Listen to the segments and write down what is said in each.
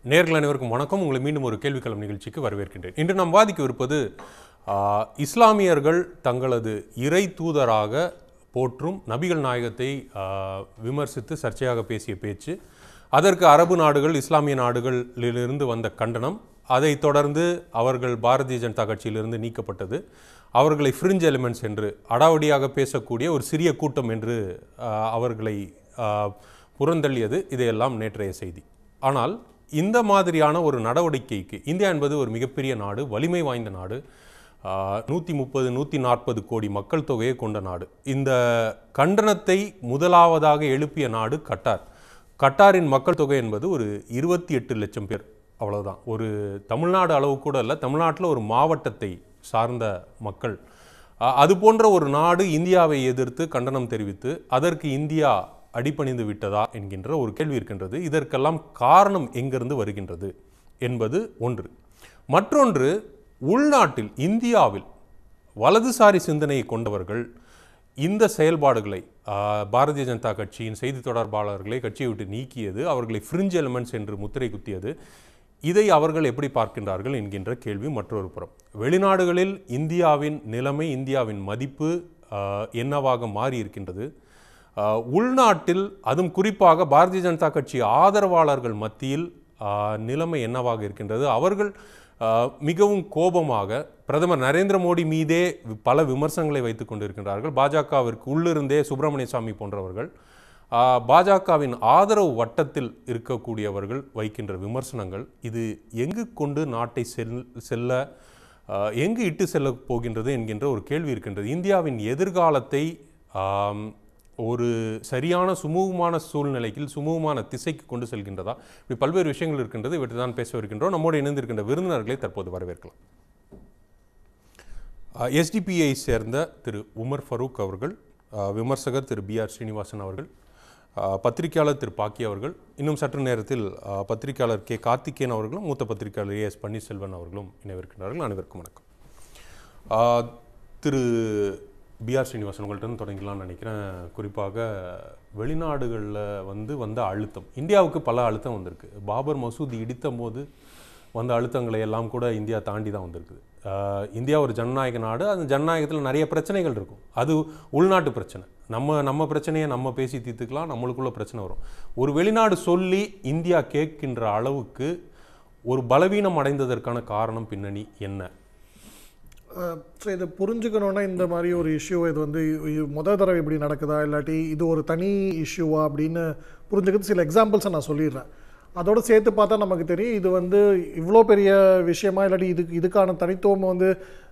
நேர்கள் அனைவருக்கும் வணக்கம் உங்களை மீண்டும் ஒரு கேள்விக்களம் நிகழ்ச்சிக்கு வரவேற்கின்றேன் இன்று நாம் வாதிக்கவிருப்பது ஆ, இஸ்லாமியர்கள் தங்களது இறை தூதராக போற்றும் நபிகள் நாயகத்தை ஆ, விமர்சித்து சர்ச்சையாக பேசிய பேச்சு அதற்கு அரபு நாடுகள் இஸ்லாமிய நாடுகளிலிருந்து வந்த கண்டனம் அதைத் தொடர்ந்து அவர்கள் பாரதிய ஜனதா கட்சியிலிருந்து நீக்கப்பட்டது அவர்களை ஃப்ரிஞ்ச் எலிமெண்ட்ஸ் என்று அடாவடியாக பேசக்கூடிய ஒரு சிறிய கூட்டம் என்று ஆ, அவர்களை ஆ, புறந்தள்ளியது இதையெல்லாம் நேற்றைய செய்தி ஆனால் இந்த மாதிரியான ஒரு நடவடிக்கைக்கு இந்தியா என்பது ஒரு மிகப்பெரிய நாடு வலிமை வாய்ந்த நாடு நூற்றி முப்பது நூற்றி நாற்பது கோடி மக்கள் தொகையை கொண்ட நாடு இந்த கண்டனத்தை முதலாவதாக எழுப்பிய நாடு கட்டார் கட்டாரின் மக்கள் தொகை என்பது ஒரு இருபத்தி எட்டு லட்சம் பேர் அவ்வளவுதான் ஒரு தமிழ்நாடு அளவு கூட இல்லை தமிழ்நாட்டில் ஒரு மாவட்டத்தை சார்ந்த மக்கள் அஹ், அது போன்ற ஒரு நாடு இந்தியாவை எதிர்த்து கண்டனம் தெரிவித்து அதற்கு இந்தியா அடிபணிந்து விட்டதா என்கின்ற ஒரு கேள்வி இருக்கின்றது இதற்கெல்லாம் காரணம் எங்கிருந்து வருகின்றது என்பது ஒன்று மற்றொன்று உள்நாட்டில் இந்தியாவில் வலதுசாரி சிந்தனையை கொண்டவர்கள் இந்த செயல்பாடுகளை ஆஹ், பாரதிய ஜனதா கட்சியின் செய்தி தொடர்பாளர்களை கட்சியை விட்டு நீக்கியது அவர்களை ஃப்ரிஞ்ச் எலிமெண்ட்ஸ் என்று முத்திரை குத்தியது இதை அவர்கள் எப்படி பார்க்கின்றார்கள் என்கின்ற கேள்வி மற்றொரு புறம் வெளிநாடுகளில் இந்தியாவின் நிலைமை இந்தியாவின் மதிப்பு ஆஹ், என்னவாக மாறி இருக்கின்றது ஆஹ், உள்நாட்டில் அதுவும் குறிப்பாக பாரதிய ஜனதா கட்சி ஆதரவாளர்கள் மத்தியில் ஆஹ், நிலைமை என்னவாக இருக்கின்றது அவர்கள் ஆஹ், மிகவும் கோபமாக பிரதமர் நரேந்திர மோடி மீதே வி- பல விமர்சனங்களை வைத்துக் கொண்டிருக்கின்றார்கள் பாஜகவிற்கு உள்ளிருந்தே சுப்பிரமணிய சாமி போன்றவர்கள் ஆஹ், பாஜகவின் ஆதரவு வட்டத்தில் இருக்கக்கூடியவர்கள் வைக்கின்ற விமர்சனங்கள் இது எங்கு கொண்டு நாட்டை செல் செல்ல ஆஹ், எங்கு இட்டு செல்ல போகின்றது என்கின்ற ஒரு கேள்வி இருக்கின்றது இந்தியாவின் எதிர்காலத்தை ஆம், ஒரு சரியான சுமூகமான சூழ்நிலைக்கு சுமூகமான திசைக்கு கொண்டு செல்கின்றதா இப்படி பல்வேறு விஷயங்கள் இருக்கின்றது இவற்றை தான் பேச இருக்கின்றோம் நம்மோடு இணைந்திருக்கின்ற விருந்தினர்களை தற்போது வரவேற்கலாம் எஸ்டிபிஐ சேர்ந்த திரு உமர் ஃபரூக் அவர்கள் அஹ், விமர்சகர் திரு பி ஆர் ஸ்ரீனிவாசன் அவர்கள் அஹ், பத்திரிகையாளர் திரு பாக்கி அவர்கள் இன்னும் சற்று நேரத்தில் அஹ், பத்திரிகையாளர் கே கார்த்திகேயன் அவர்களும் மூத்த பத்திரிகையாளர் ஏ எஸ் பன்னீர்செல்வன் அவர்களும் இணைவிருக்கின்றார்கள் அனைவருக்கும் வணக்கம் ஆஹ், திரு பிஆர் ஸ்ரீனிவாசன் உங்கள்கிட்ட இருந்து தொடங்கலாம்னு நினைக்கிறேன் குறிப்பாக வெளிநாடுகளில் வந்து வந்த அழுத்தம் இந்தியாவுக்கு பல அழுத்தம் வந்திருக்கு பாபர் மசூதி இடித்த போது வந்த அழுத்தங்களை எல்லாம் கூட இந்தியா தாண்டி தான் வந்திருக்குது ஆஹ், இந்தியா ஒரு ஜனநாயக நாடு அந்த ஜனநாயகத்தில் நிறைய பிரச்சனைகள் இருக்கும் அது உள்நாட்டு பிரச்சனை நம்ம நம்ம பிரச்சனையை நம்ம பேசி தீர்த்துக்கலாம் நம்மளுக்குள்ள பிரச்சனை வரும் ஒரு வெளிநாடு சொல்லி இந்தியா கேட்கின்ற அளவுக்கு ஒரு பலவீனம் அடைந்ததற்கான காரணம் பின்னணி என்ன ஸோ இதை புரிஞ்சுக்கணுன்னா இந்த மாதிரி ஒரு இஷ்யூ இது வந்து இ- முத தடவை இப்படி நடக்குதா இல்லாட்டி இது ஒரு தனி இஷ்யூவா அப்படின்னு புரிஞ்சுக்கிறது சில எக்ஸாம்பிள்ஸை நான் சொல்லிடுறேன் அதோட சேர்த்து பார்த்தா நமக்கு தெரியும் இது வந்து இவ்வளோ பெரிய விஷயமா இல்லாட்டி இதுக்கு இதுக்கான தனித்துவம் வந்து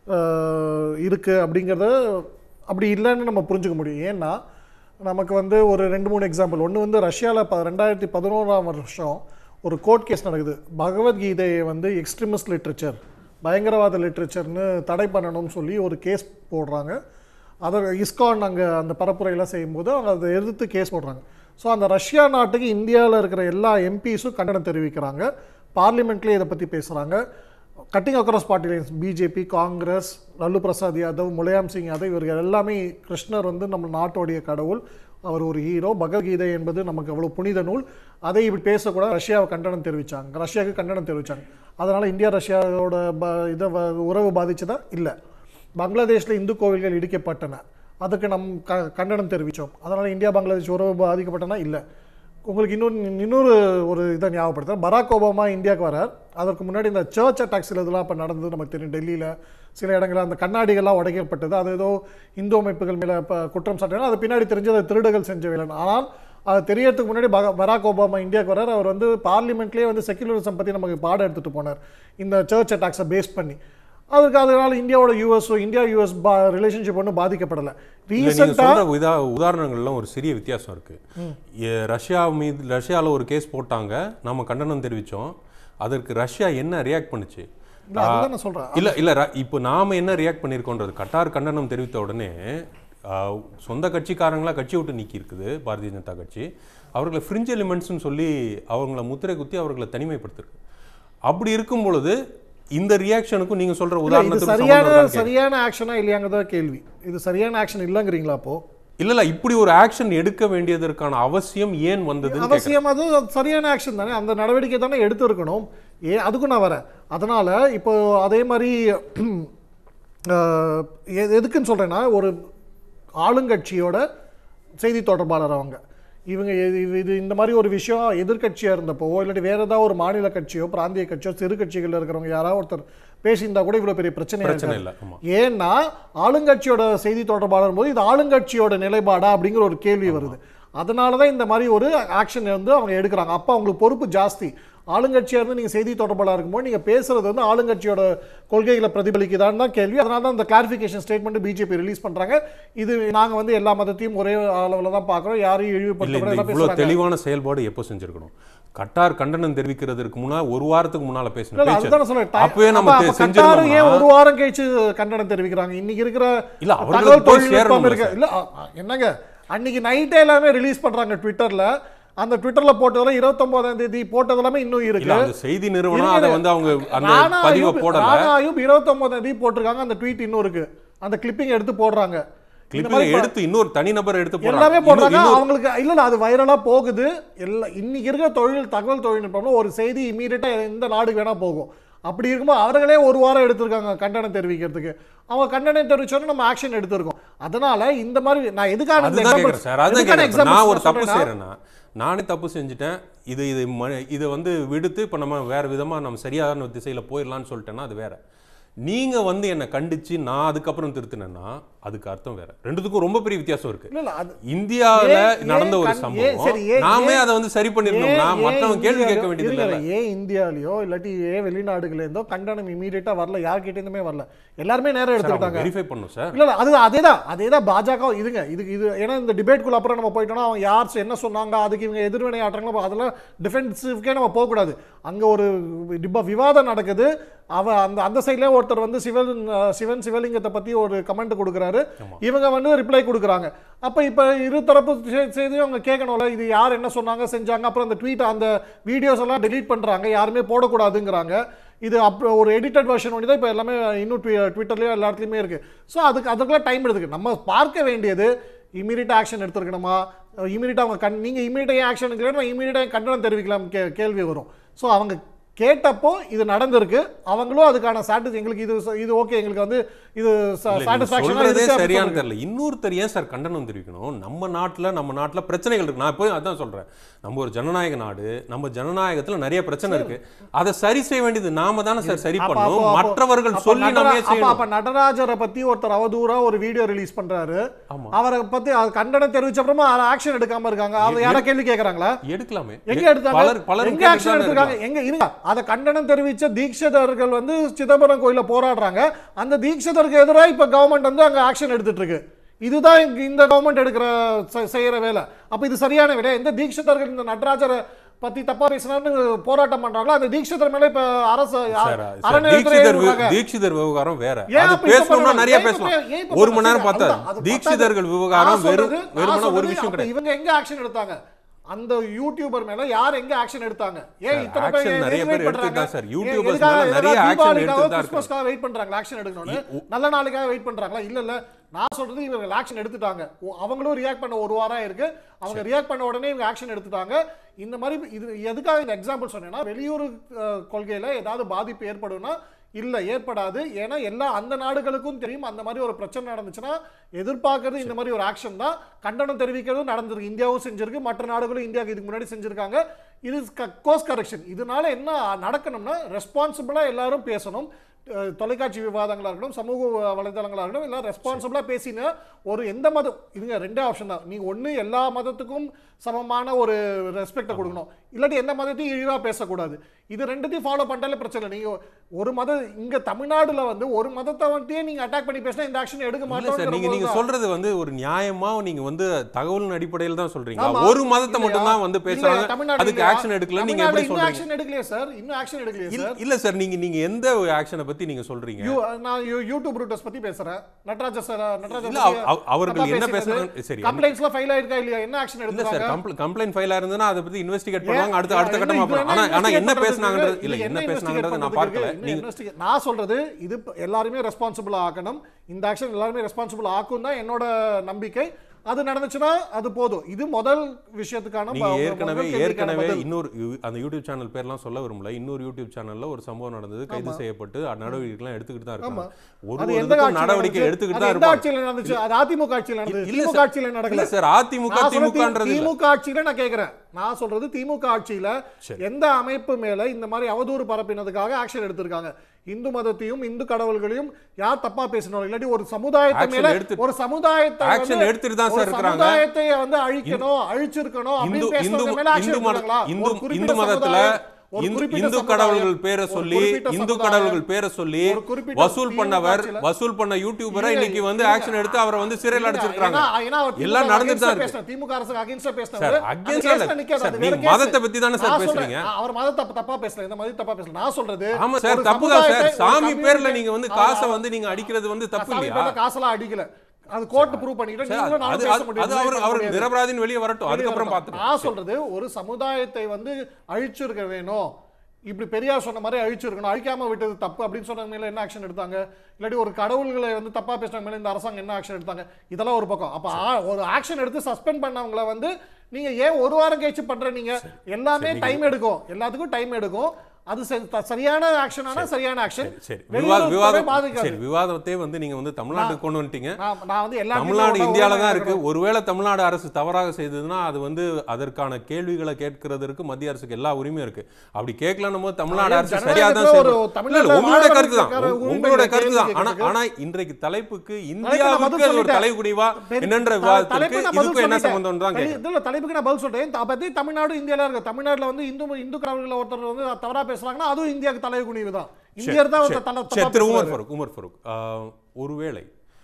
ஆஹ், இருக்கு அப்படிங்கிறத அப்படி இல்லைன்னு நம்ம புரிஞ்சுக்க முடியும் ஏன்னா நமக்கு வந்து ஒரு ரெண்டு மூணு எக்ஸாம்பிள் ஒன்று வந்து ரஷ்யாவில் ப ரெண்டாயிரத்தி பதினோராம் வருஷம் ஒரு கோர்ட் கேஸ் நடக்குது பகவத்கீதையை வந்து எக்ஸ்ட்ரீமிஸ்ட் லிட்ரேச்சர் பயங்கரவாத லிட்ரேச்சர்னு தடை பண்ணணும்னு சொல்லி ஒரு கேஸ் போடுறாங்க அதை இஸ்கான் அங்கே அந்த பரப்புரையெல்லாம் செய்யும்போது அவங்க அதை எதிர்த்து கேஸ் போடுறாங்க ஸோ அந்த ரஷ்யா நாட்டுக்கு இந்தியாவில் இருக்கிற எல்லா எம்பிஸும் கண்டனம் தெரிவிக்கிறாங்க பார்லிமெண்ட்லேயே இதை பற்றி பேசுகிறாங்க cutting across party lines BJP Congress Lallu Prasad Yadav Mulayam Singh Yadav இவர்கள் எல்லாமே கிருஷ்ணர் வந்து நம்ம நாட்டோடைய கடவுள் அவர் ஒரு ஹீரோ பகவத்கீதை என்பது நமக்கு அவ்வளோ புனித நூல் அதை இப்படி பேசக்கூடாது ரஷ்யாவை கண்டனம் தெரிவித்தாங்க ரஷ்யாவுக்கு கண்டனம் தெரிவித்தாங்க அதனால் இந்தியா ரஷ்யாவோட ப இதை வ- உறவு பாதிச்சதா இல்லை பங்களாதேஷில் இந்து கோவில்கள் இடிக்கப்பட்டன அதுக்கு நம் க கண்டனம் தெரிவித்தோம் அதனால் இந்தியா பங்களாதேஷ் உறவு பாதிக்கப்பட்டனா இல்லை உங்களுக்கு இன்னொரு இன்னொரு ஒரு இதை ஞாபகப்படுத்துறேன் பராக் ஒபாமா இந்தியாவுக்கு வரார் அதற்கு முன்னாடி இந்த சர்ச் அட்டாக்ஸ் இதெல்லாம் இப்போ நடந்தது நமக்கு தெரியும் டெல்லியில் சில இடங்களில் அந்த கண்ணாடிகள்லாம் உடைக்கப்பட்டது அது ஏதோ இந்து அமைப்புகள் மேலே இப்போ குற்றம் சாட்டினா அது பின்னாடி தெரிஞ்சது அது திருடுகள் செஞ்ச வேலை ஆனால் அது தெரியறதுக்கு முன்னாடி பக- பராக் ஒபாமா இந்தியாவுக்கு வரார் அவர் வந்து பார்லிமெண்ட்லேயே வந்து செக்யுலரிசம் பற்றி நமக்கு பாடம் எடுத்துகிட்டு போனார் இந்த சர்ச் அட்டாக்ஸை பேஸ் பண்ணி அதுக்கு அதனால இந்தியாவோட யூஎஸோ இந்தியா யூஎஸ் பா ரிலேஷன்ஷிப் ஒன்றும் பாதிக்கப்படலை இல்ல, நீங்க ரீசெண்டாக சொல்ற உதா உதாரணங்கள்லாம் ஒரு சிறிய வித்தியாசம் இருக்கு எ- ரஷ்யா மீது ரஷ்யால ஒரு கேஸ் போட்டாங்க நாம கண்டனம் தெரிவிச்சோம் அதற்கு ரஷ்யா என்ன ரியாக்ட் பண்ணுச்சு இல்லை அதுதான் நான் சொல்கிறேன் இல்ல இல்ல ர- இப்போ நாம என்ன ரியாக்ட் பண்ணியிருக்கோன்றது கட்டார் கண்டனம் தெரிவித்த உடனே ஆ, சொந்த கட்சிக்காரங்களா கட்சி விட்டு நீக்கி இருக்குது பாரதிய ஜனதா கட்சி அவர்களை ஃப்ரிஞ்ச் எலிமெண்ட்ஸ்னு சொல்லி அவங்கள முத்திரை குத்தி அவர்களை தனிமைப்படுத்திருக்கு அப்படி இருக்கும் பொழுது இந்த ரியாக்ஷனுக்கும் நீங்க சொல்ற இல்ல, இது உதாரணத்துக்கு சரியான சம்பந்தம் இருக்கான்னு சரியான ஆக்ஷனா இல்லையாங்கிறத கேள்வி இது சரியான ஆக்ஷன் இல்லைங்கிறீங்களா அப்போ இல்ல இல்ல இப்படி ஒரு ஆக்ஷன் எடுக்க வேண்டியதற்கான அவசியம் ஏன் வந்ததுன்னு கேக்குறேன். அவசியம் அது சரியான ஆக்ஷன் தானே அந்த நடவடிக்கை தானே எடுத்திருக்கணும் ஏ அதுக்கும் நான் வரேன் அதனால இப்போ அதே மாதிரி அஹ், எ- எதுக்குன்னு சொல்றேன்னா ஒரு ஆளுங்கட்சியோட செய்தி தொடர்பாளர் அவங்க இவங்க இது இது- இது இந்த மாதிரி ஒரு விஷயம் எதிர்க்கட்சியாக இருந்தப்போ இல்லாட்டி வேற ஏதாவது ஒரு மாநில கட்சியோ பிராந்திய கட்சியோ சிறு கட்சிகள் இருக்கிறவங்க யாராவது ஒருத்தர் பேசியிருந்தா கூட இவ்வளோ பெரிய பிரச்சனை பிரச்சனை இல்ல ஆமா ஏன்னா ஆளுங்கட்சியோட செய்தி தொடர்பாளர் போது இது ஆளுங்கட்சியோட நிலைப்பாடா அப்படிங்கிற ஒரு கேள்வி வருது அதனால தான் இந்த மாதிரி ஒரு ஆக்ஷன் வந்து அவங்க எடுக்கிறாங்க அப்போ அவங்களுக்கு பொறுப்பு ஜாஸ்தி ஆளுங்கட்சியா இருந்து நீங்க செய்தி தொடர்பாளர் இருக்கும்போது நீங்க பேசுறது வந்து ஆளுங்கட்சியோட கொள்கைகளை பிரதிபலிக்குதான்னு தான் கேள்வி அதனால தான் இந்த கிளாரிஃபிகேஷன் ஸ்டேட்மெண்ட் பிஜேபி ரிலீஸ் பண்றாங்க இது நாங்க வந்து எல்லா மதத்தையும் ஒரே அளவில் தான் பார்க்குறோம் யாரையும் இல்ல இழிவுபடுத்த இந்த எல்லாம் இவ்வளவு பேசுறாங்க தெளிவான செயல்பாடு எப்போ செஞ்சிருக்கணும் கட்டார் கண்டனம் தெரிவிக்கிறதுக்கு முன்னாடி ஒரு வாரத்துக்கு முன்னால பேசின இல்ல, பேச்சு அதுதான் சொல்றேன் அப்பவே நம்ம அப்ப- தெ- அப்ப கட்டாரு ஏன் ஒரு செஞ்சிருந்தோம்னா வாரம் கழிச்சு கண்டனம் தெரிவிக்கிறாங்க இன்னைக்கு இருக்கிற இல்ல, அவர்களுக்கு தகவல் போய் தொழில்நுட்பம் சேரணும்ல இருக்கு இல்ல அ- அ- என்னங்க அன்னைக்கு நைட்டே எல்லாமே ரிலீஸ் பண்றாங்க ட்விட்டர்ல அந்த ட்விட்டர்ல போட்டதெல்லாம் இருபத்தொன்பதாம் தேதி போட்டது எல்லாமே இன்னும் இல்ல இருக்கு அந்த செய்தி நிறுவனம் இருங்க, அதை வந்து அவங்க அந்த ராணா பதிவை அயூப் போடல ராணா அயூப் இருபத்தொன்பதாம் தேதி போட்டிருக்காங்க அந்த ட்வீட் இன்னும் இருக்கு அந்த கிளிப்பிங் எடுத்து போடுறாங்க இந்த கிளிப்பிங் மாதிரி எடுத்து இன்னொரு தனிநபர் எடுத்து போடுறாங்க. எல்லாமே இன்னும் போடுறாங்க இன்னொரு- அவங்களுக்கு இல்ல இல்ல அது வைரலா போகுது எல்லா இன்னைக்கு இருக்கிற தொழில் தகவல் தொழில்நுட்பம்ல ஒரு செய்தி இமீடியட்டா எந்த நாடுக்கு வேணா போகும் அப்படி இருக்கும்போது அவர்களே ஒரு வாரம் எடுத்திருக்காங்க கண்டனம் தெரிவிக்கிறதுக்கு அவங்க கண்டனம் தெரிவிச்சோன்னு நம்ம ஆக்ஷன் எடுத்திருக்கோம் அதனால இந்த மாதிரி நான் எதுக்கான இந்த அதுதான் examples- கேக்குறேன் சார் அதுதான் எதுக்கான கேக்குறேன் இப்ப நான் ஒரு examples தப்பு சொல்றேன்னா, செய்யறேன்னா நானே தப்பு செஞ்சுட்டேன் இது இது ம- இதை வந்து விடுத்து இப்போ நம்ம வேற விதமா நம்ம சரியான திசையில போயிடலாம்னு சொல்லிட்டேன்னா அது வேற நீங்க வந்து என்னை கண்டிச்சு நான் அதுக்கப்புறம் திருத்தினேன்னா அதுக்கு அர்த்தம் வேற ரெண்டுத்துக்கும் ரொம்ப பெரிய வித்தியாசம் இருக்கு இல்ல இல்ல அது இந்தியாவுல ஏன் நடந்த ஒரு கண்- ஏன் சரி, சம்பவம் ஏன் நாமே ஏன் அதை வந்து சரி பண்ணிருந்தோம்னா ஏன் மற்றவங்க கேள்வி கேட்க இந்தியாலயோ- வேண்டியது இருங்க, இல்ல ஏன் இந்தியாலயோ இல்லாட்டி ஏன் வெளிநாடுகள இருந்தோ கண்டனம் இமீடியட்டா வரல யார்கிட்ட இருந்துமே வரல எல்லாருமே நேரம் எடுத்துக்கிட்டாங்க வெரிஃபை பண்ணும் சார் இல்ல இல்ல அது அதேதான் அதேதான் பாஜக இதுங்க இதுக்கு இது ஏன்னா இந்த டிபேட்குள்ள அப்புறம் நம்ம போயிட்டோம்னா அவங்க யார் என்ன சொன்னாங்க அதுக்கு இவங்க எதிர்வினை ஆட்டுறாங்களோ அதெல்லாம் டிஃபென்சிவ்க்கே நம்ம போகக்கூடாது அங்க ஒரு டிப விவாதம் நடக்குது அவ அந்த அந்த சைட்லயே ஒருத்தர் வந்து சிவன் அஹ், சிவன் சிவலிங்கத்தை பத்தி ஒரு கமெண்ட் கொடுக்குறாரு இவங்க வந்து ரிப்ளை கொடுக்குறாங்க அப்ப இப்ப இரு தரப்பு செ- செய்தியும் அவங்க கேட்கணும்ல இது யார் என்ன சொன்னாங்க செஞ்சாங்க அப்புறம் அந்த ட்வீட் அந்த வீடியோஸ் எல்லாம் டெலீட் பண்றாங்க யாருமே போடக்கூடாதுங்கிறாங்க இது அப்புறம் ஒரு எடிட்டட் வெர்ஷன் ஒன்று தான் இப்போ எல்லாமே இன்னும் ட்வி- ட்விட்டர்லயும் எல்லா இடத்துலையுமே இருக்கு ஸோ அதுக்கு அதுக்கெல்லாம் டைம் எடுத்துக்கு நம்ம பார்க்க வேண்டியது இமீடியட் ஆக்ஷன் எடுத்துருக்கணுமா இமீடியட்டாக அவங்க கண் நீங்கள் இமீடியட்டாக ஆக்ஷன் எடுக்கலாம் இமீடியட்டாக கண்டனம் தெரிவிக்கலாம் கே கேள்வி வரும் ஸோ அவங்க கேட்டப்போ இது நடந்திருக்கு அவங்களும் அதுக்கான சாட்டிஸ் எங்களுக்கு இது இது ஓகே எங்களுக்கு வந்து இது சொல்றதே சாட்டிஸ்ஃபேக்ஷன் சரியானு தெரியல இன்னொருத்தர் ஏன் சார் கண்டனம் தெரிவிக்கணும் நம்ம நாட்டுல நம்ம நாட்டுல பிரச்சனைகள் இருக்கு நான் போய் அதான் சொல்றேன் நம்ம ஒரு ஜனநாயக நாடு நம்ம ஜனநாயகத்துல நிறைய பிரச்சனை இருக்கு அதை சரி செய்ய வேண்டியது நாம தானே சார் சரி அப்ப- பண்ணணும் அப்போ- மற்றவர்கள் அப்ப சொல்லி நடரா- நம்ம அப்ப- செய்யணும் அப்ப நடராஜரை பத்தி ஒருத்தர் அவதூறா ஒரு வீடியோ ரிலீஸ் பண்றாரு ஆமா. அவரை பத்தி அது கண்டனம் தெரிவிச்ச அப்புறமா ஆக்ஷன் எடுக்காம இருக்காங்க அதை யாரா கேள்வி கேக்குறாங்களா எடுக்கலாமே எங்க எடுத்தாங்க பலர் பலர் எங்க ஆக்ஷன் எடுத்திருக்காங்க எங்க இருங்க அத கண்டனம் தெரிவிச்ச தீட்சிதர்கள் வந்து சிதம்பரம் கோயில போராடுறாங்க அந்த தீட்சிதருக்கு எதிராக இப்ப கவர்மெண்ட் வந்து அங்க ஆக்ஷன் எடுத்துட்டு இருக்கு இதுதான் இங்க இந்த கவர்மெண்ட் எடுக்கிற செ- செய்யற வேலை அப்ப இது சரியான வேலை எந்த தீட்சிதர்கள் இந்த நடராஜரை பத்தி தப்பா பேசினார்னு போராட்டம் பண்றாங்களோ அந்த தீட்சிதர் மேல இப்ப அரசு சார், சார், அறநிலையத்துறை தீட்சிதர் வி- ஏவுறாங்க. தீட்சிதர் விவகாரம் வேற ஏன் அது அப்ப இப்ப பேசணும்னா பண்றாங்க? நிறைய ஏன் இப்ப பேசலாம் ஏன் இப்ப ஒரு மணி நேரம் பண்றாங்க? பார்த்தா அதுதான், அது தீட்சிதர்கள் பத்தாது. விவகாரம் நான் வெறும் சொல்றது- வெறுமனா நான் ஒரு சொல்றது விஷயம் அப்ப கிடையாது இவங்க எங்க ஆக்ஷன் எடுத்தாங்க அந்த யூடியூபர் மேல யார் எங்க ஆக்ஷன் எடுத்தாங்க ஏன் சார், இத்தனை action பேர் நிறைய ஏன் பேர் wait பண்றாங்க? எடுத்துட்டு தான் சார். ஏன் YouTubers எதுக்காக- மேல நிறைய எதுக்காக action தீபாவளிக்காக, எடுத்துட்டு தான் கிறிஸ்மஸ்க்காக வெயிட் பண்றாங்களா ஆக்ஷன் எடுக்கணும்னு நல்ல நாளுக்காக வெயிட் பண்றாங்களா இல்ல இல்ல நான் சொல்றது இவங்க ஆக்ஷன் எடுத்துட்டாங்க ஓ, அவங்களும் ரியாக்ட் பண்ண ஒரு வாரம் இருக்கு அவங்க ரியாக்ட் பண்ண உடனே இவங்க ஆக்ஷன் எடுத்துட்டாங்க இந்த மாதிரி இது எதுக்காக இந்த எக்ஸாம்பிள் சொன்னேன்னா வெளியூர் அஹ், கொள்கையில ஏதாவது பாதிப்பு ஏற்படும்னா இல்ல ஏற்படாது ஏன்னா எல்லா அந்த நாடுகளுக்கும் தெரியும் அந்த மாதிரி ஒரு பிரச்சனை நடந்துச்சுன்னா எதிர்பார்க்கறது இந்த மாதிரி ஒரு ஆக்ஷன் தான் கண்டனம் தெரிவிக்கிறதும் நடந்திருக்கு இந்தியாவும் செஞ்சிருக்கு மற்ற நாடுகளும் இந்தியாவுக்கு இதுக்கு முன்னாடி செஞ்சிருக்காங்க இது கோர்ஸ் கரெக்ஷன் இதனால என்ன நடக்கணும்னா ரெஸ்பான்சிபிளா எல்லாரும் பேசணும் அஹ், தொலைக்காட்சி விவாதங்களா இருக்கட்டும் சமூக வ- வலைதளங்களா இருக்கட்டும் எல்லாம் ரெஸ்பான்சிபிளா பேசினா ஒரு எந்த மதம் இதுங்க ரெண்டே ஆப்ஷன் தான் நீ ஒண்ணு எல்லா மதத்துக்கும் சமமான ஒரு ரெஸ்பெக்டை கொடுக்கணும் இல்லாட்டி எந்த மதத்தையும் இழிவா பேசக்கூடாது இது ரெண்டுத்தையும் ஃபாலோ பண்ணிட்டாலே பிரச்சனை இல்லை நீங்க ஒரு மத இங்க தமிழ்நாடுல வந்து ஒரு மதத்தை வந்துட்டே நீங்க அட்டாக் பண்ணி பேசினா இந்த ஆக்ஷன் எடுக்க இல்ல சார் நீங்க நீங்க மாட்டோம் சொல்றது வந்து ஒரு நியாயமா நீங்க வந்து தகவலின் அடிப்படையில் தான் சொல்றீங்க ஆமா. ஒரு மதத்தை இல்லையா? மட்டும் தான் வந்து இல்லையா? பேசுறாங்க தமிழ்நாடு அதுக்கு இல்லையா? ஆக்ஷன் எடுக்கல நீங்க தமிழ்நாடு எப்படி இன்னும் சொல்றீங்க ஆக்ஷன் எடுக்கலையே சார் இன்னும் ஆக்ஷன் எடுக்கலையே இல்ல- சார் இல்ல சார் நீங்க நீங்க எந்த ஆக்ஷனை பத்தி நீங்க சொல்றீங்க யூ நான் யூ- யூடியூப் ரூட்டர்ஸ் பத்தி பேசுறேன் நடராஜ சார் நடராஜ இல்ல அவ- அவ- அவர்கள் என்ன பேசுறாங்க சரி கம்ப்ளைண்ட்ஸ்ல ஃபைல் ஆயிருக்கா இல்லையா என்ன ஆக்ஷன் இல்ல எடுத்தாங்க சார் கம்ப்ளைண்ட் ஃபைல் இருந்ததுன்னா அதை பத்தி இன்வெஸ்டிகேட் ஏன்? பண்ணுவாங்க அடுத்த அடுத்த இல்ல, கட்டமா இதுல போறோம் ஆனா ஆனா investigate என்ன பண்றதுக்கு பேசுனாங்கன்றது இருக்கு? இல்ல இதுல என்ன investigate பேசுனாங்கன்றதை நான் பண்றதுக்கு பார்க்கல இருக்கு? நீங்க இன்னும் investigate- நான் சொல்றது இது ப- எல்லாருமே ரெஸ்பான்சிபிள் ஆக்கணும் இந்த ஆக்ஷன் எல்லாருமே ரெஸ்பான்சிபிள் ஆக்கும் தான் என்னோட நம்பிக்கை அது நடந்துச்சுன்னா அது போதும் இது முதல் விஷயத்துக்கான நீங்க ப- ஏற்கனவே முதல் கேள்விக்கான ஏற்கனவே பதில். இன்னொரு யூ- அந்த யூடியூப் சேனல் பேர்லாம் சொல்ல விரும்பல இன்னொரு யூடியூப் சேனல்ல ஒரு சம்பவம் நடந்தது கைது செய்யப்பட்டு நடவடிக்கைலாம் எடுத்துக்கிட்டு தான் இருக்காங்க ஒரு அது ஒரு எந்த இதுக்கும் ஆட்சியில நடவடிக்கை நடந்துச்சு? எடுத்துக்கிட்டு அது தான் எந்த இருப்பாங்க ஆட்சியில நடந்துச்சு அது அதிமுக ஆட்சியில நடந்தது இல்ல திமுக சார். ஆட்சியில இல்ல நடக்கல சார் அதிமுக நான் சொல்றது திமுகன்றது இல்ல திமுக ஆட்சியில நான் கேக்குறேன் நான் சொல்றது திமுக ஆட்சியில சரி. எந்த அமைப்பு மேல இந்த மாதிரி அவதூறு பரப்பினதுக்காக ஆக்ஷன் எடுத்திருக்காங்க இந்து மதத்தையும் இந்து கடவுள்களையும் யார் தப்பா பேசணும் இல்லாட்டி ஒரு சமுதாயத்தை Action மேல எடுத்து- ஒரு சமுதாயத்தை Action வந்து- எடுத்துட்டு தான் ஒரு சார் இருக்கிறாங்க. சமுதாயத்தை வந்து அழிக்கணும் அழிச்சிருக்கணும் இந்து அப்படின்னு இந்து பேசுறவங்க மேல action இந்து மத எடுத்திருக்காங்களா? இந்து ஒரு குறிப்பிட்ட இந்து மதத்துல சமுதாயம், ஒரு இந்து குறிப்பிட்ட இந்து சமுதாயம், கடவுள்கள் பேரை ஒரு சொல்லி குறிப்பிட்ட இந்து சமுதாயம், கடவுள்கள் பேரை சொல்லி ஒரு குறிப்பிட்ட வசூல் திமுக பண்ணவர் ஆட்சியில- வசூல் பண்ண யூடியூபரை இல்ல, இன்னைக்கு வந்து இல்ல. ஆக்ஷன் எடுத்து அவரை வந்து சிறையில் அடைச்சிருக்காங்க ஏன்னா- ஏன்னா அவர் திமுக எல்லாம் நடந்துட்டு தான் against-ஆ இருக்கு பேசினார். திமுக அரசுக்கு against-ஆ பேசினாரு. சார், அந்த against-ஆ case-ல இல்ல. நிக்காது. சார், அது நீங்க வேற case. மதத்தை பத்தி தானே சார் நான் சொல்றேன். பேசுறீங்க? அவர் மதத்தை தப்பு- தப்பா பேசல இந்த மாதிரி தப்பா பேசல நான் சொல்றது ஆமா சார் ஒரு தப்பு தான் சார் சமுதாயத்தை, ஒரு சாமி பேர்ல community- நீங்க வந்து ஆ, காசை ஆ, வந்து நீங்க அடிக்கிறது வந்து தப்பு சாமி இல்லையா பேர்ல காசெல்லாம் அடிக்கல அது கோர்ட் ப்ரூவ் பண்ணிட்டு சார், நீங்களும் அது நானும் அது- பேச அது முடியாது அவர் பண்ண அவர் முடியாது. நிரபராதின்னு வெளியே வரட்டும் அதுக்கப்புறம் நான் பார்த்துக்கலாம் சொல்றது ஒரு சமுதாயத்தை வந்து அழிச்சிருக்க வேணும் இப்படி பெரியார் சொன்ன மாதிரி அழிச்சிருக்கணும் அழிக்காம விட்டது தப்பு அப்படின்னு சொன்ன மேல என்ன ஆக்ஷன் எடுத்தாங்க இல்லாட்டி ஒரு கடவுள்களை வந்து தப்பா பேசின மேல இந்த அரசாங்கம் என்ன ஆக்ஷன் எடுத்தாங்க இதெல்லாம் ஒரு பக்கம் அப்ப ஆ- ஒரு ஆக்ஷன் எடுத்து சஸ்பெண்ட் பண்ணவங்கள வந்து நீங்க ஏன் ஒரு வாரம் கழிச்சு பண்ற நீங்க எல்லாமே டைம் எடுக்கும் எல்லாத்துக்கும் டைம் எடுக்கும் அது சரி- த- சரியான ஆக்ஷன் ஆனா சரியான ஆக்ஷன் சரி விவாத விவாதம் பாதிக்காது சரி விவாதத்தை வந்து நீங்க வந்து தமிழ்நாட்டுக்கு கொண்டு வந்துட்டீங்க நான் நான் வந்து எல்லா தமிழ்நாடு இந்தியால தான் இருக்கு ஒருவேளை தமிழ்நாடு அரசு தவறாக செய்ததுன்னா அது வந்து அதற்கான கேள்விகளை கேட்கறதற்கு மத்திய அரசுக்கு எல்லா உரிமையும் இருக்கு அப்படி கேட்கலாம் போது தமிழ்நாடு அதே அரசு ஜனநாயகத்துல சரியா தான் ஒரு செய்யும். இல்ல, தமிழ்நாட்டுல இல்ல, உங்களுடைய வாழ்றவங்களுக்கு கருத்து தான் இருக்கிற உங்க- உரிமைகளை உங்களுடைய கருத்து தான் கேள்வி ஆனா கேட்கறதுக்கு. ஆனா இன்றைக்கு தலைப்புக்கு நான் இந்தியாவுக்கு பதில் அது ஒரு சொல்லிட்டேன். தலைகுடிவா பெரிய- என்னன்ற த- விவாதத்துக்கு தலைப்பு நான் பதில் இதுக்கும் என்ன சொல்லிட்டேன். சம்பந்தம் தான் தலி- கேட்கிறேன் இதுல தலைப்புக்கு நான் பதில் சொல்றேன் த- பத்தி தமிழ்நாடு இந்தியால இருக்கு தமிழ்நாட்டுல வந்து இந்து இந்து கடவுள்களை ஒருத்தர் வந்து தவறா பேசுறாங்கன்னா அதுவும் இந்தியாவுக்கு தலை குனிவு தான் இந்தியர் தான் சரி, ஒருத்தர் தலை சரி, தப்பா திரு உமர் பேசுறாரு. ஃபருக் உமர் ஃபருக் ஆஹ், ஒருவேளை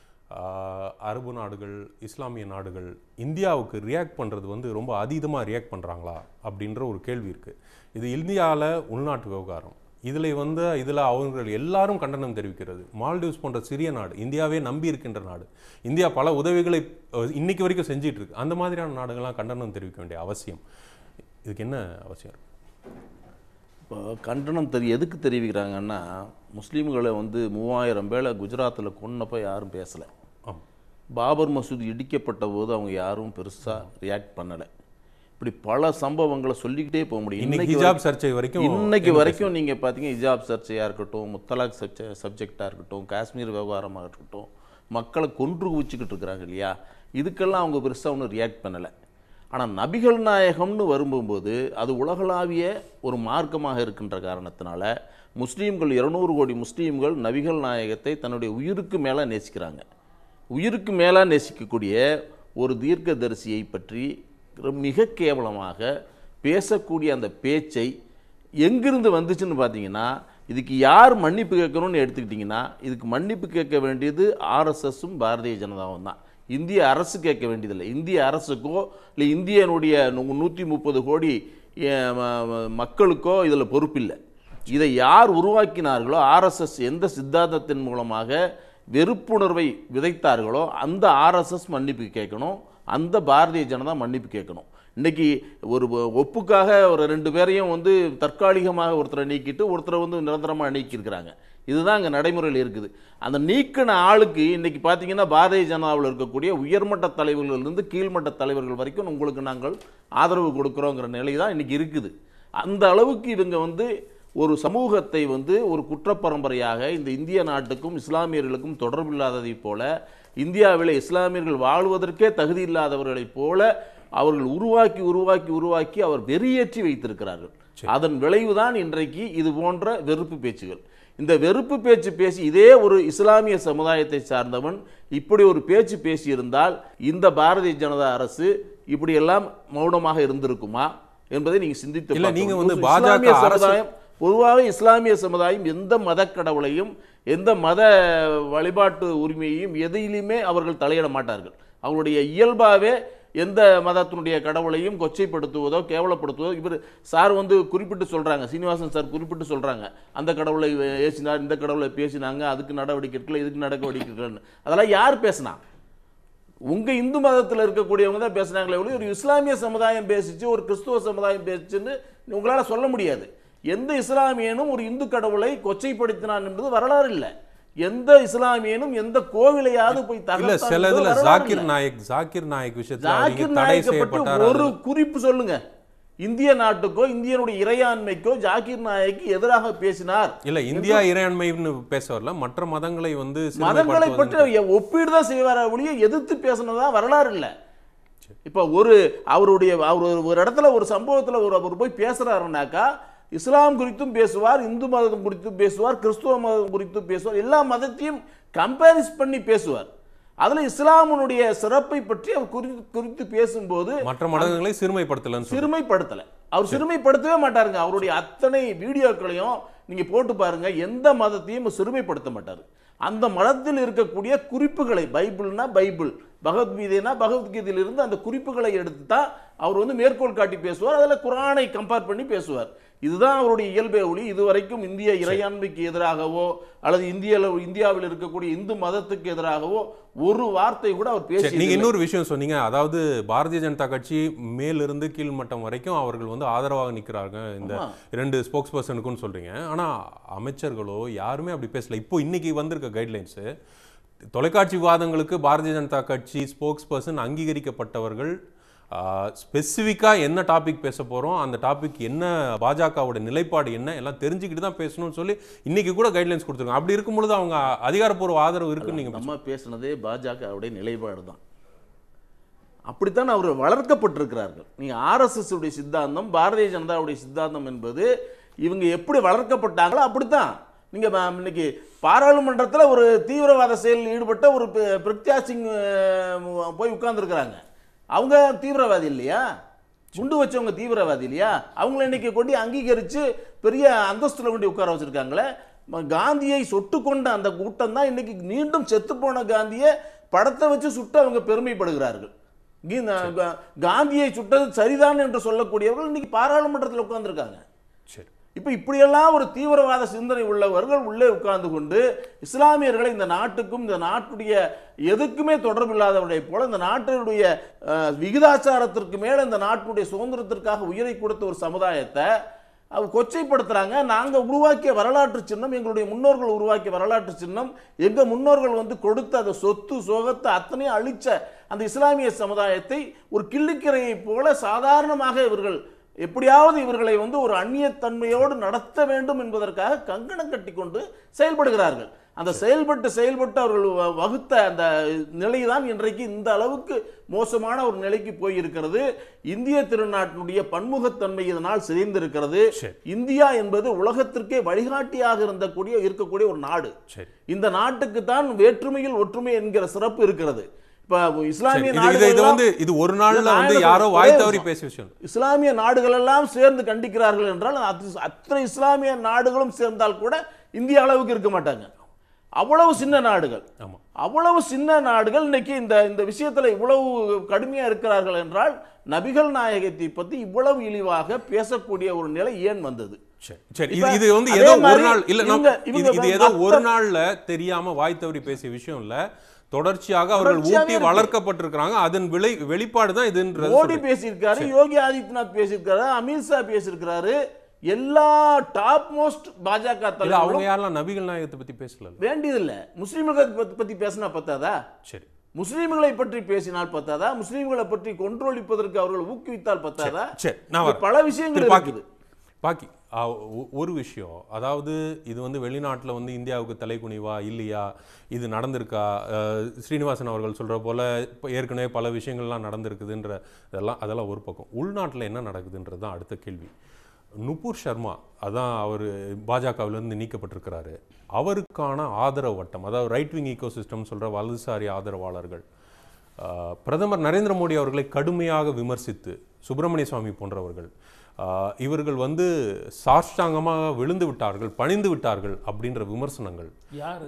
ஆஹ், அரபு நாடுகள் இஸ்லாமிய நாடுகள் இந்தியாவுக்கு ரியாக்ட் பண்றது வந்து ரொம்ப அதீதமா ரியாக்ட் பண்றாங்களா அப்படின்ற ஒரு கேள்வி இருக்கு இது இந்தியாவில் உள்நாட்டு விவகாரம் இதில் வந்து இதில் அவர்கள் எல்லாரும் கண்டனம் தெரிவிக்கிறது மால்டீவ்ஸ் போன்ற சிறிய நாடு இந்தியாவே நம்பி இருக்கின்ற நாடு இந்தியா பல உதவிகளை அஹ், இன்னைக்கு வரைக்கும் செஞ்சிட்டு இருக்கு அந்த மாதிரியான நாடுகள்லாம் கண்டனம் தெரிவிக்க வேண்டிய அவசியம் இதுக்கு என்ன அவசியம் இருக்கு இப்போ கண்டனம் தெரி எதுக்கு தெரிவிக்கிறாங்கன்னா முஸ்லீம்களை வந்து மூவாயிரம் பேரை குஜராத்தில் கொன்னப்போ யாரும் பேசலை ஆமாம் பாபர் மசூதி இடிக்கப்பட்ட போது அவங்க யாரும் பெருசாக ரியாக்ட் பண்ணலை இப்படி பல சம்பவங்களை சொல்லிக்கிட்டே போக முடியும் இன்னைக்கு இன்னைக்கு ஹிஜாப் சர்ச்சை வரைக்கும் இன்னைக்கு வரைக்கும் நீங்கள் பார்த்தீங்க ஹிஜாப் சர்ச்சையாக இருக்கட்டும் முத்தலாக் சர்ச்சை சப்ஜெக்டாக இருக்கட்டும் காஷ்மீர் விவகாரமாக இருக்கட்டும் மக்களை கொன்று குவிச்சுக்கிட்டு இருக்கிறாங்க இல்லையா இதுக்கெல்லாம் அவங்க பெருசாக ஒன்றும் ரியாக்ட் பண்ணலை ஆனால் நபிகள் நாயகம்னு வரும்போது அது உலகளாவிய ஒரு மார்க்கமாக இருக்கின்ற காரணத்தினால முஸ்லீம்கள் இருநூறு கோடி முஸ்லீம்கள் நபிகள் நாயகத்தை தன்னுடைய உயிருக்கு மேலே நேசிக்கிறாங்க உயிருக்கு மேலே நேசிக்கக்கூடிய ஒரு தீர்க்கதரிசியை பற்றி மிக கேவலமாக பேசக்கூடிய அந்த பேச்சை எங்கிருந்து வந்துச்சுன்னு பார்த்தீங்கன்னா இதுக்கு யார் மன்னிப்பு கேட்கணும்னு எடுத்துக்கிட்டிங்கன்னா இதுக்கு மன்னிப்பு கேட்க வேண்டியது ஆர்எஸ்எஸும் பாரதிய ஜனதாவும் தான் இந்திய அரசு கேட்க வேண்டியதில்லை இந்திய அரசுக்கோ இல்லை இந்தியனுடைய நூ- நூற்றி முப்பது கோடி அஹ், ம- ம- மக்களுக்கோ இதில் பொறுப்பில்லை இதை யார் உருவாக்கினார்களோ ஆர்எஸ்எஸ் எந்த சித்தாந்தத்தின் மூலமாக வெறுப்புணர்வை விதைத்தார்களோ அந்த ஆர்எஸ்எஸ் மன்னிப்பு கேட்கணும் அந்த பாரதிய ஜனதா மன்னிப்பு கேட்கணும் இன்னைக்கு ஒரு ஒ- ஒப்புக்காக ஒரு ரெண்டு பேரையும் வந்து தற்காலிகமாக ஒருத்தரை நீக்கிட்டு ஒருத்தரை வந்து நிரந்தரமாக நீக்கியிருக்கிறாங்க இதுதான் அங்கே நடைமுறையில் இருக்குது அந்த நீக்கின ஆளுக்கு இன்னைக்கு பார்த்தீங்கன்னா பாரதிய ஜனதாவில் இருக்கக்கூடிய உயர்மட்ட தலைவர்களிலிருந்து கீழ்மட்ட தலைவர்கள் வரைக்கும் உங்களுக்கு நாங்கள் ஆதரவு கொடுக்குறோங்கிற நிலை தான் இன்னைக்கு இருக்குது அந்த அளவுக்கு இவங்க வந்து ஒரு சமூகத்தை வந்து ஒரு குற்றப்பரம்பரையாக இந்த இந்திய நாட்டுக்கும் இஸ்லாமியர்களுக்கும் தொடர்பில்லாததைப் போல இந்தியாவில் இஸ்லாமியர்கள் வாழ்வதற்கே தகுதி இல்லாதவர்களைப் போல அவர்கள் உருவாக்கி உருவாக்கி உருவாக்கி அவர் வெறியேற்றி வைத்திருக்கிறார்கள் அதன் விளைவுதான் இன்றைக்கு இது போன்ற வெறுப்பு பேச்சுகள் இந்த வெறுப்பு பேச்சு பேசி இதே ஒரு இஸ்லாமிய சமுதாயத்தை சார்ந்தவன் இப்படி ஒரு பேச்சு பேசியிருந்தால் இந்த பாரதிய ஜனதா அரசு இப்படியெல்லாம் மௌனமாக இருந்திருக்குமா என்பதை நீங்க சிந்தித்து இல்ல, பார்க்க நீங்க வேண்டும். வந்து இஸ்லாமிய பாஜக அரசு- சமுதாயம் பொதுவாக இஸ்லாமிய சமுதாயம் எந்த மத கடவுளையும் எந்த மத வழிபாட்டு உரிமையையும் எதையிலுமே அவர்கள் தலையிட மாட்டார்கள் அவங்களுடைய இயல்பாகவே எந்த மதத்தினுடைய கடவுளையும் கொச்சைப்படுத்துவதோ கேவலப்படுத்துவதோ இவர் சார் வந்து குறிப்பிட்டு சொல்றாங்க சீனிவாசன் சார் குறிப்பிட்டு சொல்றாங்க அந்த கடவுளை ஏசினார் இந்த கடவுளை பேசினாங்க அதுக்கு நடவடிக்கை எடுக்கல இதுக்கு நடவடிக்கை எடுக்கலன்னு அதெல்லாம் யார் பேசினா உங்க இந்து மதத்தில் இருக்கக்கூடியவங்க தான் பேசுனாங்களே ஒழிய ஒரு இஸ்லாமிய சமுதாயம் பேசிச்சு ஒரு கிறிஸ்துவ சமுதாயம் பேசிச்சுன்னு உங்களால சொல்ல முடியாது எந்த இஸ்லாமியனும் ஒரு இந்து கடவுளை கொச்சைப்படுத்தினான் என்பது வரலாறு இல்லை எந்த இஸ்லாமியனும் எந்த கோவிலையாவது போய் இல்ல தகர்த்தான் சில என்பது இதுல வரலாறு ஜாக்கிர் இல்லை. நாயக் ஜாக்கிர் நாயக் விஷயத்துல அவங்க ஜாக்கிர் தடை நாயக்கை செய்யப்பட்டார் பற்றி ஒரு அது- குறிப்பு சொல்லுங்க இந்திய நாட்டுக்கோ இந்தியனுடைய இறையாண்மைக்கோ ஜாக்கிர் நாயக்கு எதிராக பேசினார் இல்ல இந்தியா இறையாண்மைன்னு பேச வரல மற்ற மதங்களை வந்து மதங்களை சிறுமைப்படுத்துவது பற்றி ஒப்பீடு தான் செய்வார ஒழிய எதிர்த்து பேசினதா வரலாறு இல்லை இப்போ ஒரு அவருடைய அவர் ஒரு- ஒரு இடத்துல ஒரு சம்பவத்தில் ஒரு அவர் போய் பேசுறாருனாக்கா இஸ்லாம் குறித்தும் பேசுவார் இந்து மதம் குறித்தும் பேசுவார் கிறிஸ்துவ மதம் குறித்தும் பேசுவார் எல்லா மதத்தையும் கம்பேரிஸ் பண்ணி பேசுவார் அதுல இஸ்லாமினுடைய சிறப்பை பற்றி அவர் குறித்து குறித்து பேசும்போது மற்ற மதங்களை சிறுமைப்படுத்தலன்னு சொல்றேன். சிறுமைப்படுத்தல அவர் சிறுமைப்படுத்தவே மாட்டாருங்க அவருடைய அத்தனை வீடியோக்களையும் நீங்க போட்டு பாருங்க எந்த மதத்தையும் சிறுமைப்படுத்த மாட்டாரு அந்த மதத்தில் இருக்கக்கூடிய குறிப்புகளை பைபிள்னா பைபிள் பகவத்கீதைனா பகவத்கீதையிலிருந்து அந்த குறிப்புகளை எடுத்து தான் அவர் வந்து மேற்கோள் காட்டி பேசுவார் அதில் குரானை கம்பேர் பண்ணி பேசுவார் இதுதான் அவருடைய இயல்பே ஒளி இதுவரைக்கும் இந்திய இறையாண்மைக்கு எதிராகவோ அல்லது இந்திய இந்தியாவில் இருக்கக்கூடிய இந்து மதத்துக்கு எதிராகவோ ஒரு வார்த்தை கூட அவர் சரி, நீங்க பேசி இன்னொரு விஷயம் சொன்னீங்க அதாவது பாரதிய ஜனதா கட்சி மேலிருந்து கீழ்மட்டம் வரைக்கும் அவர்கள் வந்து ஆதரவாக நிக்கிறாங்க இந்த ஆமா. ரெண்டு ஸ்போக்ஸ் பர்சனுக்குன்னு சொல்றீங்க ஆனா அமைச்சர்களோ யாருமே அப்படி பேசல இப்போ இன்னைக்கு வந்திருக்க கைட்லைன்ஸ் தொலைக்காட்சி விவாதங்களுக்கு பாரதிய ஜனதா கட்சி ஸ்போக்ஸ் பர்சன் அங்கீகரிக்கப்பட்டவர்கள் ஸ்பெசிஃபிக்காக என்ன டாபிக் பேச போகிறோம் அந்த டாபிக் என்ன பாஜகவோட நிலைப்பாடு என்ன எல்லாம் தெரிஞ்சுக்கிட்டு தான் பேசணும்னு சொல்லி இன்னைக்கு கூட கைட்லைன்ஸ் கொடுத்துருக்காங்க அப்படி இருக்கும் பொழுது அவங்க அதிகாரப்பூர்வ ஆதரவு இருக்குன்னு நீங்க நம்ம பேசுனதே பாஜகவுடைய நிலைப்பாடு தான் அப்படித்தான் அவர் வளர்க்கப்பட்டிருக்கிறார்கள் நீங்க ஆர்எஸ்எஸ் உடைய சித்தாந்தம் பாரதிய ஜனதாவுடைய சித்தாந்தம் என்பது இவங்க எப்படி வளர்க்கப்பட்டாங்களோ அப்படித்தான் நீங்க ம- இன்னைக்கு பாராளுமன்றத்துல ஒரு தீவிரவாத செயலில் ஈடுபட்ட ஒரு பி- பிரக்யா சிங் அஹ், போய் உட்கார்ந்துருக்கிறாங்க அவங்க தீவிரவாதி இல்லையா குண்டு வச்சவங்க தீவிரவாதி இல்லையா அவங்கள இன்னைக்கு கொண்டு அங்கீகரிச்சு பெரிய அந்தஸ்துல கொண்டு உட்கார வச்சிருக்காங்களே ம- காந்தியை சொட்டு கொண்ட அந்த கூட்டம் தான் இன்னைக்கு மீண்டும் செத்து போன காந்தியை படத்தை வச்சு சுட்டு அவங்க பெருமைப்படுகிறார்கள் கீ- கா- காந்தியை சுட்டது சரிதான் என்று சொல்லக்கூடியவர்கள் இன்னைக்கு பாராளுமன்றத்தில் உட்கார்ந்திருக்காங்க சரி இப்போ இப்படியெல்லாம் ஒரு தீவிரவாத சிந்தனை உள்ளவர்கள் உள்ளே உட்கார்ந்து கொண்டு இஸ்லாமியர்களை இந்த நாட்டுக்கும் இந்த நாட்டுடைய எதுக்குமே தொடர்பு இல்லாதவர்களை போல இந்த நாட்டினுடைய அஹ், விகிதாச்சாரத்திற்கு மேல இந்த நாட்டுடைய சுதந்திரத்திற்காக உயிரை கொடுத்த ஒரு சமுதாயத்தை அவங்க கொச்சைப்படுத்துறாங்க நாங்க உருவாக்கிய வரலாற்று சின்னம் எங்களுடைய முன்னோர்கள் உருவாக்கிய வரலாற்று சின்னம் எங்க முன்னோர்கள் வந்து கொடுத்த அந்த சொத்து சோகத்தை அத்தனையும் அழிச்ச அந்த இஸ்லாமிய சமுதாயத்தை ஒரு கிள்ளிக்கரையை போல சாதாரணமாக இவர்கள் எப்படியாவது இவர்களை வந்து ஒரு அந்நியத்தன்மையோடு நடத்த வேண்டும் என்பதற்காக கங்கணம் கட்டி கொண்டு செயல்படுகிறார்கள் அந்த செயல்பட்டு செயல்பட்டு அவர்கள் வ- வகுத்த அந்த நிலை தான் இன்றைக்கு இந்த அளவுக்கு மோசமான ஒரு நிலைக்கு போயிருக்கிறது இந்திய திருநாட்டினுடைய பன்முகத்தன்மை இதனால் சிதைந்திருக்கிறது சரி. இந்தியா என்பது உலகத்திற்கே வழிகாட்டியாக இருந்தக்கூடிய இருக்கக்கூடிய ஒரு நாடு சரி இந்த நாட்டுக்கு தான் வேற்றுமையில் ஒற்றுமை என்கிற சிறப்பு இருக்கிறது இப்ப இஸ்லாமிய சரி, இது- இது இது நாடுகள் வந்து இது ஒரு நாள்ல இல்ல, நான் வந்து என்ன யாரோ சொல்றேன், வாய் ஒரே தவறி நிமிஷம். பேசிய விஷயம் இஸ்லாமிய நாடுகள் எல்லாம் சேர்ந்து கண்டிக்கிறார்கள் என்றால் அது அத்தனை இஸ்லாமிய நாடுகளும் சேர்ந்தால் கூட இந்திய அளவுக்கு இருக்க மாட்டாங்க அவ்வளவு சின்ன நாடுகள் ஆமா அவ்வளவு சின்ன நாடுகள் இன்னைக்கு இந்த இந்த விஷயத்துல இவ்வளவு கடுமையா இருக்கிறார்கள் என்றால் நபிகள் நாயகத்தை பத்தி இவ்வளவு இழிவாக பேசக்கூடிய ஒரு நிலை ஏன் வந்தது சரி சரி இப்ப இது இது வந்து அதே ஏதோ ஒரு மாதிரி நாள் இல்ல நான் இவங்க- இவங்க இது இது ஏதோ மத்த- ஒரு நாள்ல தெரியாம வாய் தவறி பேசிய விஷயம் இல்ல தொடர்ச்சியாக அவர்கள் தொடர்ச்சியாவே ஊட்டி இருக்கு. வளர்க்கப்பட்டிருக்கிறாங்க அதன் விளை வெளிப்பாடு தான் இதுன்றது மோடி சொல்றேன். பேசியிருக்காரு யோகி ஆதித்யநாத் பேசியிருக்காரு அமித்ஷா பேசியிருக்காரு எல்லா டாப் மோஸ்ட் பாஜக இல்ல அவங்க தலைவர்களும் யாரெல்லாம் நபிகள் நாயகத்தை பத்தி பேசல வேண்டியதில்லை முஸ்லீம்களை பத்தி- பத்தி பேசினா பத்தாதா சரி முஸ்லீம்களை பற்றி பேசினால் பத்தாதா முஸ்லீம்களை பற்றி கொன்றொழிப்பதற்கு அவர்கள் ஊக்குவித்தால் பத்தாதா சரி நான் இது வரேன். பல விஷயங்கள் திரு பாக்கி இருக்குது பாக்கி ஆ, ஒ- ஒரு விஷயம் அதாவது இது வந்து வெளிநாட்டில் வந்து இந்தியாவுக்கு தலைக்குனிவா இல்லையா இது நடந்திருக்கா அஹ், ஸ்ரீனிவாசன் அவர்கள் சொல்ற போல இப்போ ஏற்கனவே பல விஷயங்கள்லாம் நடந்திருக்குதுன்ற இதெல்லாம் அதெல்லாம் ஒரு பக்கம் உள்நாட்டில் என்ன நடக்குதுன்றது தான் அடுத்த கேள்வி நுபுர் சர்மா அதான் அவர் பாஜகவிலிருந்து நீக்கப்பட்டிருக்கிறாரு அவருக்கான ஆதரவு வட்டம் அதாவது ரைட் விங் ஈகோ சிஸ்டம் சொல்கிற வலதுசாரி ஆதரவாளர்கள் ஆஹ், பிரதமர் நரேந்திர மோடி அவர்களை கடுமையாக விமர்சித்து சுப்பிரமணிய சுவாமி போன்றவர்கள் ஆஹ், இவர்கள் வந்து சாஷ்டாங்கமாக விழுந்து விட்டார்கள் பணிந்து விட்டார்கள் அப்படின்ற விமர்சனங்கள் யார்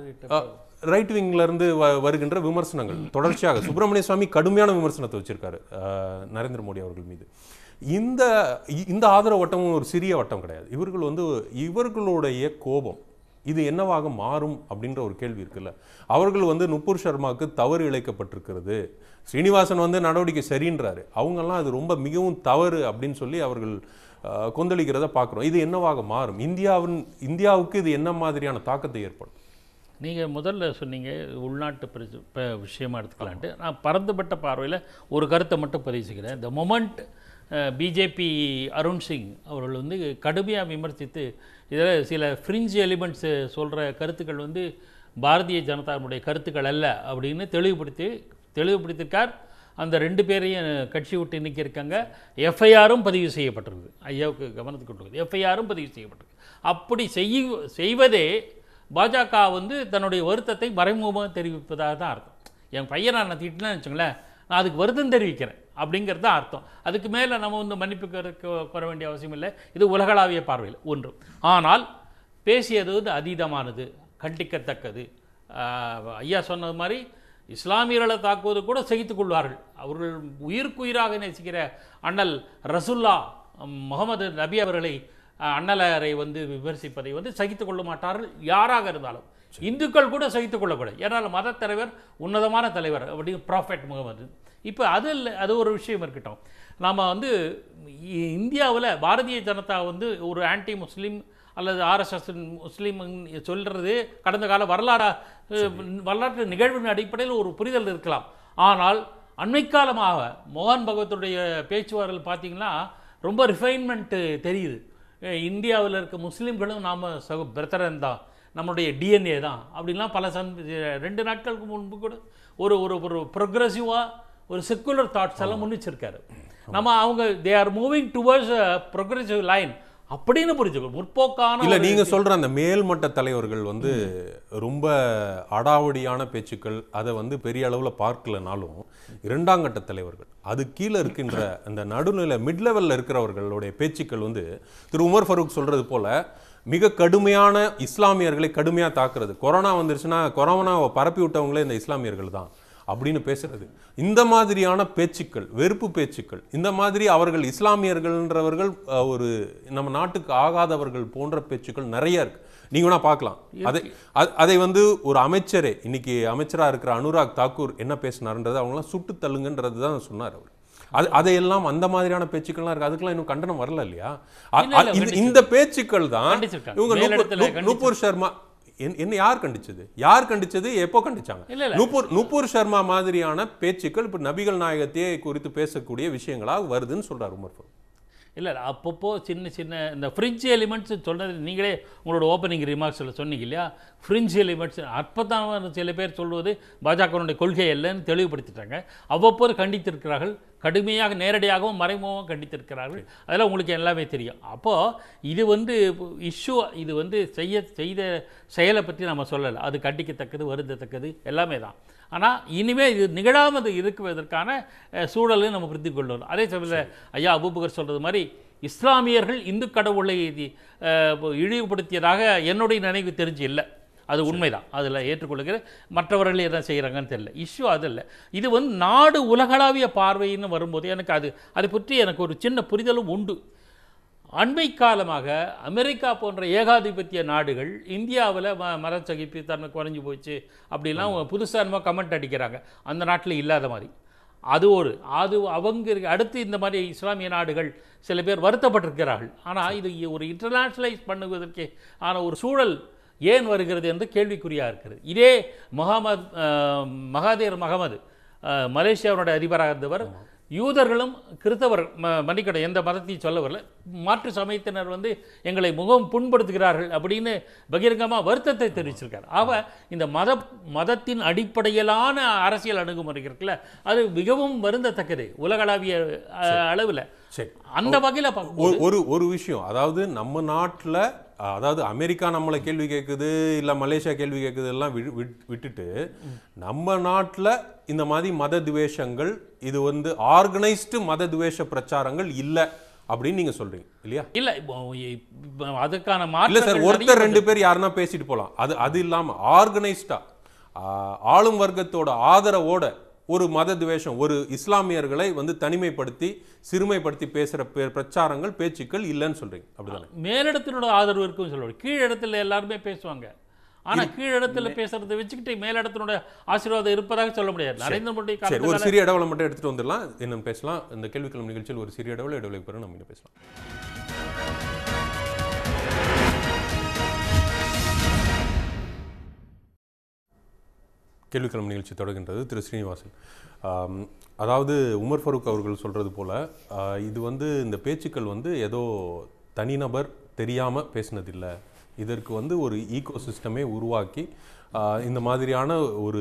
ரைட் விங்ல இருந்து வ- வருகின்ற விமர்சனங்கள் தொடர்ச்சியாக சுப்பிரமணிய சுவாமி கடுமையான விமர்சனத்தை வச்சிருக்காரு ஆஹ், நரேந்திர மோடி அவர்கள் மீது இந்த இ- இந்த ஆதரவு வட்டமும் ஒரு சிறிய வட்டம் கிடையாது இவர்கள் வந்து இவர்களுடைய கோபம் இது என்னவாக மாறும் அப்படின்ற ஒரு கேள்வி இருக்குல்ல அவர்கள் வந்து நுப்பூர் சர்மாவுக்கு தவறு இழைக்கப்பட்டிருக்கிறது ஸ்ரீனிவாசன் வந்து நடவடிக்கை சரின்றாரு அவங்கெல்லாம் அது ரொம்ப மிகவும் தவறு அப்படின்னு சொல்லி அவர்கள் ஆஹ், கொந்தளிக்கிறத பார்க்குறோம் இது என்னவாக மாறும் இந்தியாவின் இந்தியாவுக்கு இது என்ன மாதிரியான தாக்கத்தை ஏற்படும் நீங்கள் முதல்ல சொன்னீங்க உள்நாட்டு பிரச்ச ப- விஷயமா எடுத்துக்கலான்ட்டு நான் பரந்துபட்ட பார்வையில் ஒரு கருத்தை மட்டும் பதிவு செய்கிறேன் இந்த மொமெண்ட் பிஜேபி அருண் சிங் அவர்கள் வந்து கடுமையாக விமர்சித்து இதில் சில ஃப்ரிஞ்ச் எலிமெண்ட்ஸ் சொல்கிற கருத்துக்கள் வந்து பாரதிய ஜனதாவுடைய கருத்துக்கள் அல்ல அப்படின்னு தெளிவுபடுத்தி தெளிவுபடுத்தியிருக்கார் அந்த ரெண்டு பேரையும் கட்சி விட்டு நீக்கியிருக்காங்க எஃப்ஐஆரும் பதிவு செய்யப்பட்டிருக்கு ஐயாவுக்கு கவனத்துக்கு கொண்டு வருது எஃப்ஐஆரும் பதிவு செய்யப்பட்டிருக்கு அப்படி செய்ய செய்வதே பாஜக வந்து தன்னுடைய வருத்தத்தை மறைமுகமாக தெரிவிப்பதாக தான் அர்த்தம் என் பையனை நான் திட்டினேன்னு வச்சுங்களேன் நான் அதுக்கு வருத்தம் தெரிவிக்கிறேன் அப்படிங்கிறது தான் அர்த்தம் அதுக்கு மேலே நம்ம வந்து மன்னிப்பு கோர- கோ- கோர வேண்டிய அவசியம் இல்லை இது உலகளாவிய பார்வையில் ஒன்று ஆனால் பேசியது வந்து அதீதமானது கண்டிக்கத்தக்கது ஆஹ், ஐயா சொன்னது மாதிரி இஸ்லாமியர்களை தாக்குவது கூட சகித்துக் கொள்வார்கள் அவர்கள் உயிருக்குயிராக நேசிக்கிற அண்ணல் ரசுல்லா ம், முகமது நபி அவர்களை அஹ், அண்ணலரை வந்து விமர்சிப்பதை வந்து சகித்துக் கொள்ள மாட்டார்கள் யாராக இருந்தாலும் இந்துக்கள் கூட சகித்துக் கொள்ளக்கூடாது ஏன்னால் மத தலைவர் உன்னதமான தலைவர் அப்படின்னு ப்ராஃபெட் முகமது இப்போ அது இல்லை அது ஒரு விஷயம் இருக்கட்டும் நாம் வந்து இந்தியாவில் பாரதிய ஜனதா வந்து ஒரு ஆன்டி முஸ்லீம் அல்லது ஆர்எஸ்எஸ் முஸ்லீம் சொல்கிறது கடந்த கால வரலாறு வரலாற்று நிகழ்வின் அடிப்படையில் ஒரு புரிதல் இருக்கலாம் ஆனால் அண்மைக்காலமாக மோகன் பகவத்துடைய பேச்சுவார்கள் பார்த்தீங்கன்னா ரொம்ப ரிஃபைன்மெண்ட்டு தெரியுது இந்தியாவில் இருக்க முஸ்லீம்களும் நாம் சக பிரதரன் தான் நம்மளுடைய டிஎன்ஏ தான் அப்படின்லாம் பல சந் ரெண்டு நாட்களுக்கு முன்பு கூட ஒரு ஒரு ஒரு ப்ரொக்ரெசிவாக ஒரு செக்குலர் தாட்ஸ் எல்லாம் முன்னிச்சிருக்காரு நம்ம அவங்க they are moving towards progressive line அப்படின்னு புரிஞ்சுக்கணும் முற்போக்கான இல்ல ஒரு- நீங்க சொல்ற அந்த மேல்மட்ட தலைவர்கள் வந்து ரொம்ப அடாவடியான பேச்சுக்கள் அதை வந்து பெரிய அளவுல பார்க்கலனாலும் இரண்டாங்கட்ட தலைவர்கள் அது கீழே இருக்கின்ற அந்த நடுநிலை மிட் லெவல்ல இருக்கிறவர்களுடைய பேச்சுக்கள் வந்து திரு உமர் ஃபரூக் சொல்றது போல மிக கடுமையான இஸ்லாமியர்களை கடுமையா தாக்குறது கொரோனா வந்துருச்சுன்னா கொரோனாவை பரப்பி விட்டவங்களே இந்த இஸ்லாமியர்கள் தான் அப்படின்னு பேசுறது இந்த மாதிரியான பேச்சுக்கள் வெறுப்பு பேச்சுக்கள் இந்த மாதிரி அவர்கள் இஸ்லாமியர்கள்ன்றவர்கள் அஹ், ஒரு நம்ம நாட்டுக்கு ஆகாதவர்கள் போன்ற பேச்சுக்கள் நிறைய இருக்கு நீங்க வேணா பார்க்கலாம் அதை அ- அதை வந்து ஒரு அமைச்சரே இன்னைக்கு அமைச்சரா இருக்கிற அனுராக் தாக்கூர் என்ன பேசினாருன்றது அவங்களாம் சுட்டு தள்ளுங்கன்றது தான் சொன்னார் அவர் அது அதையெல்லாம் அந்த மாதிரியான பேச்சுக்கள்லாம் இருக்கு அதுக்கெல்லாம் இன்னும் கண்டனம் வரல இல்லையா அ- இல்ல, இல்ல, அ- இந்த- இந்த பேச்சுக்கள் தான் கண்டிச்சிருக்காங்க. இவங்க மேலிடத்துல நூபுர் நூ- நூபுர் சர்மா என்- என்ன யார் கண்டிச்சது யார் கண்டிச்சது எப்போ கண்டிச்சாங்க இல்ல, இல்ல. நூபுர் நூபுர் சர்மா மாதிரியான பேச்சுக்கள் இப்ப நபிகள் நாயகத்தையே குறித்து பேசக்கூடிய விஷயங்களா வருதுன்னு சொல்றாரு உமர் ஃபரூக். இல்லை இல்லை அப்பப்போ சின்ன சின்ன இந்த ஃப்ரிட்ஜ் எலிமெண்ட்ஸ் சொன்னது நீங்களே உங்களோட ஓப்பனிங் ரிமார்க்ஸில் சொன்னீங்க இல்லையா ஃப்ரிட்ஜ் எலிமெண்ட்ஸ் அற்புதமான சில பேர் சொல்வது பாஜகவினுடைய கொள்கை இல்லைன்னு தெளிவுபடுத்திட்டாங்க அவ்வப்போது கண்டித்திருக்கிறார்கள் கடுமையாக நேரடியாகவும் மறைமுகமாக கண்டித்திருக்கிறார்கள் அதெல்லாம் உங்களுக்கு எல்லாமே தெரியும் அப்போது இது வந்து இஷ்யூ இது வந்து செய்ய செய்த செயலை பற்றி நம்ம சொல்லலை அது கண்டிக்கத்தக்கது வருந்தத்தக்கது எல்லாமே தான் ஆனால் இனிமேல் இது நிகழாமல் இருக்குவதற்கான அஹ், சூழலை நம்ம புரிந்து கொள்ளணும் அதே சமயத்தில் ஐயா அபூபக்கர் சொல்கிறது மாதிரி இஸ்லாமியர்கள் இந்து கடவுளை இது, அஹ், இழிவுபடுத்தியதாக என்னுடைய நினைவு தெரிஞ்சு இல்லை அது உண்மைதான் அதில் ஏற்றுக்கொள்கிற மற்றவர்கள் என்ன செய்கிறாங்கன்னு தெரியல இஷ்யூ அது இல்லை இது வந்து நாடு உலகளாவிய பார்வைன்னு வரும்போது எனக்கு அது அதை பற்றி எனக்கு ஒரு சின்ன புரிதலும் உண்டு அண்மை காலமாக அமெரிக்கா போன்ற ஏகாதிபத்திய நாடுகள் இந்தியாவில் ம மரச்சகிப்பு தன்மை குறைஞ்சி போச்சு அப்படிலாம் புதுசாக என்னமோ கமெண்ட் அடிக்கிறாங்க அந்த நாட்டில் இல்லாத மாதிரி அது ஒரு அது அவங்க இருக்க- அடுத்து இந்த மாதிரி இஸ்லாமிய நாடுகள் சில பேர் வருத்தப்பட்டிருக்கிறார்கள் ஆனால் இது ஒரு இன்டர்நேஷ்னலைஸ் பண்ணுவதற்கு ஆன ஒரு சூழல் ஏன் வருகிறது என்று கேள்விக்குறியாக இருக்கிறது இதே முகமது அஹ், மகாதீர் மகமது அஹ், மலேசியாவுடைய அதிபராக இருந்தவர் யூதர்களும் கிறிஸ்தவர் ம மன்னிக்கணும் எந்த மதத்தையும் சொல்ல வரல மாற்று சமயத்தினர் வந்து எங்களை முகம் புண்படுத்துகிறார்கள் அப்படின்னு பகிரங்கமாக வருத்தத்தை தெரிவிச்சிருக்கார் அவ இந்த மத மதத்தின் அடிப்படையிலான அரசியல் அணுகுமுறை இருக்குல்ல அது மிகவும் வருந்தத்தக்கது உலகளாவிய அளவில் சரி அந்த வகையில் பார்க்கும்போது ஒரு ஒரு ஒரு விஷயம் அதாவது நம்ம நாட்டுல அஹ், அதாவது அமெரிக்கா நம்மளை கேள்வி கேட்குது இல்ல மலேசியா கேள்வி கேட்குது எல்லாம் வி- விட்- விட்டுட்டு நம்ம நாட்டுல இந்த மாதிரி மத துவேஷங்கள் இது வந்து ஆர்கனைஸ்டு மத துவேஷ பிரச்சாரங்கள் இல்ல அப்படின்னு நீங்க சொல்றீங்க இல்லையா இல்லை இப்போ இப்போ அதுக்கான இல்ல மாற்று சார் ஒருத்தர் ரெண்டு பேர் யாருன்னா பேசிட்டு போலாம் அது அது இல்லாம ஆர்கனைஸ்டா ஆளும் வர்க்கத்தோட ஆதரவோட ஒரு மத துவேஷம் ஒரு இஸ்லாமியர்களை வந்து தனிமைப்படுத்தி சிறுமைப்படுத்தி பேசுற பே- பிரச்சாரங்கள் பேச்சுக்கள் இல்லைன்னு சொல்றீங்க அப்படிதானே மேலிடத்தினோட ஆதரவு இருக்குன்னு சொல்லுவாங்க கீழிடத்துல எல்லாருமே பேசுவாங்க ஆனா கீழிடத்துல பேசுறதை வச்சுக்கிட்டு மேலிடத்தினோட ஆசீர்வாதம் இருப்பதாக சொல்ல முடியாது நரேந்திர மோடி சரி ஒரு காலத்துல சிறிய இடவலை மட்டும் எடுத்துட்டு வந்துடலாம் என்னன்னு பேசலாம் இந்த கேள்விக்கிழமை நிகழ்ச்சியில் ஒரு சிறிய இடவலை இடவலை பிறகு நம்ம இன்னும் பேசலாம் கேள்விக்கிழமை நிகழ்ச்சி தொடர்கின்றது திரு ஸ்ரீனிவாசன் ஆம், அதாவது உமர் ஃபரூக் அவர்கள் சொல்கிறது போல் இது வந்து இந்த பேச்சுக்கள் வந்து ஏதோ தனிநபர் தெரியாமல் பேசினதில்லை இதற்கு வந்து ஒரு ஈகோ சிஸ்டமே உருவாக்கி ஆ, இந்த மாதிரியான ஒரு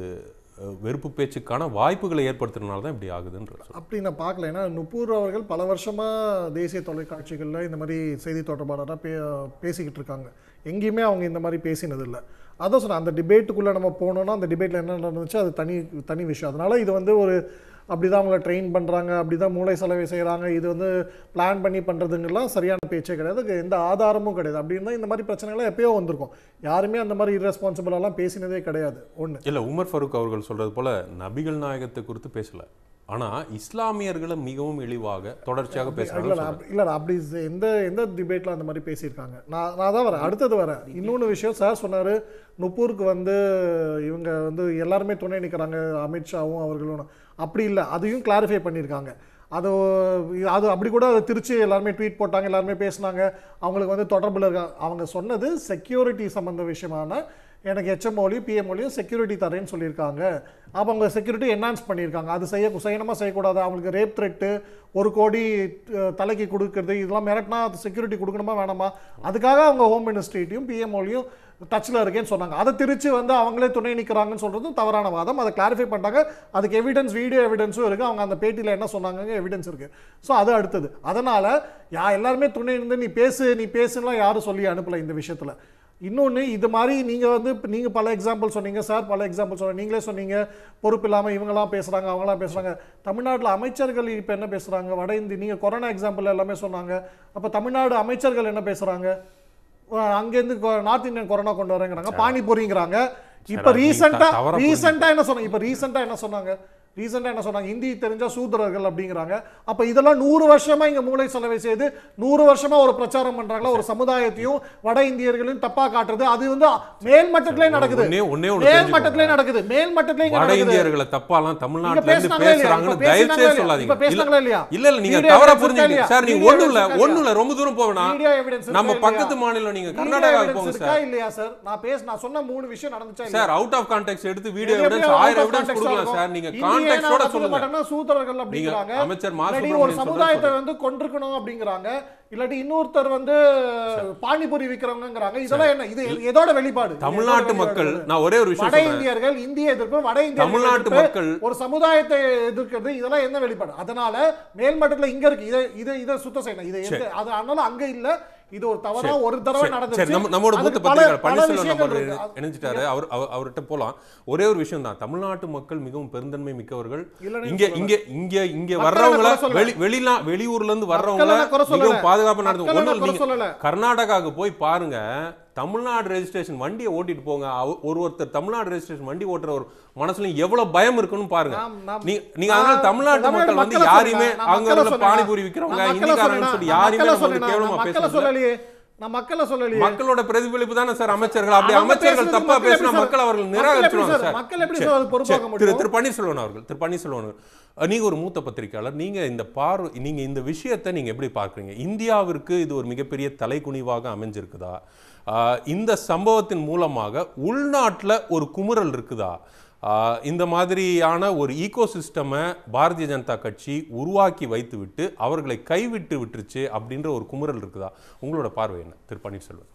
அ, வெறுப்பு பேச்சுக்கான வாய்ப்புகளை ஏற்படுத்துறதுனால தான் இப்படி ஆகுதுன்ற அப்படி நான் பார்க்கல ஏன்னா நுப்பூர் அவர்கள் பல வருஷமா தேசிய தொலைக்காட்சிகளில் இந்த மாதிரி செய்தி தொடர்பாளராக பே பேசிக்கிட்டு இருக்காங்க எங்கேயுமே அவங்க இந்த மாதிரி பேசினதில்லை அதான் சொன்னேன் அந்த டிபேட்டுக்குள்ளே நம்ம போனோம்னா அந்த டிபேட்டில் என்ன நடந்துச்சு அது தனி தனி விஷயம் அதனால இது வந்து ஒரு அப்படி தான் அவங்கள ட்ரெயின் பண்ணுறாங்க அப்படி தான் மூளை செலவை செய்கிறாங்க இது வந்து பிளான் பண்ணி பண்ணுறதுங்கெல்லாம் சரியான பேச்சே கிடையாது அதுக்கு எந்த ஆதாரமும் கிடையாது அப்படி இருந்தால் இந்த மாதிரி பிரச்சனைகள்லாம் எப்பயோ வந்திருக்கும் யாருமே அந்த மாதிரி irresponsible-ஆலாம் பேசினதே கிடையாது ஒன்று இல்லை உமர் ஃபரூக் அவர்கள் சொல்றது போல நபிகள் நாயகத்தை குறித்து பேசல ஆனா இஸ்லாமியர்களை மிகவும் இழிவாக தொடர்ச்சியாக இல்ல பேசுறாங்க இல்ல அப்படி- இல்ல அப்படி செ- எந்த எந்த டிபேட்ல அந்த மாதிரி பேசியிருக்காங்க நான் நான் தான் வரேன் அடுத்தது வரேன் இன்னொன்று விஷயம் சார் சொன்னாரு நுப்பூருக்கு வந்து இவங்க வந்து எல்லாருமே துணை நிற்கிறாங்க அமித்ஷாவும் அவர்களும் அப்படி இல்லை அதையும் கிளாரிஃபை பண்ணியிருக்காங்க அது அது அப்படி கூட அதை திருச்சி எல்லாருமே ட்வீட் போட்டாங்க எல்லாருமே பேசினாங்க அவங்களுக்கு வந்து தொடர்பில் இருக்காங்க அவங்க சொன்னது செக்யூரிட்டி சம்மந்த விஷயமான எனக்கு ஹெச்எம்ஓலையும் பிஎம்ஓலையும் செக்யூரிட்டி தரேன்னு சொல்லியிருக்காங்க அப்போ அவங்க செக்யூரிட்டி என்ஹான்ஸ் பண்ணியிருக்காங்க அது செய்ய செய்யணுமா செய்யக்கூடாது அவங்களுக்கு ரேப் த்ரெட்டு ஒரு கோடி அஹ், தலைக்கு கொடுக்கறது இதெல்லாம் மிரட்டினா அது செக்யூரிட்டி கொடுக்கணுமா வேணாமா அதுக்காக அவங்க ஹோம் மினிஸ்ட்ரிட்டையும் பிஎம்ஓலையும் டச்சில் இருக்கேன்னு சொன்னாங்க அதை திருச்சி வந்து அவங்களே துணை நிற்கிறாங்கன்னு சொல்கிறதும் தவறான வாதம் அதை கிளாரிஃபை பண்ணிட்டாங்க அதுக்கு எவிடன்ஸ் வீடியோ எவிடன்ஸும் இருக்குது அவங்க அந்த பேட்டியில் என்ன சொன்னாங்க எவிடன்ஸ் இருக்குது ஸோ அது அடுத்தது அதனால் யா எல்லாருமே துணை இருந்து நீ பேசு நீ பேசுலாம் யாரும் சொல்லி அனுப்பலை இந்த விஷயத்தில் இன்னொன்று இது மாதிரி நீங்கள் வந்து இப்போ நீங்கள் பல எக்ஸாம்பிள் சொன்னீங்க சார் பல எக்ஸாம்பிள் சொன்னீங்க நீங்களே சொன்னீங்க பொறுப்பு இல்லாமல் இவங்களாம் பேசுகிறாங்க அவங்களாம் பேசுகிறாங்க தமிழ்நாட்டில் அமைச்சர்கள் இப்போ என்ன பேசுகிறாங்க வட இந்தி நீங்கள் கொரோனா எக்ஸாம்பிள் எல்லாமே சொன்னாங்க அப்போ தமிழ்நாடு அமைச்சர்கள் என்ன பேசுகிறாங்க அங்கேருந்து கொ- நார்த் இந்தியன் கொரோனா கொண்டு வரேங்கிறாங்க பானிபூரிங்கிறாங்க இப்போ அது நீங்க ரீசெண்டாக த- தவறா ரீசெண்டாக என்ன சொன்னாங்க இப்போ ரீசெண்டாக என்ன சொன்னாங்க ரீசெண்டாக என்ன சொன்னாங்க ஹிந்தி தெரிஞ்ச சூத்திரர்கள் அப்படிங்கிறாங்க அப்போ இதெல்லாம் நூறு வருஷமா இங்க மூளை செலவை செய்து நூறு வருஷமா ஒரு பிரச்சாரம் பண்றாங்களா ஒரு சமுதாயத்தையும் வட இந்தியர்களையும் தப்பா காட்டுறது அது வந்து மேல் மட்டத்திலே நடக்குது ஒண்ணே ஒண்ணே ஒண்ணு மேல் தெரிஞ்சுக்கோங்க. மட்டத்திலே நடக்குது மேல் மட்டத்திலே இங்க வட நடக்குது இந்தியர்களை தப்பாலாம் இங்க தமிழ்நாட்டுல இருந்து பேசுனாங்களா இல்லையா? பேசுறாங்கன்னு இப்ப தயவு பேசுனாங்களா செய்து இல்லையா? சொல்லாதீங்க இப்ப பேசுனாங்களா இல்லையா? இல்ல இல்ல நீங்க Video தவறா evidence புரிஞ்சுக்கீங்க இருக்கா சார் நீங்க இல்லையா? ஒண்ணும் இல்ல Video ஒண்ணும் இல்ல ரொம்ப தூரம் போவேனா Video evidence நம்ம இருக்கா பக்கத்து இல்லையா? மாநிலம் நீங்க Video கர்நாடகாவுக்கு evidence போங்க இருக்கா சார் இல்லையா சார் நான் பேச நான் சொன்ன மூணு விஷயம் நடந்துச்சா இல்லையா? சார் அவுட் ஆஃப் கான்டெக்ட் எடுத்து வீடியோ இது எப்படி எவிடன்ஸ் out ஆயிரம் of எவிடன்ஸ் context கொடுக்கலாம் இருக்கும்? சார் நீங்க இந்திய கான்டெக்டோட நாடு சொல்லுங்க மாட்டோம்னா சூத்திரர்கள் அப்படிங்கிறாங்க அமைச்சர் மா இல்லாட்டி சுப்பிரமணியன் ஒரு சொல்றது சமுதாயத்தை வந்து கொண்டிருக்கணும் அப்படிங்கிறாங்க இல்லாட்டி இன்னொருத்தர் வந்து பானிபூரி விக்கிறவங்கங்கிறாங்க இதெல்லாம் என்ன இது எதோட வெளிப்பாடு இது தமிழ்நாட்டு எதோட மக்கள் வெளிப்பாடு? நான் ஒரே ஒரு விஷயம் வட சொல்றேன் இந்தியர்கள் இந்திய எதிர்ப்பு வட இந்திய தமிழ்நாட்டு மக்கள் ஒரு சமுதாயத்தை எதிர்க்கிறது இதெல்லாம் என்ன வெளிப்பாடு அதனால மேல்மட்டத்துல இங்க இருக்கு இதை இதை இதை சுத்தம் செய்யணும் இது எங்க அது அதனால அங்க இல்ல இது ஒரு தவறா சரி, ஒரு தடவை சரி, நடந்துச்சு சரி நம்ம நம்மோட மூத்த அதுக்கு பல- பத்திரிகையாளர் பல பன்னீர்செல்வம் விஷயங்கள் நம்ம இருக்கு. அது- இணைஞ்சிட்டாரு அவர் அவர்- அவர்கிட்ட போலாம் ஒரே ஒரு விஷயம் தான் தமிழ்நாட்டு மக்கள் மிகவும் பெருந்தன்மை மிக்கவர்கள் இல்லைன்னு இங்க இங்க இங்க இங்க மக்களை வர்றவங்கள குறை சொல்லல. வெளி வெளிநா வெளியூர்ல இருந்து வர்றவங்கள மக்களை நான் குறை சொல்லல. மிகவும் பாதுகாப்பா நடந்து மக்களை ஒண்ணும் நான் குறை இல்ல, சொல்லல. நீங்க கர்நாடகாவுக்கு போய் பாருங்க தமிழ்நாடு ரெஜிஸ்ட்ரேஷன் வண்டியை ஓட்டிட்டு போங்க அவ- ஒரு ஒருத்தர் தமிழ்நாடு ரெஜிஸ்ட்ரேஷன் வண்டி ஓட்டுற ஒரு மனசுல எவ்வளவு பயம் இருக்குன்னு பாருங்க நாம்- நாம்- நீ- நீங்க அதனால நான் தமிழ்நாட்டு எல்லாமே மக்கள் வந்து மக்களை யாரையுமே சொல்றேன். நான் அங்க மக்களை உள்ள சொல்றேன். பானிபூரி விக்கிறவங்க நான் மக்களை இந்திக்காரங்கன்னு சொல்றேன். சொல்லி நான் யாரையுமே மக்களை நம்ம வந்து சொல்றேன். கேவலமா நான் மக்களை பேசுறது சொல்லலையே நான் மக்களை சொல்லலையே மக்களோட பிரதிபலிப்பு தானே சார் அமைச்சர்கள் அப்படி அவங்க அமைச்சர்கள் பேசுறது தப்பா மக்கள் பேசினா எப்படி மக்கள் சார்? அவர்கள் மக்கள் எப்படி நிராகரிச்சிருவாங்க சார்? சார் மக்கள் எப்படி சரி, சார் அது பொறுப்பாக்க சரி, முடியும்? திரு திரு பன்னீர்செல்வன் அவர்கள் திரு பன்னீர்செல்வன் அவர்கள். அஹ், நீங்க ஒரு மூத்த பத்திரிகையாளர் நீங்க இந்த பார்வை நீங்க இந்த விஷயத்தை நீங்க எப்படி பார்க்குறீங்க இந்தியாவிற்கு இது ஒரு மிகப்பெரிய தலைக்குனிவாக அமைஞ்சிருக்குதா அஹ், இந்த சம்பவத்தின் மூலமாக உள்நாட்டுல ஒரு குமுறல் இருக்குதா அஹ், இந்த மாதிரியான ஒரு ஈகோ சிஸ்டமை பாரதிய ஜனதா கட்சி உருவாக்கி வைத்துவிட்டு அவர்களை கைவிட்டு விட்டுருச்சு அப்படின்ற ஒரு குமுறல் இருக்குதா உங்களோட பார்வை என்ன திரு பன்னீர்செல்வன்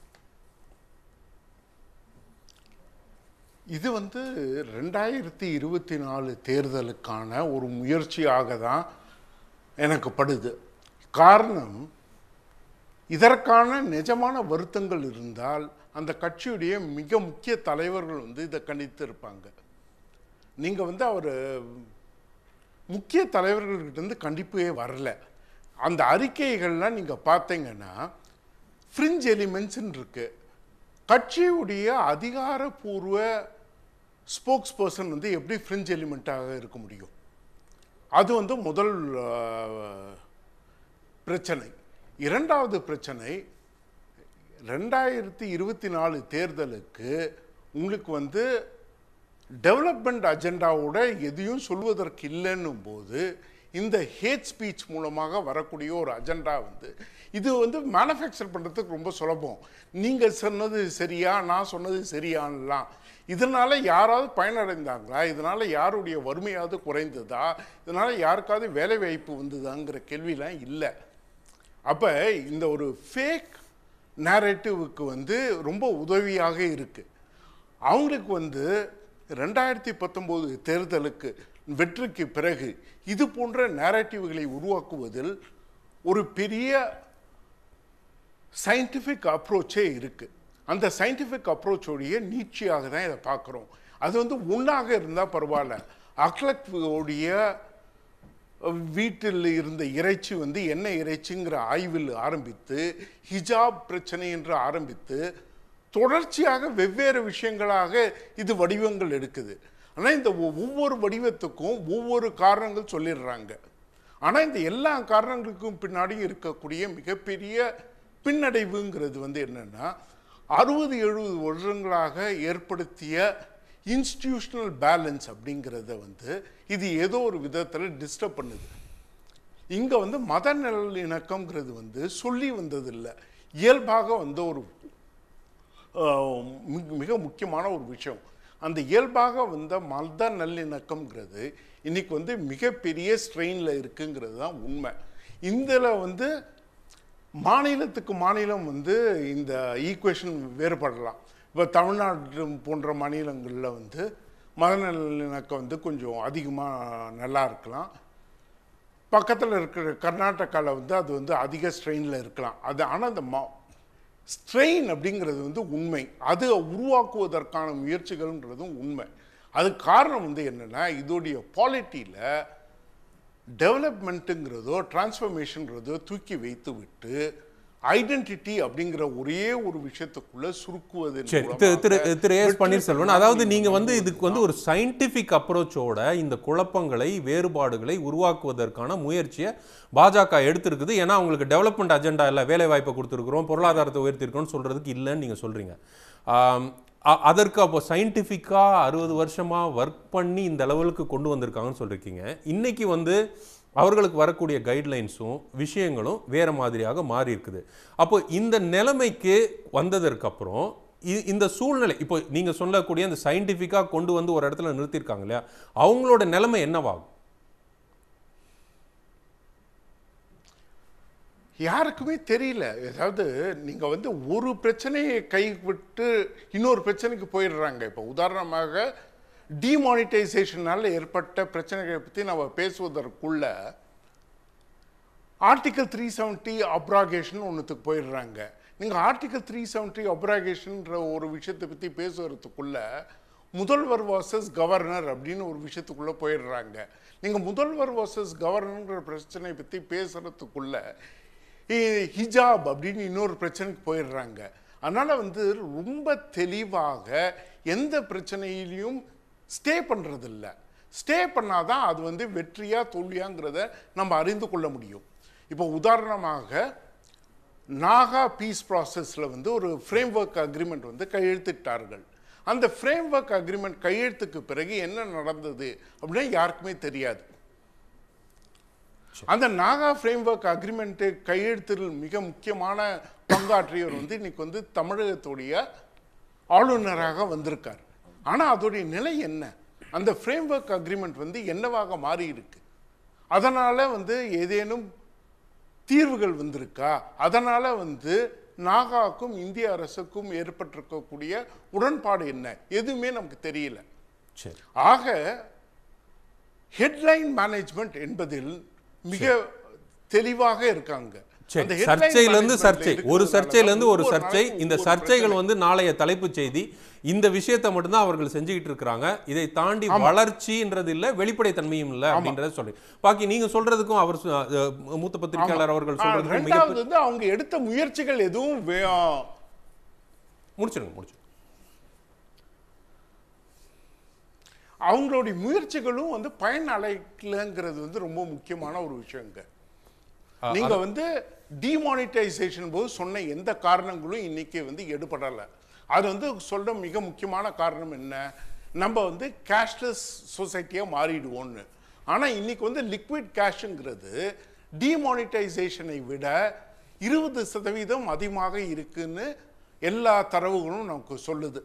இது வந்து ரெண்டாயிரத்தி இருபத்தி நாலு தேர்தலுக்கான ஒரு முயற்சியாக தான் எனக்கு படுது காரணம் இதற்கான நிஜமான வருத்தங்கள் இருந்தால் அந்த கட்சியுடைய மிக முக்கிய தலைவர்கள் வந்து இதை கணித்து இருப்பாங்க நீங்கள் வந்து அவர் முக்கிய தலைவர்கள்கிட்ட இருந்து கண்டிப்பே வரல அந்த அறிக்கைகள்லாம் நீங்கள் பார்த்தீங்கன்னா ஃப்ரிஞ்ச் எலிமெண்ட்ஸ்ன்னு இருக்கு கட்சியுடைய அதிகாரப்பூர்வ ஸ்போக்ஸ் பர்சன் வந்து எப்படி ஃப்ரிஞ்ச் எலிமெண்ட்டாக இருக்க முடியும் அது வந்து முதல் ஆஹ், பிரச்சனை இரண்டாவது பிரச்சனை ரெண்டாயிரத்தி இருபத்தி நாலு தேர்தலுக்கு உங்களுக்கு வந்து டெவலப்மெண்ட் அஜெண்டாவோட எதையும் சொல்வதற்கு இல்லைன்னும் போது இந்த ஹேட் ஸ்பீச் மூலமாக வரக்கூடிய ஒரு அஜெண்டா வந்து இது வந்து மேனுஃபேக்சர் பண்ணுறதுக்கு ரொம்ப சுலபம் நீங்கள் சொன்னது சரியா நான் சொன்னது சரியான்லாம் இதனால யாராவது பயனடைந்தாங்களா இதனால யாருடைய வறுமையாவது குறைந்ததா இதனால யாருக்காவது வேலை வாய்ப்பு வந்ததாங்கிற கேள்விலாம் இல்லை அப்போ இந்த ஒரு ஃபேக் நேரேட்டிவுக்கு வந்து ரொம்ப உதவியாக இருக்கு அவங்களுக்கு வந்து ரெண்டாயிரத்தி பத்தொம்போது தேர்தலுக்கு வெற்றிக்கு பிறகு இது போன்ற நேரேட்டிவ்களை உருவாக்குவதில் ஒரு பெரிய சயின்டிஃபிக் அப்ரோச்சே இருக்கு அந்த சயின்டிஃபிக் அப்ரோச்சோடைய நீட்சியாக தான் இதை பார்க்குறோம் அது வந்து ஒன்றாக இருந்தால் பரவாயில்ல அக்லக் உடைய வீட்டில் இருந்த இறைச்சி வந்து என்ன இறைச்சிங்கிற ஆய்வில் ஆரம்பித்து ஹிஜாப் பிரச்சனை என்று ஆரம்பித்து தொடர்ச்சியாக வெவ்வேறு விஷயங்களாக இது வடிவங்கள் எடுக்குது ஆனால் இந்த ஒ- ஒவ்வொரு வடிவத்துக்கும் ஒவ்வொரு காரணங்கள் சொல்லிடுறாங்க ஆனால் இந்த எல்லா காரணங்களுக்கும் பின்னாடி இருக்கக்கூடிய மிகப்பெரிய பின்னடைவுங்கிறது வந்து என்னன்னா அறுபது எழுபது வருடங்களாக ஏற்படுத்திய இன்ஸ்டிடியூஷனல் பேலன்ஸ் அப்படிங்கிறத வந்து இது ஏதோ ஒரு விதத்தில் டிஸ்டர்ப் பண்ணுது இங்கே வந்து மத நல்லிணக்கம்ங்கிறது வந்து சொல்லி வந்ததில்லை இயல்பாக வந்த ஒரு ஆஹ், மிக- மிக முக்கியமான ஒரு விஷயம் அந்த இயல்பாக வந்த மத நல்லிணக்கம்ங்கிறது இன்னைக்கு வந்து மிகப்பெரிய ஸ்ட்ரெயினில் இருக்குங்கிறது தான் உண்மை இதில் வந்து மாநிலத்துக்கு மாநிலம் வந்து இந்த ஈக்குவேஷன் வேறுபடலாம் இப்போ தமிழ்நாடு போன்ற மாநிலங்களில் வந்து மத நல்லிணக்கம் வந்து கொஞ்சம் அதிகமாக நல்லா இருக்கலாம் பக்கத்தில் இருக்கிற கர்நாடகாவில் வந்து அது வந்து அதிக ஸ்ட்ரெயினில் இருக்கலாம் அது ஆனால் அந்த மா ஸ்ட்ரெயின் அப்படிங்கிறது வந்து உண்மை அது உருவாக்குவதற்கான முயற்சிகள்ன்றதும் உண்மை அது காரணம் வந்து என்னென்னா இதோடைய பாலிட்டியில் டெவலப்மெண்ட்டுங்கிறதோ டிரான்ஸ்ஃபர்மேஷன்ங்கிறதோ தூக்கி வைத்து விட்டு ஐடென்டிட்டி அப்படிங்கிற ஒரே ஒரு விஷயத்துக்குள்ள சுருக்குவதன் சரி மூலமாக திரு திரு திரு எஸ் வெற்றி பன்னீர்செல்வன் பெறலாம் அதாவது அப்படிங்கிற நீங்க வந்து ஒரு இதுக்கு வந்து ஒரு சயின்டிபிக் அப்ரோச்சோட இந்த குழப்பங்களை வேறுபாடுகளை உருவாக்குவதற்கான முயற்சியை பாஜக எடுத்திருக்குது ஏன்னா அவங்களுக்கு டெவலப்மெண்ட் அஜெண்டா இல்லை வேலை வாய்ப்பை கொடுத்துருக்குறோம் பொருளாதாரத்தை உயர்த்திருக்கோம்னு சொல்றதுக்கு இல்லைன்னு நீங்க சொல்றீங்க ஆம், அ- அதற்கு அப்போ சயின்டிஃபிக்காக அறுபது வருஷமா ஒர்க் பண்ணி இந்த லெவலுக்கு கொண்டு வந்திருக்காங்கன்னு சொல்லியிருக்கீங்க இன்னைக்கு வந்து அவர்களுக்கு வரக்கூடிய கைட்லைன்ஸும் விஷயங்களும் வேற மாதிரியாக மாறி இருக்குது அப்போ இந்த நிலைமைக்கு வந்ததற்கு அப்புறம் இ- இந்த சூழ்நிலை இப்போ நீங்க சொல்லக்கூடிய அந்த சயின்டிஃபிக்காக கொண்டு வந்து ஒரு இடத்துல நிறுத்தியிருக்காங்க இல்லையா அவங்களோட நிலைமை என்னவாகும் யாருக்குமே தெரியல அதாவது நீங்க வந்து ஒரு பிரச்சனையை கை விட்டு இன்னொரு பிரச்சனைக்கு போயிடுறாங்க இப்போ உதாரணமாக டிமானிட்டைசேஷனால ஏற்பட்ட பிரச்சனைகளை பற்றி நம்ம பேசுவதற்குள்ள ஆர்டிகல் த்ரீ செவன்ட்டி அப்ராகேஷன் ஒன்றுத்துக்கு போயிடுறாங்க நீங்கள் ஆர்டிகல் த்ரீ செவன்ட்டி அப்ராகேஷன்ற ஒரு விஷயத்தை பற்றி பேசுறதுக்குள்ள முதல்வர் வர்சஸ் கவர்னர் அப்படின்னு ஒரு விஷயத்துக்குள்ளே போயிடுறாங்க நீங்கள் முதல்வர் வர்சஸ் கவர்னர்ங்கிற பிரச்சனையை பற்றி பேசுறதுக்குள்ள இ- ஹிஜாப் அப்படின்னு இன்னொரு பிரச்சனைக்கு போயிடுறாங்க அதனால் வந்து ரொம்ப தெளிவாக எந்த பிரச்சனையிலையும் ஸ்டே பண்ணுறதில்ல ஸ்டே பண்ணாதான் அது வந்து வெற்றியா தோல்வியாங்கிறத நம்ம அறிந்து கொள்ள முடியும் இப்போ உதாரணமாக நாகா பீஸ் ப்ராசஸில் வந்து ஒரு ஃப்ரேம் ஒர்க் அக்ரிமெண்ட் வந்து கையெழுத்திட்டார்கள் அந்த ஃப்ரேம் ஒர்க் அக்ரிமெண்ட் கையெழுத்துக்கு பிறகு என்ன நடந்தது அப்படின்னா யாருக்குமே தெரியாது அந்த நாகா ஃப்ரேம் ஒர்க் அக்ரிமெண்ட்டு கையெழுத்தில் மிக முக்கியமான பங்காற்றியவர் வந்து இன்னைக்கு வந்து தமிழகத்துடைய ஆளுநராக வந்திருக்கார் ஆனால் அதோடைய நிலை என்ன அந்த ஃப்ரேம் ஒர்க் அக்ரிமெண்ட் வந்து என்னவாக மாறி இருக்கு அதனால் வந்து ஏதேனும் தீர்வுகள் வந்திருக்கா அதனால் வந்து நாகாவுக்கும் இந்திய அரசுக்கும் ஏற்பட்டிருக்கக்கூடிய உடன்பாடு என்ன எதுவுமே நமக்கு தெரியல சரி ஆக ஹெட்லைன் மேனேஜ்மெண்ட் என்பதில் மிக தெளிவாக இருக்காங்க சரி அந்த headline சர்ச்சையில இருந்து managementல சர்ச்சை ஒரு இருக்கிறதுனால சர்ச்சையில இருந்து ஒரு ஒவ்வொரு சர்ச்சை நாளும் இந்த ஒவ்வொரு சர்ச்சைகள் பிரச்சனை. வந்து நாளைய தலைப்புச் செய்தி இந்த விஷயத்தை மட்டும்தான் அவர்கள் செஞ்சுக்கிட்டு இருக்கிறாங்க இதை தாண்டி வளர்ச்சின்றது இல்ல வெளிப்படைத்தன்மையும் இல்ல அப்படின்றத சொல்லி பாக்கி நீங்க சொல்றதுக்கும் அவர் சொ- அஹ், மூத்த பத்திரிகையாளர் அவர்கள் ஆ, சொல்றதுக்கும் ரெண்டாவது மிக வந்து அவங்க எடுத்த முயற்சிகள் எதுவும் வே- முடிச்சிருங்க முடிச்சு அவங்களுடைய முயற்சிகளும் வந்து பயன் அலைக்கலங்கிறது வந்து ரொம்ப முக்கியமான ஒரு விஷயங்க நீங்க வந்து டிமானிட்டைசேஷன் போது சொன்ன எந்த காரணங்களும் இன்னைக்கு வந்து எடுபடலை அது வந்து சொல்ற மிக முக்கியமான காரணம் என்ன நம்ம வந்து கேஷ்லெஸ் சொசைட்டியாக மாறிடுவோம்னு ஆனால் இன்னைக்கு வந்து லிக்விட் கேஷுங்கிறது டிமானிட்டைசேஷனை விட இருபது சதவீதம் அதிகமாக இருக்குன்னு எல்லா தரவுகளும் நமக்கு சொல்லுது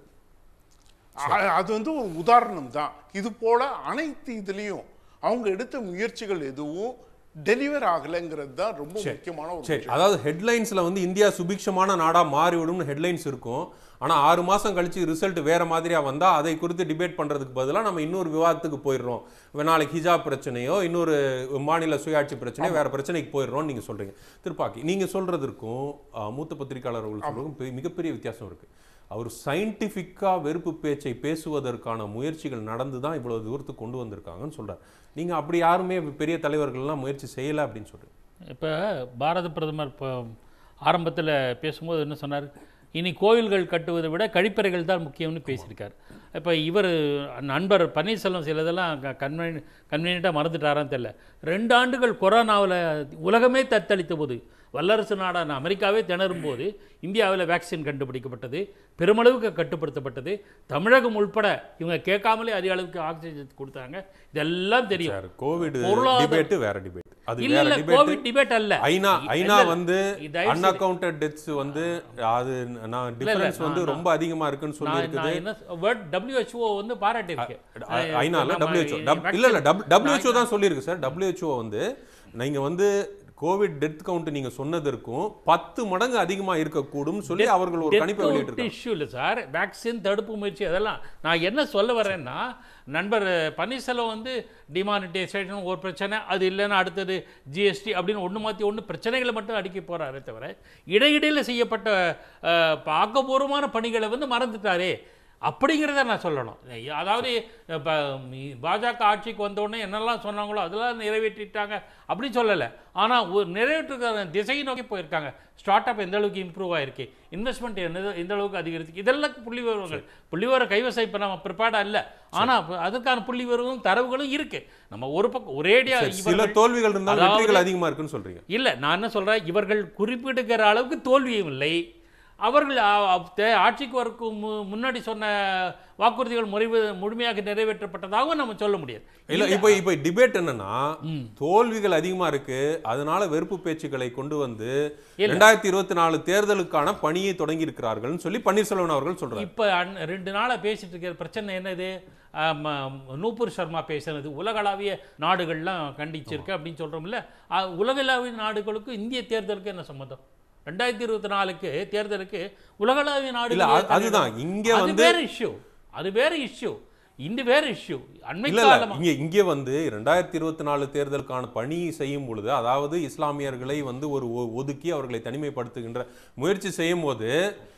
அ- அது வந்து ஒரு உதாரணம் தான் இது போல அனைத்து இதுலேயும் அவங்க எடுத்த முயற்சிகள் எதுவும் டெலிவர் ஆகலைங்கிறது தான் ரொம்ப முக்கியமான ஒரு சரி அதாவது ஹெட்லைன்ஸ்ல வந்து இந்தியா சுபிக்ஷமான நாடா மாறிவிடும்னு ஹெட்லைன்ஸ் இருக்கும் ஆனா ஆறு மாசம் கழிச்சு ரிசல்ட் வேற மாதிரியா வந்தா அதை குறித்து டிபேட் பண்றதுக்கு பதிலா நம்ம இன்னொரு விவாதத்துக்கு போயிடுறோம் இப்ப நாளைக்கு ஹிஜாப் பிரச்சனையோ இன்னொரு மாநில சுயாட்சி பிரச்சனையோ வேற பிரச்சனைக்கு போயிடுறோம்னு நீங்க சொல்றீங்க திருப்பாக்கி நீங்க சொல்றதற்கும் அஹ், மூத்த பத்திரிகையாளர்கள் சொல்றதுக்கும் பெ- மிகப்பெரிய வித்தியாசம் இருக்கு அவர் சயின்டிஃபிக்கா வெறுப்பு பேச்சை பேசுவதற்கான முயற்சிகள் நடந்து தான் இவ்வளவு தூரத்துக்கு கொண்டு வந்திருக்காங்கன்னு சொல்றாரு நீங்க அப்படி யாருமே பெரிய தலைவர்கள்லாம் முயற்சி செய்யல அப்படின்னு சொல்றீங்க இப்போ பாரத பிரதமர் இப்போ ஆரம்பத்தில் பேசும்போது என்ன சொன்னார் இனி கோயில்கள் கட்டுவதை விட கழிப்பறைகள் தான் முக்கியம்னு பேசியிருக்கார் இப்போ இவர் நண்பர் பன்னீர்செல்வம் சிலதெல்லாம் கன்வீன் கன்வீனியண்ட்டாக மறந்துட்டாரான்னு தெரியல ரெண்டு ஆண்டுகள் கொரோனாவில் உலகமே தத்தளித்த போது வல்லரசு நாடான அமெரிக்காவே திணறும் போது இந்தியாவில் வேக்சின் கண்டுபிடிக்கப்பட்டது பெருமளவுக்கு கட்டுப்படுத்தப்பட்டது தமிழகம் உள்பட இவங்க கேட்காமலே அதிக அளவுக்கு ஆக்சிஜன் கொடுத்தாங்க இதெல்லாம் தெரியும் சார் கோவிட் பொருளாதார- டிபேட் வேற டிபேட் அது இல்ல வேற இல்ல டிபேட் கோவிட் டிபேட் அல்ல ஐநா இ- ஐநா இல்ல, வந்து இது தயவு செய்து- அன்அக்கவுண்டட் டெத்ஸ் வந்து அது நான் டிஃபரன்ஸ் வந்து நான் ரொம்ப அதிகமா இருக்குன்னு சொல்லி நான் இருக்குது நான் என்ன வேர்ட் WHO வந்து பாராட்டியிருக்கு ஐநால நம்ம WHO vaccine- இல்ல இல்ல WHO தான் சொல்லியிருக்கு சார் WHO வந்து நீங்க வந்து கோவிட் டெத் கவுண்ட் நீங்க சொன்னதற்கும் பத்து மடங்கு அதிகமா இருக்கக்கூடும் சொல்லி அவர்கள் ஒரு கணிப்பை வெளியிட்டிருக்காங்க இஷ்யூ இல்லை சார் வேக்சின் தடுப்பு முயற்சி அதெல்லாம் நான் என்ன சொல்ல வரேன்னா நண்பர் பன்னீர்செல்வம் வந்து டிமானிட்டைசேஷன் ஒரு பிரச்சனை அது இல்லைன்னா அடுத்தது ஜிஎஸ்டி அப்படின்னு ஒன்று மாற்றி ஒன்று பிரச்சனைகளை மட்டும் அடுக்கி போகிறாரே தவிர இடையிடையில் செய்யப்பட்ட அஹ், ஆக்கப்பூர்வமான பணிகளை வந்து மறந்துட்டாரே அப்படிங்கிறத நான் சொல்லணும் அதாவது இப்போ பாஜக ஆட்சிக்கு வந்தோடனே என்னெல்லாம் சொன்னாங்களோ அதெல்லாம் நிறைவேற்றிட்டாங்க அப்படின்னு சொல்லலை ஆனால் ஒரு நிறைவேற்றுக்கிற திசையை நோக்கி போயிருக்காங்க ஸ்டார்ட் அப் எந்த அளவுக்கு இம்ப்ரூவ் ஆயிருக்கு இன்வெஸ்ட்மெண்ட் என்ன எந்த அளவுக்கு அதிகரிச்சு இதெல்லாம் புள்ளி விவரங்கள் புள்ளி விவர கைவசம் இப்போ நம்ம ப்ரிப்பேர்டாக இல்லை ஆனால் அதுக்கான புள்ளி விவரங்களும் தரவுகளும் இருக்கு நம்ம ஒரு பக்கம் ஒரேடியா சரி, சில இவர்கள் தோல்விகள் இருந்தாலும் அதாவது- வெற்றிகள் அதிகமா இருக்குன்னு சொல்றீங்க இல்லை நான் என்ன சொல்கிறேன் இவர்கள் குறிப்பிடுகிற அளவுக்கு தோல்வியும் இல்லை அவர்கள் ஆ- ஆ- தே- ஆட்சிக்கு வரக்கு மு- முன்னாடி சொன்ன வாக்குறுதிகள் முறைவு முழுமையாக நிறைவேற்றப்பட்டதாகவும் நம்ம சொல்ல முடியாது இல்ல இப்போ இப்போ டிபேட் என்னன்னா தோல்விகள் அதிகமா இருக்கு அதனால வெறுப்பு பேச்சுக்களை கொண்டு வந்து ரெண்டாயிரத்தி இருபத்தி நாலு தேர்தலுக்கான பணியை தொடங்கி இருக்கிறார்கள்னு சொல்லி பன்னீர்செல்வம் அவர்கள் சொல்றாரு இப்போ அன்- ரெண்டு நாளாக பேசிட்டு இருக்கிற பிரச்சனை என்னது ஆம், ஆம், நூபுர் சர்மா பேசுனது உலகளாவிய நாடுகள்லாம் கண்டிச்சிருக்கு அப்படின்னு சொல்கிறோம்ல உலகளாவிய நாடுகளுக்கும் இந்திய தேர்தலுக்கு என்ன சம்மந்தம் ரெண்டாயிரத்தி இருபத்தி நாலுக்கு தேர்தலுக்கு உலகளாவிய இல்ல நாடுகள் அ- அதுதான் இங்க அது வந்து வேற இஷ்யூ அது வேற இஷ்யூ இந்த வேற இஷ்யூ அண்மை இல்ல இல்ல காலமா இங்க இங்க வந்து ரெண்டாயிரத்தி இருபத்தி நாலு தேர்தலுக்கான பணி செய்யும் பொழுது அதாவது இஸ்லாமியர்களை வந்து ஒரு ஒ- ஒதுக்கி அவர்களை தனிமைப்படுத்துகின்ற முயற்சி செய்யும் போது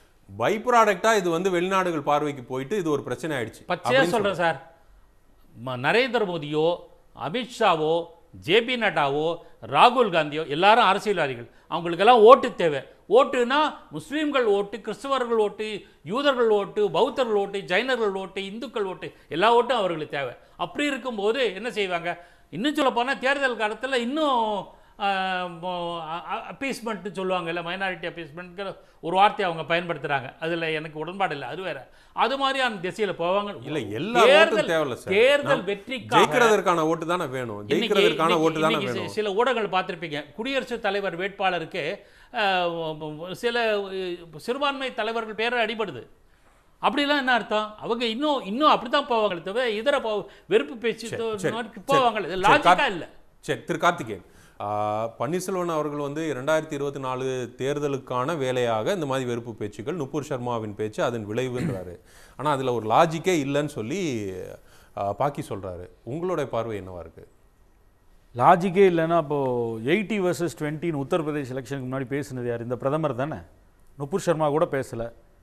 பை ப்ராடக்டா இது வந்து வெளிநாடுகள் பார்வைக்கு போயிட்டு இது ஒரு பிரச்சனை ஆயிடுச்சு பச்சையா அப்படின்னு சொல்றேன் சார் ம- நரேந்திர மோடியோ அமித்ஷாவோ ஜேபி நட்டாவோ ராகுல் காந்தியோ எல்லாரும் அரசியல்வாதிகள் அவங்களுக்கெல்லாம் ஓட்டு தேவை ஓட்டுனா முஸ்லீம்கள் ஓட்டு கிறிஸ்தவர்கள் ஓட்டு யூதர்கள் ஓட்டு பௌத்தர்கள் ஓட்டு ஜைனர்கள் ஓட்டு இந்துக்கள் ஓட்டு எல்லா ஓட்டும் அவர்களுக்கு தேவை அப்படி இருக்கும்போது என்ன செய்வாங்க இன்னும் சொல்ல போனால் தேர்தல் காலத்தில் இன்னும் அப்பீஸ்மெண்ட்டு சொல்லுவாங்கல்ல மைனாரிட்டி அப்பீஸ்மெண்ட்ங்கிற ஒரு வார்த்தையை அவங்க பயன்படுத்துகிறாங்க அதில் எனக்கு உடன்பாடு இல்லை அது வேற அது மாதிரி அந்த திசையில் போவாங்க இல்ல எல்லா தேர்தல் ஓட்டும் தேவையில்ல சார் தேர்தல் நாம் வெற்றிக்காக ஜெயிக்கிறதற்கான ஓட்டு தானே வேணும் இன்னைக்கு- ஜெயிக்கிறதுக்கான இன்னைக்கு- ஓட்டு தானே இன்னைக்கு சி- வேணும் சில ஊடகங்கள் பார்த்திருப்பீங்க குடியரசுத் தலைவர் வேட்பாளருக்கு அஹ், சில அஹ், சிறுபான்மை தலைவர்கள் பேர் அடிபடுது அப்படிலாம் என்ன அர்த்தம் அவங்க இன்னும் இன்னும் அப்படித்தான் போவாங்களே தவிர இதர போ வெறுப்பு பேச்சு சரி, தோ- சரி, நோக்கி சரி. போவாங்க இது சரி, லாஜிக்கா கார்த்தி- இல்லை சரி திரு கார்த்திகேயன் ஆ, பன்னீர்செல்வம் அவர்கள் வந்து இரண்டாயிரத்தி இருபத்தி நாலு தேர்தலுக்கான வேலையாக இந்த மாதிரி வெறுப்பு பேச்சுக்கள் நுப்பூர் சர்மாவின் பேச்சு அதன் விளைவுன்றாரு ஆனா அதுல ஒரு லாஜிக்கே இல்லைன்னு சொல்லி ஆ, பாக்கி சொல்றாரு உங்களுடைய பார்வை என்னவா இருக்கு லாஜிக்கே இல்லைன்னா அப்போ எயிட்டி வர்சஸ் டுவெண்ட்டின்னு உத்தரப்பிரதேஷ் எலெக்ஷனுக்கு முன்னாடி பேசுனது யார் இந்த பிரதமர் தானே நுபுர் சர்மா கூட பேசல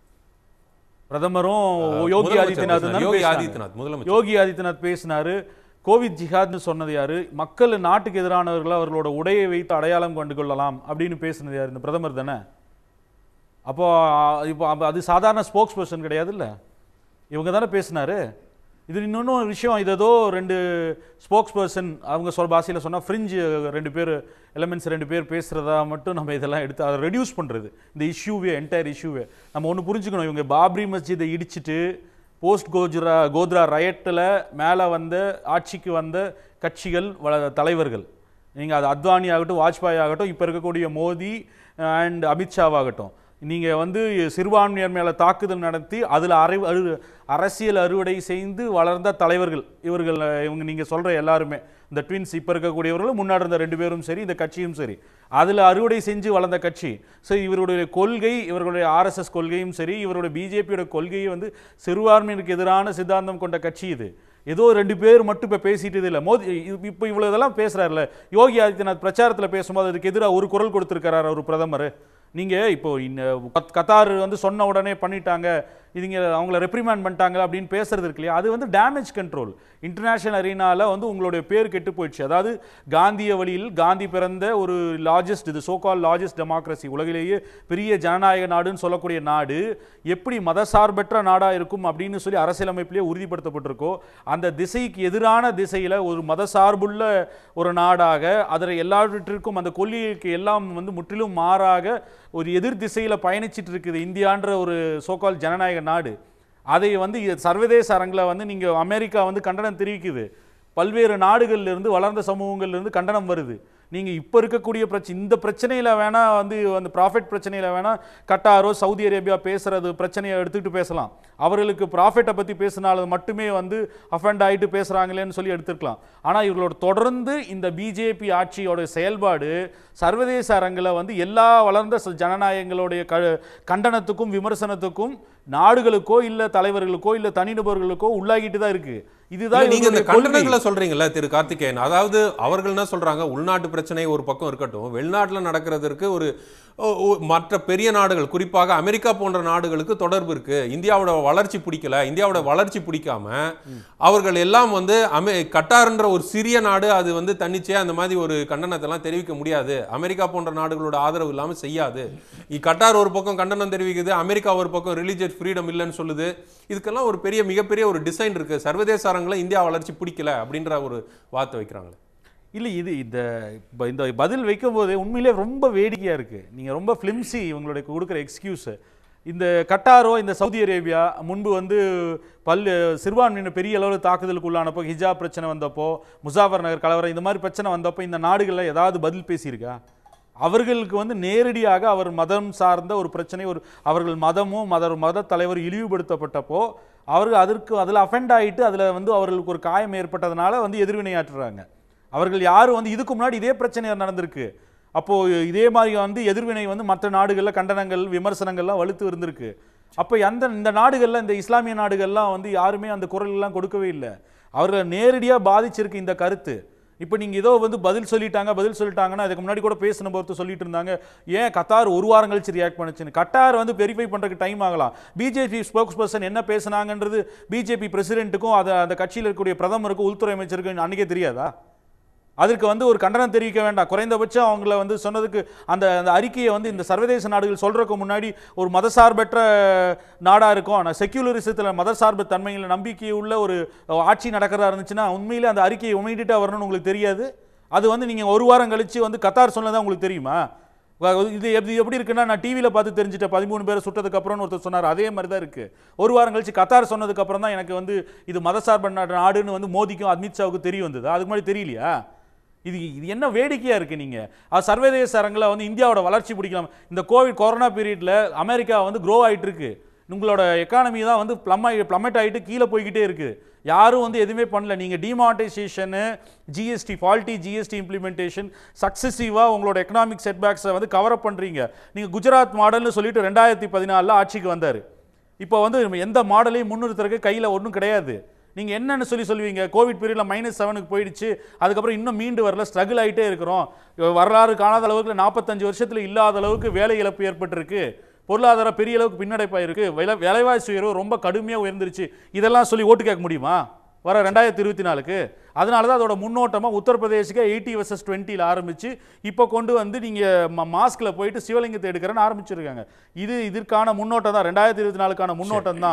பிரதமரும் யோகி முதலமைச்சர் ஆதித்யநாத் பேசினார். தானே யோகி பேசினாங்க. ஆதித்யநாத் முதலமைச்சர் யோகி ஆதித்யநாத் பேசினாரு கோவிட் ஜிஹாத்னு சொன்னது யாரு மக்கள் நாட்டுக்கு எதிரானவர்களை அவர்களோட உடையை வைத்து அடையாளம் கண்டு கொள்ளலாம் அப்படின்னு பேசினது யார் இந்த பிரதமர் தானே அப்போ ஆ, இப்போ அப்ப அது சாதாரண ஸ்போக்ஸ் பர்சன் கிடையாது இல்ல இவங்க தானே பேசினாரு இது இன்னொன்று ஒரு விஷயம் இது ஏதோ ரெண்டு ஸ்போக்ஸ் பர்சன் அவங்க சொல் பாஷையில் சொன்னால் ஃப்ரிஞ்சு ரெண்டு பேர் எலமெண்ட்ஸ் ரெண்டு பேர் பேசுகிறதா மட்டும் நம்ம இதெல்லாம் எடுத்து அதை ரெடியூஸ் பண்ணுறது இந்த இஷ்யூவே என்டையர் இஷ்யூவே நம்ம ஒன்று புரிஞ்சுக்கணும் இவங்க பாப்ரி மஸ்ஜிதை இடிச்சிட்டு போஸ்ட் கோஜ்ரா கோத்ரா ரயட்டில் மேலே வந்த ஆட்சிக்கு வந்த கட்சிகள் வள- தலைவர்கள் நீங்கள் அது அத்வானி ஆகட்டும் வாஜ்பாய் ஆகட்டும் இப்போ இருக்கக்கூடிய மோடி அண்ட் அமித்ஷாவாகட்டும் நீங்கள் வந்து சிறுபான்மையர் மேலே தாக்குதல் நடத்தி அதில் அறை அறு அரசியல் அறுவடை செய்து வளர்ந்த தலைவர்கள் இவர்கள் அஹ், இவங்க நீங்கள் சொல்கிற எல்லாருமே இந்த ட்வின்ஸ் இப்போ இருக்கக்கூடியவர்களும் முன்னாடி இருந்த ரெண்டு பேரும் சரி இந்த கட்சியும் சரி அதில் அறுவடை செஞ்சு வளர்ந்த கட்சி ஸோ இவருடைய கொள்கை இவர்களுடைய ஆர்எஸ்எஸ் கொள்கையும் சரி இவருடைய பிஜேபியோட கொள்கையை வந்து சிறுபான்மையினருக்கு எதிரான சித்தாந்தம் கொண்ட கட்சி இது ஏதோ ரெண்டு பேர் மட்டும் இப்போ பேசிட்டு இல்லை மோதி இ- இப்போ இவ்வளோ இதெல்லாம் பேசுகிறாருல யோகி ஆதித்யநாத் பிரச்சாரத்தில் பேசும்போது அதுக்கு எதிராக ஒரு குரல் கொடுத்துருக்கிறார் அவர் பிரதமர் நீங்கள் இப்போ இந்த கத்- கத்தார் வந்து சொன்ன உடனே பண்ணிட்டாங்க இதுங்க அவங்கள ரெப்ரிமேண்ட் பண்ணிட்டாங்க அப்படின்னு பேசுறது இருக்கு இல்லையா அது வந்து டேமேஜ் கண்ட்ரோல் இன்டர்நேஷனல் அரீனால வந்து உங்களுடைய பேர் கெட்டு போயிடுச்சு அதாவது காந்திய வழியில் காந்தி பிறந்த ஒரு லார்ஜஸ்ட் இது சோகால் லார்ஜஸ்ட் டெமோக்ரஸி உலகிலேயே பெரிய ஜனநாயக நாடுன்னு சொல்லக்கூடிய நாடு எப்படி மதசார்பற்ற நாடா இருக்கும் அப்படின்னு சொல்லி அரசியலமைப்பிலேயே உறுதிப்படுத்தப்பட்டிருக்கோ அந்த திசைக்கு எதிரான திசையில ஒரு மதசார்புள்ள ஒரு நாடாக அதில் எல்லாவற்றிற்கும் அந்த கொள்கைக்கு எல்லாம் வந்து முற்றிலும் மாறாக ஒரு எதிர் திசையில பயணிச்சிட்டு இருக்குது இந்தியான்ற ஒரு சோகால் ஜனநாயக நாடு அதை வந்து இ- சர்வதேச அரங்கில் வந்து நீங்க அமெரிக்கா வந்து கண்டனம் தெரிவிக்குது பல்வேறு நாடுகள்ல இருந்து வளர்ந்த சமூகங்கள்ல இருந்து கண்டனம் வருது நீங்க இப்ப இருக்கக்கூடிய பிரச்சனை இந்த பிரச்சனையில வேணா வந்து அந்த ப்ராஃபிட் பிரச்சனையில வேணா கட்டாரோ சவுதி அரேபியா பேசுறது பிரச்சனையை எடுத்துக்கிட்டு பேசலாம் அவர்களுக்கு ப்ராஃபிட்டை பத்தி பேசினாலும் மட்டுமே வந்து அஃபெண்ட் ஆயிட்டு பேசுறாங்களேன்னு சொல்லி எடுத்துக்கலாம் ஆனா இவர்களோட தொடர்ந்து இந்த பிஜேபி ஆட்சியோட செயல்பாடு சர்வதேச அரங்கில் வந்து எல்லா வளர்ந்த ச- ஜனநாயகங்களுடைய க கண்டனத்துக்கும் விமர்சனத்துக்கும் நாடுகளுக்கோ இல்ல தலைவர்களுக்கோ இல்ல தனிநபர்களுக்கோ உள்ளாகிட்டு தான் இருக்கு இதுதான் இல்ல, நீங்க இந்த இவர்களுடைய கொள்கை. கண்டனங்களை சொல்றீங்கல்ல திரு கார்த்திகேயன் அதாவது அவர்கள் என்ன சொல்றாங்க உள்நாட்டு பிரச்சனை ஒரு பக்கம் இருக்கட்டும் வெளிநாட்டுல நடக்கிறதுக்கு ஒரு ஓ- ஓ- மற்ற பெரிய நாடுகள் குறிப்பாக அமெரிக்கா போன்ற நாடுகளுக்கு தொடர்பு இருக்கு இந்தியாவோட வளர்ச்சி பிடிக்கல இந்தியாவோட வளர்ச்சி பிடிக்காம அவர்கள் எல்லாம் வந்து அமெ கட்டார்ன்ற ஒரு சிறிய நாடு அது வந்து தன்னிச்சையா அந்த மாதிரி ஒரு கண்டனத்தை எல்லாம் தெரிவிக்க முடியாது அமெரிக்கா போன்ற நாடுகளோட ஆதரவு இல்லாம செய்யாது இ- கட்டார் ஒரு பக்கம் கண்டனம் தெரிவிக்குது அமெரிக்கா ஒரு பக்கம் ரிலீஜியஸ் ஃப்ரீடம் இல்லைன்னு சொல்லுது இதுக்கெல்லாம் ஒரு பெரிய மிகப்பெரிய ஒரு டிசைன் இருக்கு சர்வதேச அரங்கில் இந்தியா வளர்ச்சி பிடிக்கல அப்படின்ற ஒரு வார்த்தை வைக்கிறாங்களே இல்லை இது இந்த இப்போ இந்த பதில் வைக்கும்போது உண்மையிலே ரொம்ப வேடிக்கையாக இருக்குது நீங்கள் ரொம்ப ஃபிலிம்சி இவங்களுடைய கொடுக்குற எக்ஸ்கியூஸு இந்த கட்டாரோ இந்த சவுதி அரேபியா முன்பு வந்து பல் சிறுபான்மையினர் பெரிய அளவில் தாக்குதலுக்கு உள்ளானப்போ ஹிஜாப் பிரச்சனை வந்தப்போ முசாஃபர் நகர் கலவரம் இந்த மாதிரி பிரச்சனை வந்தப்போ இந்த நாடுகளில் ஏதாவது பதில் பேசியிருக்கா அவர்களுக்கு வந்து நேரடியாக அவர் மதம் சார்ந்த ஒரு பிரச்சனை ஒரு அவர்கள் மதமும் மத மத தலைவர் இழிவுபடுத்தப்பட்டப்போ அவர்கள் அதற்கு அதில் அஃபெண்ட் ஆயிட்டு அதில் வந்து அவர்களுக்கு ஒரு காயம் ஏற்பட்டதுனால வந்து எதிர்வினையாற்றுறாங்க அவர்கள் யாரும் வந்து இதுக்கு முன்னாடி இதே பிரச்சனை நடந்திருக்கு அப்போ இதே மாதிரி வந்து எதிர்வினை வந்து மற்ற நாடுகளில் கண்டனங்கள் விமர்சனங்கள்லாம் வலுத்து இருந்திருக்கு அப்போ அந்த இந்த நாடுகளில் இந்த இஸ்லாமிய நாடுகள்லாம் வந்து யாருமே அந்த குரல் எல்லாம் கொடுக்கவே இல்லை அவர்களை நேரடியாக பாதிச்சிருக்கு இந்த கருத்து இப்போ நீங்கள் ஏதோ வந்து பதில் சொல்லிட்டாங்க பதில் சொல்லிட்டாங்கன்னா அதுக்கு முன்னாடி கூட பேசின பொறுத்து சொல்லிட்டு இருந்தாங்க ஏன் கத்தார் ஒரு வாரம் கழிச்சு ரியாக்ட் பண்ணுச்சுன்னு கட்டார் வந்து வெரிஃபை பண்ணுறதுக்கு டைம் ஆகலாம் பிஜேபி ஸ்போக்ஸ் பர்சன் என்ன பேசுனாங்கன்றது பிஜேபி பிரசிடென்ட்டுக்கும் அது அந்த கட்சியில் இருக்கக்கூடிய பிரதமருக்கும் உள்துறை அமைச்சருக்கும் அன்றைக்கே தெரியாதா அதற்கு வந்து ஒரு கண்டனம் தெரிவிக்க வேண்டாம் குறைந்தபட்சம் அவங்கள வந்து சொன்னதுக்கு அந்த அந்த அறிக்கையை வந்து இந்த சர்வதேச நாடுகள் சொல்றதுக்கு முன்னாடி ஒரு மதசார்பற்ற நாடா இருக்கும் ஆனால் செக்யூலரிசத்தில் மதசார்பு தன்மையில் நம்பிக்கை உள்ள ஒரு ஆட்சி நடக்கிறதா இருந்துச்சுன்னா உண்மையிலே அந்த அறிக்கையை உமையிட்டா வரணும்னு உங்களுக்கு தெரியாது அது வந்து நீங்கள் ஒரு வாரம் கழிச்சு வந்து கத்தார் சொன்னதா உங்களுக்கு தெரியுமா வ- இது எப்படி எப்படி இருக்குன்னா நான் டிவியில் பார்த்து தெரிஞ்சுட்டேன் பதிமூணு பேரை சுட்டதுக்கு அப்புறம்னு ஒருத்தர் சொன்னார் அதே மாதிரி தான் இருக்கு ஒரு வாரம் கழிச்சு கத்தார் சொன்னதுக்கு அப்புறம் தான் எனக்கு வந்து இது மதசார்பு நாடு- நாடுன்னு வந்து மோதிக்கும் அமித்ஷாவுக்கு தெரிய வந்தது அதுக்கு முன்னாடி தெரியலையா இது இது என்ன வேடிக்கையா இருக்கு நீங்க அது சர்வதேச அரங்கில் வந்து இந்தியாவோட வளர்ச்சி பிடிக்கலாம் இந்த கோவிட் கொரோனா பீரியட்ல அமெரிக்கா வந்து க்ரோ ஆயிட்டு இருக்கு உங்களோட எக்கானமி தான் வந்து ப்ளம் ஆகி ப்ளமெட் ஆகிட்டு கீழே போய்கிட்டே இருக்கு யாரும் வந்து எதுவுமே பண்ணல நீங்கள் demonetisation GST faulty GST implementation சக்ஸசிவாக உங்களோட எக்கனாமிக் செட்பேக்ஸை வந்து கவர் அப் பண்ணுறீங்க நீங்கள் குஜராத் மாடல்னு சொல்லிட்டு ரெண்டாயிரத்தி பதினாலில் ஆட்சிக்கு வந்தார் இப்போ வந்து எந்த மாடலையும் முன்னிறுத்துறதுக்கு கையில் ஒன்றும் கிடையாது நீங்கள் என்னன்னு சொல்லி சொல்லுவீங்க கோவிட் பீரியடில் மைனஸ் செவனுக்கு போயிடுச்சு அதுக்கப்புறம் இன்னும் மீண்டு வரல ஸ்ட்ரகிள் ஆகிட்டே இருக்கிறோம் வரலாறு காணாத அளவுக்கு நாற்பத்தஞ்சு வருஷத்தில் இல்லாத அளவுக்கு வேலை இழப்பு ஏற்பட்டிருக்கு பொருளாதாரம் பெரிய அளவுக்கு பின்னடைப்பாயிருக்கு விலை விலைவாசி உயர்வு ரொம்ப கடுமையாக உயர்ந்துருச்சு இதெல்லாம் சொல்லி ஓட்டு கேட்க முடியுமா வர ரெண்டாயிரத்தி இருபத்தி நாலுக்கு அதனால தான் அதோட முன்னோட்டமாக உத்தரப்பிரதேசுக்கு எயிட்டி வர்சஸ் டுவெண்ட்டியில் ஆரம்பிச்சு இப்போ கொண்டு வந்து நீங்கள் மாஸ்கில் போயிட்டு சிவலிங்கத்தை எடுக்கிறேன்னு ஆரம்பிச்சிருக்காங்க இது இதற்கான முன்னோட்டம் தான் ரெண்டாயிரத்தி இருபத்தி நாலுக்கான முன்னோட்டம் தான்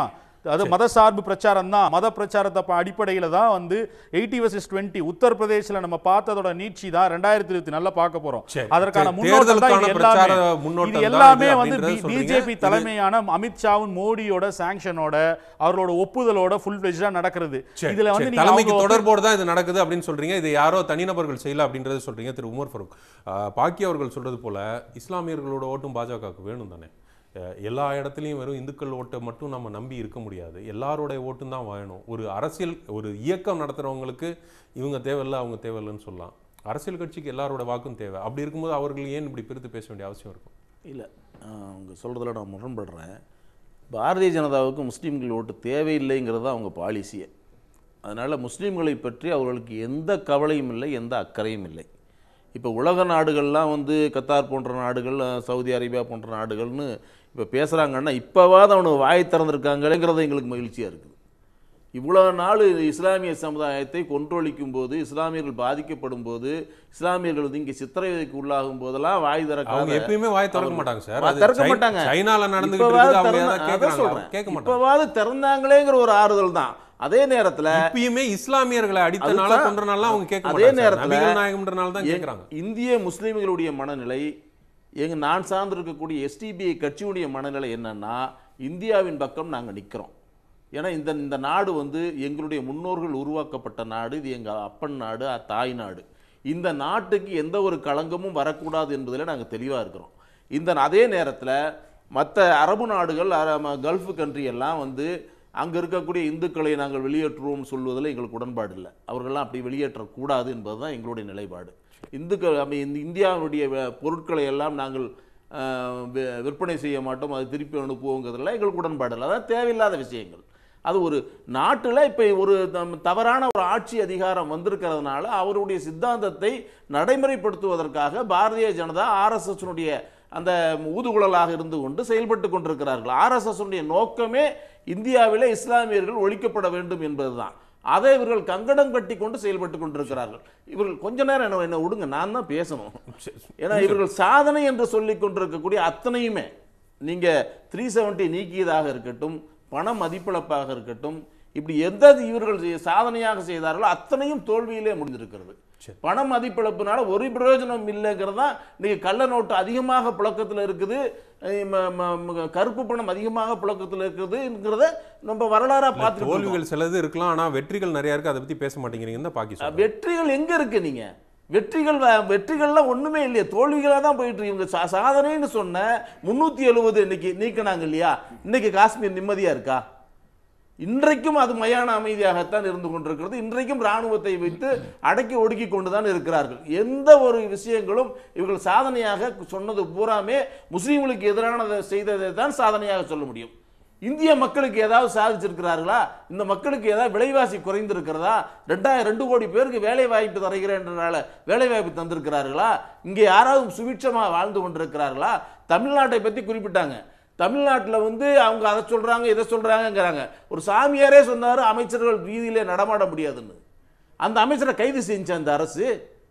அது மத சார்பு பிரச்சாரம் தான் மத பிரச்சாரத்தை ப- அடிப்படையில தான் வந்து எயிட்டி வர்சஸ் டுவெண்ட்டி உத்தரப்பிரதேசில் நம்ம பார்த்ததோட நீட்சி தான் ரெண்டாயிரத்தி இருபத்தி நல்லா பார்க்க போறோம் சரி. அதற்கான சரி, முன்னோட்டம் தான் இது தேர்தலுக்கான பிரச்சார எல்லாமே முன்னோட்டம் இது தான் எல்லாமே இது வந்து அப்படின்றத சொல்றீங்க. பிஜேபி இது- தலைமையான அமித்ஷாவும் மோடியோட சாங்ஷனோட அவர்களோட ஒப்புதலோட ஃபுல் ஃபிளெஜ்டா நடக்கிறது சரி, இதுல வந்து சரி. நீங்க தலைமைக்கு அவங்க தொடர்போடு தான் இது நடக்குது அப்படின்னு சொல்றீங்க இது யாரோ தனிநபர்கள் செய்யல அப்படின்றத சொல்றீங்க திரு உமர் ஃபரூக் ஆஹ், பாக்கி அவர்கள் சொல்றது போல இஸ்லாமியர்களோட ஓட்டும் பாஜகவுக்கு வேணும் தானே அஹ், எல்லா இடத்துலையும் வெறும் இந்துக்கள் ஓட்டை மட்டும் நம்ம நம்பி இருக்க முடியாது எல்லாரோடைய ஓட்டும் தான் வேணும் ஒரு அரசியல் ஒரு இயக்கம் நடத்துறவங்களுக்கு இவங்க தேவையில்ல அவங்க தேவையில்லைன்னு சொல்லலாம் அரசியல் கட்சிக்கு எல்லாரோட வாக்கும் தேவை அப்படி இருக்கும்போது அவர்கள் ஏன் இப்படி பிரித்து பேச வேண்டிய அவசியம் இருக்கும் இல்லை அவங்க சொல்கிறதுல நான் முரண்படுறேன் பாரதிய ஜனதாவுக்கு முஸ்லீம்கள் ஓட்டு தேவையில்லைங்கிறது தான் அவங்க பாலிசியே அதனால் முஸ்லீம்களை பற்றி அவர்களுக்கு எந்த கவலையும் இல்லை எந்த அக்கறையும் இல்லை இப்போ உலக நாடுகள்லாம் வந்து கத்தார் போன்ற நாடுகள் அஹ், சவுதி அரேபியா போன்ற நாடுகள்னு இப்போ பேசுகிறாங்கன்னா இப்போவாது அவனுக்கு வாய் திறந்திருக்காங்களேங்கிறது எங்களுக்கு மகிழ்ச்சியாக இருக்குது இவ்வளோ நாள் இஸ்லாமிய சமுதாயத்தை கொன்றொழிக்கும் போது இஸ்லாமியர்கள் பாதிக்கப்படும் போது இஸ்லாமியர்கள் வந்து இங்கே சித்திரவதைக்கு உள்ளாகும் போதெல்லாம் வாய் திறக்காத அவங்க எப்பயுமே வாய் திறக்க அவங்க- மாட்டாங்க சார் வா- அது திறக்க சை- மாட்டாங்க. சைனால நடந்துகிட்டு இப்பவாவது இருக்குது அவங்க திறந்தா- ஏதாவது அதான் கேட்கறாங்க சொல்றேன். கேட்க மாட்டாங்க இப்பவாவது திறந்தாங்களேங்கிற ஒரு ஆறுதல் தான் அதே நேரத்துல இப்பயுமே இஸ்லாமியர்களை அடித்தனால அதுதான். கொன்றனால அவங்க கேட்க அதே மாட்டாங்க சார். நேரத்துல நபிகள் நாயகம்ன்றனால தான் எ- கேட்கறாங்க இந்திய முஸ்லீம்களுடைய மனநிலை எங்க நான் சார்ந்திருக்கக்கூடிய எஸ்டிபிஐ கட்சியுடைய மனநிலை என்னன்னா இந்தியாவின் பக்கம் நாங்க நிக்கிறோம் ஏன்னா இந்த இந்த நாடு வந்து எங்களுடைய முன்னோர்கள் உருவாக்கப்பட்ட நாடு இது எங்க அப்பன் நாடு அ- தாய் நாடு இந்த நாட்டுக்கு எந்த ஒரு களங்கமும் வரக்கூடாது என்பதில் நாங்கள் தெளிவாக இருக்கிறோம் இந்த அதே நேரத்தில் மற்ற அரபு நாடுகள் அர- ம- கல்ஃப் கண்ட்ரி எல்லாம் வந்து அங்கே இருக்கக்கூடிய இந்துக்களை நாங்கள் வெளியேற்றுவோம் சொல்வதில் எங்களுக்கு உடன்பாடு இல்லை அவர்கள்லாம் அப்படி வெளியேற்றக்கூடாது என்பது தான் எங்களுடைய நிலைப்பாடு இந்துக்கள் அப்ப இந்த இந்தியாவுடைய வ- பொருட்களை எல்லாம் நாங்கள் ஆஹ், வி- விற்பனை செய்ய மாட்டோம் அது திருப்பி அனுப்புவோங்கிறதுல எங்களுக்கு உடன்பாடு இல்லை அதான் தேவையில்லாத விஷயங்கள் அது ஒரு நாட்டில் இப்போ ஒரு தம்- தவறான ஒரு ஆட்சி அதிகாரம் வந்திருக்கிறதுனால அவருடைய சித்தாந்தத்தை நடைமுறைப்படுத்துவதற்காக பாரதிய ஜனதா ஆர்எஸ்எஸ்னுடைய அந்த ஊதுகுழலாக இருந்து கொண்டு செயல்பட்டு கொண்டிருக்கிறார்கள் ஆர்எஸ்எஸ்னுடைய நோக்கமே இந்தியாவிலே இஸ்லாமியர்கள் ஒழிக்கப்பட வேண்டும் என்பதுதான் அதை இவர்கள் கங்கணம் கட்டி கொண்டு செயல்பட்டு கொண்டிருக்கிறார்கள் இவர்கள் கொஞ்ச நேரம் என்ன என்ன விடுங்க நான் தான் பேசணும் ஏன்னா இவர்கள் சாதனை என்று சொல்லிக் கொண்டிருக்கக்கூடிய அத்தனையுமே நீங்க த்ரீ செவன்ட்டி நீக்கியதாக இருக்கட்டும் பண மதிப்பிழப்பாக இருக்கட்டும் இப்படி எந்த இவர்கள் செய்ய- சாதனையாக செய்தார்களோ அத்தனையும் தோல்வியிலே முடிந்திருக்கிறது பண மதிப்பிழப்புனால ஒரு பிரயோஜனம் இல்லைங்கிறது தான் இன்னைக்கு கள்ள நோட்டு அதிகமாக புழக்கத்தில் இருக்குது அஹ் ம- ம- ம- கருப்பு பணம் அதிகமாக புழக்கத்தில் இருக்குதுங்கிறத நம்ம வரலாறா பார்த்துட்டு தோல்விகள் சிலது இருக்கலாம் ஆனா வெற்றிகள் நிறைய இருக்கு அதை பத்தி பேச மாட்டேங்கிறீங்கன்னு தான் பாக்கி சொல்றேன். வெற்றிகள் எங்க இருக்கு நீங்க வெற்றிகள் வ- வெற்றிகள்லாம் ஒண்ணுமே இல்லையே தோல்விகளாக தான் போயிட்டு இருக்கு இவங்க சா- சாதனைன்னு சொன்ன முன்னூத்தி எழுபது இன்னைக்கு நீக்கினாங்க இல்லையா இன்னைக்கு காஷ்மீர் நிம்மதியா இருக்கா இன்றைக்கும் அது மயான அமைதியாகத்தான் இருந்து கொண்டிருக்கிறது இன்றைக்கும் ராணுவத்தை வைத்து அடக்கி ஒடுக்கி கொண்டுதான் இருக்கிறார்கள் எந்த ஒரு விஷயங்களும் இவர்கள் சாதனையாக சொன்னது பூராமே முஸ்லீம்களுக்கு எதிரானதை செய்ததை தான் சாதனையாக சொல்ல முடியும் இந்திய மக்களுக்கு ஏதாவது சாதிச்சிருக்கிறார்களா இந்த மக்களுக்கு ஏதாவது விலைவாசி குறைந்திருக்கிறதா ரெண்டாயிரம் ரெண்டு கோடி பேருக்கு வேலை வாய்ப்பு தருகிறேன்றனால வேலை வாய்ப்பு தந்திருக்கிறார்களா இங்கே யாராவது சுபிட்சமாக வாழ்ந்து கொண்டிருக்கிறார்களா தமிழ்நாட்டை பற்றி குறிப்பிட்டாங்க தமிழ்நாட்டில் வந்து அவங்க அதை சொல்றாங்க இதை சொல்றாங்கங்கிறாங்க ஒரு சாமியாரே சொன்னார் அமைச்சர்கள் வீதியிலே நடமாட முடியாதுன்னு அந்த அமைச்சரை கைது செஞ்ச அந்த அரசு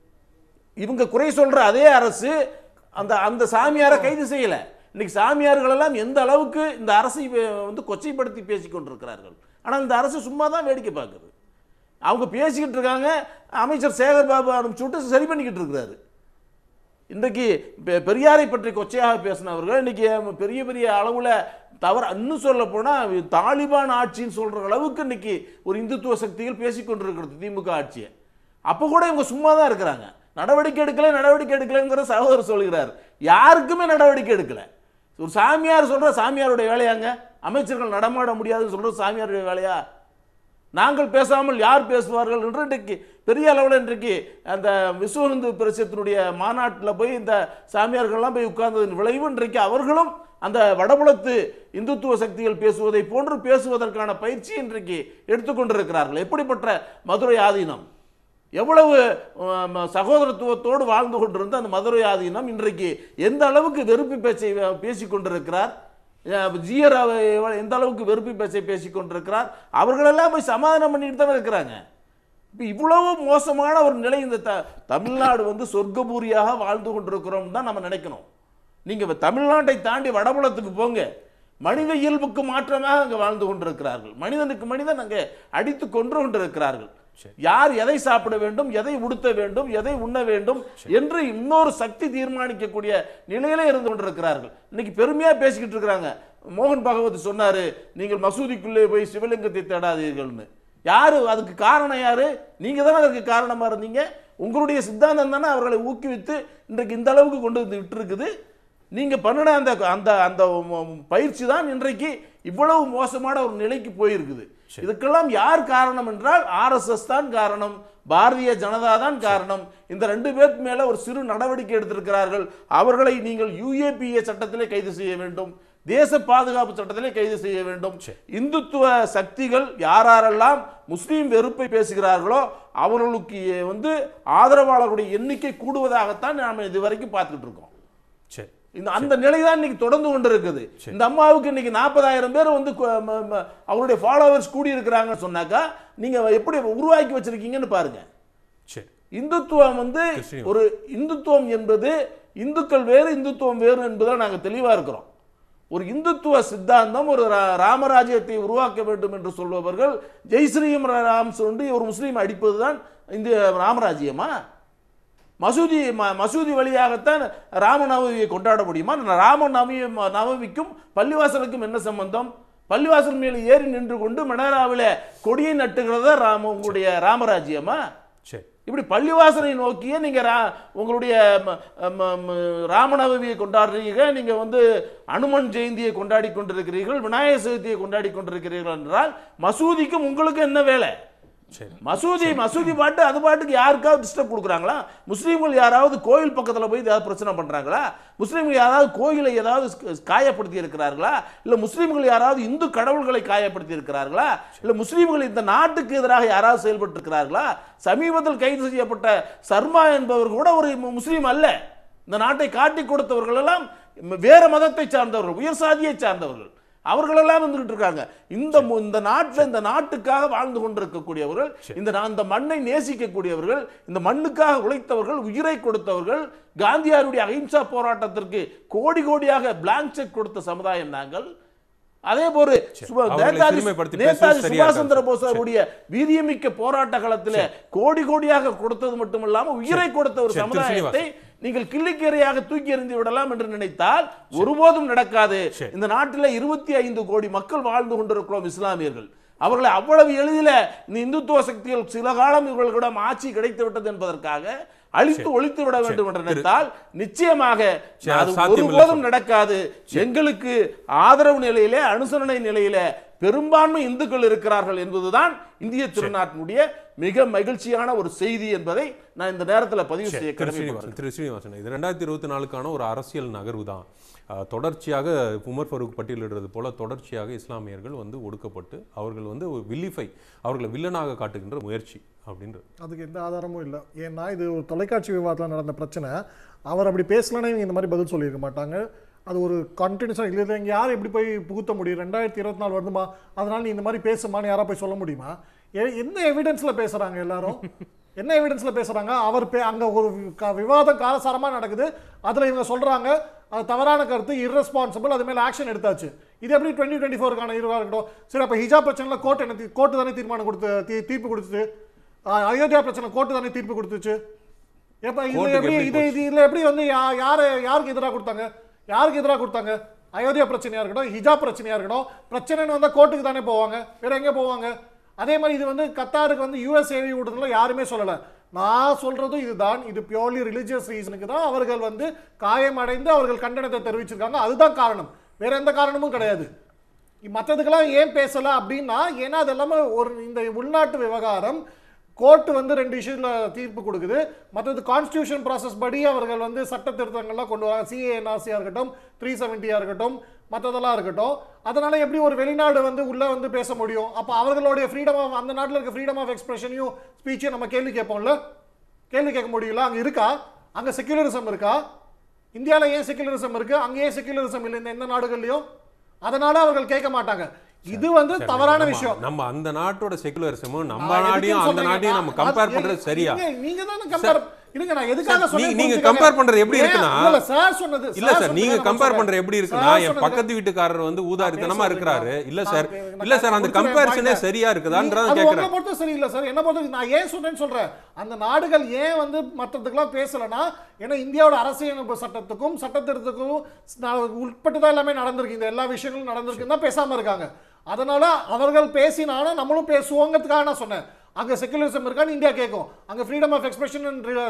இவங்க குறை சொல்ற அதே அரசு அந்த அந்த சாமியாரை கைது செய்யல இன்னைக்கு சாமியார்கள் எல்லாம் எந்த அளவுக்கு இந்த அரசை வே- வந்து கொச்சைப்படுத்தி பேசிக் கொண்டிருக்கிறார்கள் ஆனால் இந்த அரசு சும்மா தான் வேடிக்கை பார்க்குது அவங்க பேசிக்கிட்டு இருக்காங்க அமைச்சர் சேகர் பாபு அனுப்பிச்சு விட்டு சரி பண்ணிக்கிட்டு இருக்கிறாரு இன்றைக்கு பெ- பெரியாரை பற்றி கொச்சையாக பேசினவர்கள் இன்னைக்கு பெரிய பெரிய அளவுல தவறு இன்னும் சொல்ல போனா தாலிபான் ஆட்சின்னு சொல்ற அளவுக்கு இன்னைக்கு ஒரு இந்துத்துவ சக்திகள் பேசிக் கொண்டிருக்கிறது திமுக ஆட்சியை அப்போ கூட இவங்க சும்மா தான் இருக்கிறாங்க நடவடிக்கை எடுக்கல நடவடிக்கை எடுக்கலைங்கிற சகோதரர் சொல்கிறார் யாருக்குமே நடவடிக்கை எடுக்கல ஒரு சாமியார் சொல்ற சாமியாருடைய வேலையாங்க அமைச்சர்கள் நடமாட முடியாதுன்னு சொல்ற சாமியாருடைய வேலையா நாங்கள் பேசாமல் யார் பேசுவார்கள் என்று இன்றைக்கு பெரிய அளவில் இன்றைக்கு அந்த விஸ்வ இந்து பரிசத்தினுடைய மாநாட்டில் போய் இந்த சாமியார்கள்லாம் போய் உட்கார்ந்ததன் விளைவு இன்றைக்கு அவர்களும் அந்த வடபுலத்து இந்துத்துவ சக்திகள் பேசுவதை போன்று பேசுவதற்கான பயிற்சி இன்றைக்கு எடுத்துக்கொண்டிருக்கிறார்கள் எப்படிப்பட்ட மதுரை ஆதீனம் எவ்வளவு ஆம், சகோதரத்துவத்தோடு வாழ்ந்து கொண்டிருந்த அந்த மதுரை ஆதீனம் இன்றைக்கு எந்த அளவுக்கு வெறுப்பு பேச்சை அஹ், பேசிக் கொண்டிருக்கிறார் அஹ், ஜீயர் அவ- எவ்வ- எந்த அளவுக்கு வெறுப்பு பேச்சை பேசிக் கொண்டிருக்கிறார் அவர்களெல்லாம் போய் சமாதானம் பண்ணிட்டு தானே இருக்கிறாங்க இப்போ இவ்வளவு மோசமான ஒரு நிலை இந்த த தமிழ்நாடு வந்து சொர்க்கபூரியாக வாழ்ந்து கொண்டிருக்கிறோம் தான் நம்ம நினைக்கணும் நீங்கள் தமிழ்நாட்டை தாண்டி வடபுலத்துக்கு போங்க மனித இயல்புக்கு மாற்றமாக அங்கே வாழ்ந்து கொண்டிருக்கிறார்கள் மனிதனுக்கு மனிதன் அங்கே அடித்து கொன்று கொண்டிருக்கிறார்கள் யார் எதை சாப்பிட வேண்டும் எதை உடுத்த வேண்டும் எதை உண்ண வேண்டும் என்று இன்னொரு சக்தி தீர்மானிக்கக்கூடிய நிலையிலே இருந்து கொண்டிருக்கிறார்கள் இன்னைக்கு பெருமையா பேசிக்கிட்டு இருக்கிறாங்க மோகன் பகவத் சொன்னாரு நீங்கள் மசூதிக்குள்ளே போய் சிவலிங்கத்தை தேடாதீர்கள்னு யாரு அதுக்கு காரணம் யாரு நீங்க தானே அதற்கு காரணமா இருந்தீங்க உங்களுடைய சித்தாந்தம் தானே அவர்களை ஊக்குவித்து இன்றைக்கு இந்த அளவுக்கு கொண்டு வந்து விட்டுருக்குது நீங்க பண்ணின அந்த அந்த அந்த ம- பயிற்சி தான் இன்றைக்கு இவ்வளவு மோசமான ஒரு நிலைக்கு போயிருக்குது இதுக்கெல்லாம் யார் காரணம் என்றால் ஆர்எஸ்எஸ் தான் காரணம் பாரதிய ஜனதா தான் காரணம் இந்த ரெண்டு பேருக்கு மேல ஒரு சிறு நடவடிக்கை எடுத்திருக்கிறார்கள் அவர்களை நீங்கள் யுஏபிஏ சட்டத்திலே கைது செய்ய வேண்டும் தேச பாதுகாப்பு சட்டத்திலே கைது செய்ய வேண்டும் இந்துத்துவ சக்திகள் யாரெல்லாம் முஸ்லீம் வெறுப்பை பேசுகிறார்களோ அவர்களுக்கு வந்து ஆதரவாளர்களுடைய எண்ணிக்கை கூடுவதாகத்தான் நாம் இதுவரைக்கும் பார்த்துட்டு இருக்கோம் சரி இந்த அந்த நிலை தான் இன்னைக்கு தொடர்ந்து கொண்டு இருக்குது இந்த அம்மாவுக்கு இன்னைக்கு நாற்பதாயிரம் பேர் வந்து கு- ம- ம- அவருடைய ஃபாலோவர்ஸ் கூடி இருக்கிறாங்கன்னு சொன்னாக்கா நீங்க எப்படி உருவாக்கி வச்சிருக்கீங்கன்னு பாருங்க சரி இந்துத்துவம் வந்து கிறிஸ்டியன். ஒரு இந்துத்துவம் என்பது இந்துக்கள் வேறு இந்துத்துவம் வேறு என்பதில் நாங்கள் தெளிவாக இருக்கிறோம் ஒரு இந்துத்துவ சித்தாந்தம் ஒரு ரா- ராமராஜ்யத்தை உருவாக்க வேண்டும் என்று சொல்பவர்கள் ஜெய் ஸ்ரீம் ராம் சொல்லி ஒரு முஸ்லீம் அடிப்பது தான் இந்த ராமராஜ்யமா மசூதி ம- மசூதி வழியாகத்தான் ராமநவமியை கொண்டாட முடியுமா ராம நவமி நவமிக்கும் பள்ளிவாசலுக்கும் என்ன சம்பந்தம் பள்ளிவாசல் மேல் ஏறி நின்று கொண்டு மணராவில கொடியை நட்டுகிறதா ராம உங்களுடைய ராமராஜ்யமா சரி இப்படி பள்ளிவாசலை நோக்கியே நீங்க ரா- உங்களுடைய ம- ம- ம- ராமநவமியை கொண்டாடுறீங்க நீங்க வந்து அனுமன் ஜெயந்தியை கொண்டாடி கொண்டிருக்கிறீர்கள் விநாயகர் சதுர்த்தியை கொண்டாடி கொண்டிருக்கிறீர்கள் என்றால் மசூதிக்கும் உங்களுக்கு என்ன வேலை சரி மசூதி மசூதி பாட்டு அது பாட்டுக்கு யாருக்காவது டிஸ்டர்ப் கொடுக்குறாங்களா முஸ்லீம்கள் யாராவது கோயில் பக்கத்தில் போய் ஏதாவது பிரச்சனை பண்ணுறாங்களா முஸ்லீம்கள் யாராவது கோயிலை ஏதாவது ஸ்- காயப்படுத்தி இருக்கிறார்களா இல்லை முஸ்லீம்கள் யாராவது இந்து கடவுள்களை காயப்படுத்தி இருக்கிறார்களா இல்லை முஸ்லீம்கள் இந்த நாட்டுக்கு எதிராக யாராவது செயல்பட்டு இருக்கிறார்களா சமீபத்தில் கைது செய்யப்பட்ட சர்மா என்பவர் கூட ஒரு மு- முஸ்லீம் அல்ல இந்த நாட்டை காட்டி கொடுத்தவர்கள் எல்லாம் வேற மதத்தை சார்ந்தவர்கள் உயர் சாதியை சார்ந்தவர்கள் அவர்களெல்லாம் வந்துகிட்டு இருக்காங்க இந்த மு- இந்த நாட்டில் இந்த நாட்டுக்காக வாழ்ந்து கொண்டிருக்கக்கூடியவர்கள் இந்த நா- இந்த மண்ணை நேசிக்கக்கூடியவர்கள் இந்த மண்ணுக்காக உழைத்தவர்கள் உயிரை கொடுத்தவர்கள் காந்தியாருடைய அகிம்சா போராட்டத்திற்கு கோடி கோடியாக பிளாங்க் செக் கொடுத்த சமுதாயம் நாங்கள் அதே போல சுப- அவர்களை நேதாஜி சிறுமைப்படுத்தி பேசுவது நேதாஜி சரியா சுபாஷ் சந்திர இருக்காது. போஸ் அவருடைய வீரியமிக்க போராட்ட காலத்தில் கோடி கோடியாக கொடுத்தது மட்டுமில்லாம உயிரை கொடுத்த ஒரு சரி, திரு சமுதாயத்தை நீங்கள் கிள்ளிக்கீரையாக தூக்கி எறிந்து விடலாம் என்று நினைத்தால் ஒருபோதும் நடக்காது சரி. இந்த நாட்டில் இருபத்தி ஐந்து கோடி மக்கள் வாழ்ந்து கொண்டிருக்கிறோம் இஸ்லாமியர்கள் அவர்களை அவ்வளவு எளிதில இந்த இந்துத்துவ சக்திகள் சில காலம் இவர்களிடம் ஆட்சி கிடைத்து விட்டது என்பதற்காக அழித்து ஒழித்து விட வேண்டும் என்று நினைத்தால் நிச்சயமாக சரி, அது சாத்தியமில்லை ஒருபோதும் நடக்காது எங்களுக்கு ஆதரவு நிலையிலே அனுசரணை நிலையிலே பெரும்பான்மை இந்துக்கள் இருக்கிறார்கள் என்பதுதான் இந்திய திருநாட்டினுடைய மிக மகிழ்ச்சியான ஒரு செய்தி என்பதை நான் இந்த நேரத்தில் பதிவு செய்ய திரு கடமைப்படுகிறேன் ஸ்ரீனிவாசன் திரு ஸ்ரீனிவாசன் இது ரெண்டாயிரத்தி இருபத்தி நாலுக்கான ஒரு அரசியல் நகர்வு தான் அஹ், தொடர்ச்சியாக உமர் ஃபரூக் பட்டியலிடுறது போல தொடர்ச்சியாக இஸ்லாமியர்கள் வந்து ஒடுக்கப்பட்டு அவர்கள் வந்து ஒரு வில்லிஃபை அவர்களை வில்லனாக காட்டுகின்ற முயற்சி அப்படின்றது அதுக்கு எந்த ஆதாரமும் இல்லை ஏன்னா இது ஒரு தொலைக்காட்சி விவாதத்தில் நடந்த பிரச்சனை அவர் அப்படி பேசலன்னா இவங்க இந்த மாதிரி பதில் சொல்லியிருக்க மாட்டாங்க அது ஒரு கண்டினியூஸாக இல்லை இங்கே யார் எப்படி போய் புகுத்த முடியும் ரெண்டாயிரத்தி இருபத்தி நாலு வருதுமா அதனால நீ இந்த மாதிரி பேசுமான்னு யாரா போய் சொல்ல முடியுமா எ- என்ன எவிடன்ஸில் பேசுகிறாங்க எல்லாரும் என்ன எவிடன்ஸில் பேசுகிறாங்க அவர் பே அங்கே ஒரு வி- க- விவாதம் காலசாரமாக நடக்குது அதில் இவங்க சொல்கிறாங்க அது தவறான கருத்து irresponsible அது மேலே ஆக்ஷன் எடுத்தாச்சு இது எப்படி டுவெண்ட்டி டுவெண்ட்டி ஃபோருக்கான இதுவாக இருக்கட்டும் சரி அப்போ ஹிஜாப் பிரச்சனையில் கோர்ட் என்ன தீ- கோர்ட்டு தானே தீர்மானம் கொடுத்து தீ- தீர்ப்பு கொடுத்துச்சு ஆ, அயோத்தியா பிரச்சனை கோர்ட்டு தானே தீர்ப்பு கொடுத்துச்சு எப்ப இது கோர்ட்டுக்கு எப்படி எப்படி இது இது இதுல எப்படி வந்து யா- யாரு யாருக்கு எதிராக கொடுத்தாங்க யாருக்கு எதிராக கொடுத்தாங்க அயோத்தியா பிரச்சனையா இருக்கட்டும் ஹிஜாப் பிரச்சனையா இருக்கட்டும் பிரச்சனைன்னு வந்தா கோர்ட்டுக்கு தானே போவாங்க வேற எங்க போவாங்க அதே மாதிரி இது வந்து கத்தாருக்கு வந்து யூஎஸ் ஏவி விடுறதுல யாருமே சொல்லல நான் சொல்றது இதுதான் இது பியோர்லி ரிலிஜியஸ் ரீசனுக்கு தான் அவர்கள் வந்து காயமடைந்து அவர்கள் கண்டனத்தை தெரிவிச்சிருக்காங்க அதுதான் காரணம் வேற எந்த காரணமும் கிடையாது மற்றதுக்கெல்லாம் ஏன் பேசல அப்படின்னா ஏன்னா அது எல்லாமே ஒரு இந்த உள்நாட்டு விவகாரம் கோர்ட் வந்து ரெண்டு இஷ்யூல தீர்ப்பு கொடுக்குது மற்றது கான்ஸ்டியூஷன் ப்ராசஸ் படி அவர்கள் வந்து சட்ட திருத்தங்கள்லாம் கொண்டு வராங்க சிஏஎன்ஆர்சியாக இருக்கட்டும் த்ரீ செவன்ட்டியாக இருக்கட்டும் மற்றதெல்லாம் இருக்கட்டும் அதனால எப்படி ஒரு வெளிநாடு வந்து உள்ள வந்து பேச முடியும் அப்போ அவர்களுடைய ஃப்ரீடம் ஆஃப் அந்த நாட்டில் இருக்க ஃப்ரீடம் ஆஃப் எக்ஸ்பிரஷனையும் ஸ்பீச்சையும் நம்ம கேள்வி கேட்போம்ல கேள்வி கேட்க முடியல அங்கே இருக்கா அங்கே செக்யுலரிசம் இருக்கா இந்தியாவில் ஏன் செக்யுலரிசம் இருக்கு அங்கே ஏன் செக்யுலரிசம் இல்லை இந்த எந்த நாடுகள்லையும் அதனால அவர்கள் கேட்க மாட்டாங்க இது வந்து தவறான நம்ம- விஷயம் நம்ம அந்த நாட்டோட செகுலரிசமும் நம்ம நான் நாட்டையும் எதுக்குன்னு அந்த சொல்றீங்க? நாட்டையும் நம்ம நான் கம்பேர் அது- பண்றது சரியா நீங்க- நீங்க தானே compare- இருங்க நான் எதுக்காக சார், சொன்னேன் நீ- நீங்க புரிஞ்சுக்கங்க. compare பண்றது எப்படி ஏன்? இருக்குன்னா- இல்ல, சார் சொன்னது இல்ல சார் சார் நீங்க சொன்னதை நான் கம்பேர் சொல்றேன். பண்ற எப்படி இருக்குன்னா சார் என் சொன்னது- பக்கத்து வீட்டுக்காரர் வந்து ஊதாரித்தனமா நான் இருக்கிறாரு இல்ல நான் சார் பே- இல்ல சார் அந்த முடிச்சிடுறேன் கம்பேரிசனே point. சரியா இருக்குதான்றத அது கேக்குறேன் உங்களை பொறுத்த சரியில்லை சார் என்ன பொறுத்த நான் ஏன் சொன்னேன்னு சொல்றேன் அந்த நாடுகள் ஏன் வந்து மற்றதுக்கெல்லாம் பேசலனா ஏன்னா இந்தியாவோட அரசியலமைப்பு சட்டத்துக்கும் சட்டத்திட்டத்துக்கும் ந- உட்பட்டு தான் எல்லாமே நடந்திருக்கு இந்த எல்லா விஷயங்களும் நடந்திருக்குன்னு தான் பேசாம இருக்காங்க அதனால அவர்கள் பேசினாலும் நம்மளும் பேசுவோங்கிறதுக்காக நான் சொன்னேன் அங்க செக்குலரிசம் இருக்கான்னு இந்தியா கேட்கும் அங்க ஃப்ரீடம் ஆஃப் எக்ஸ்பிரஷன்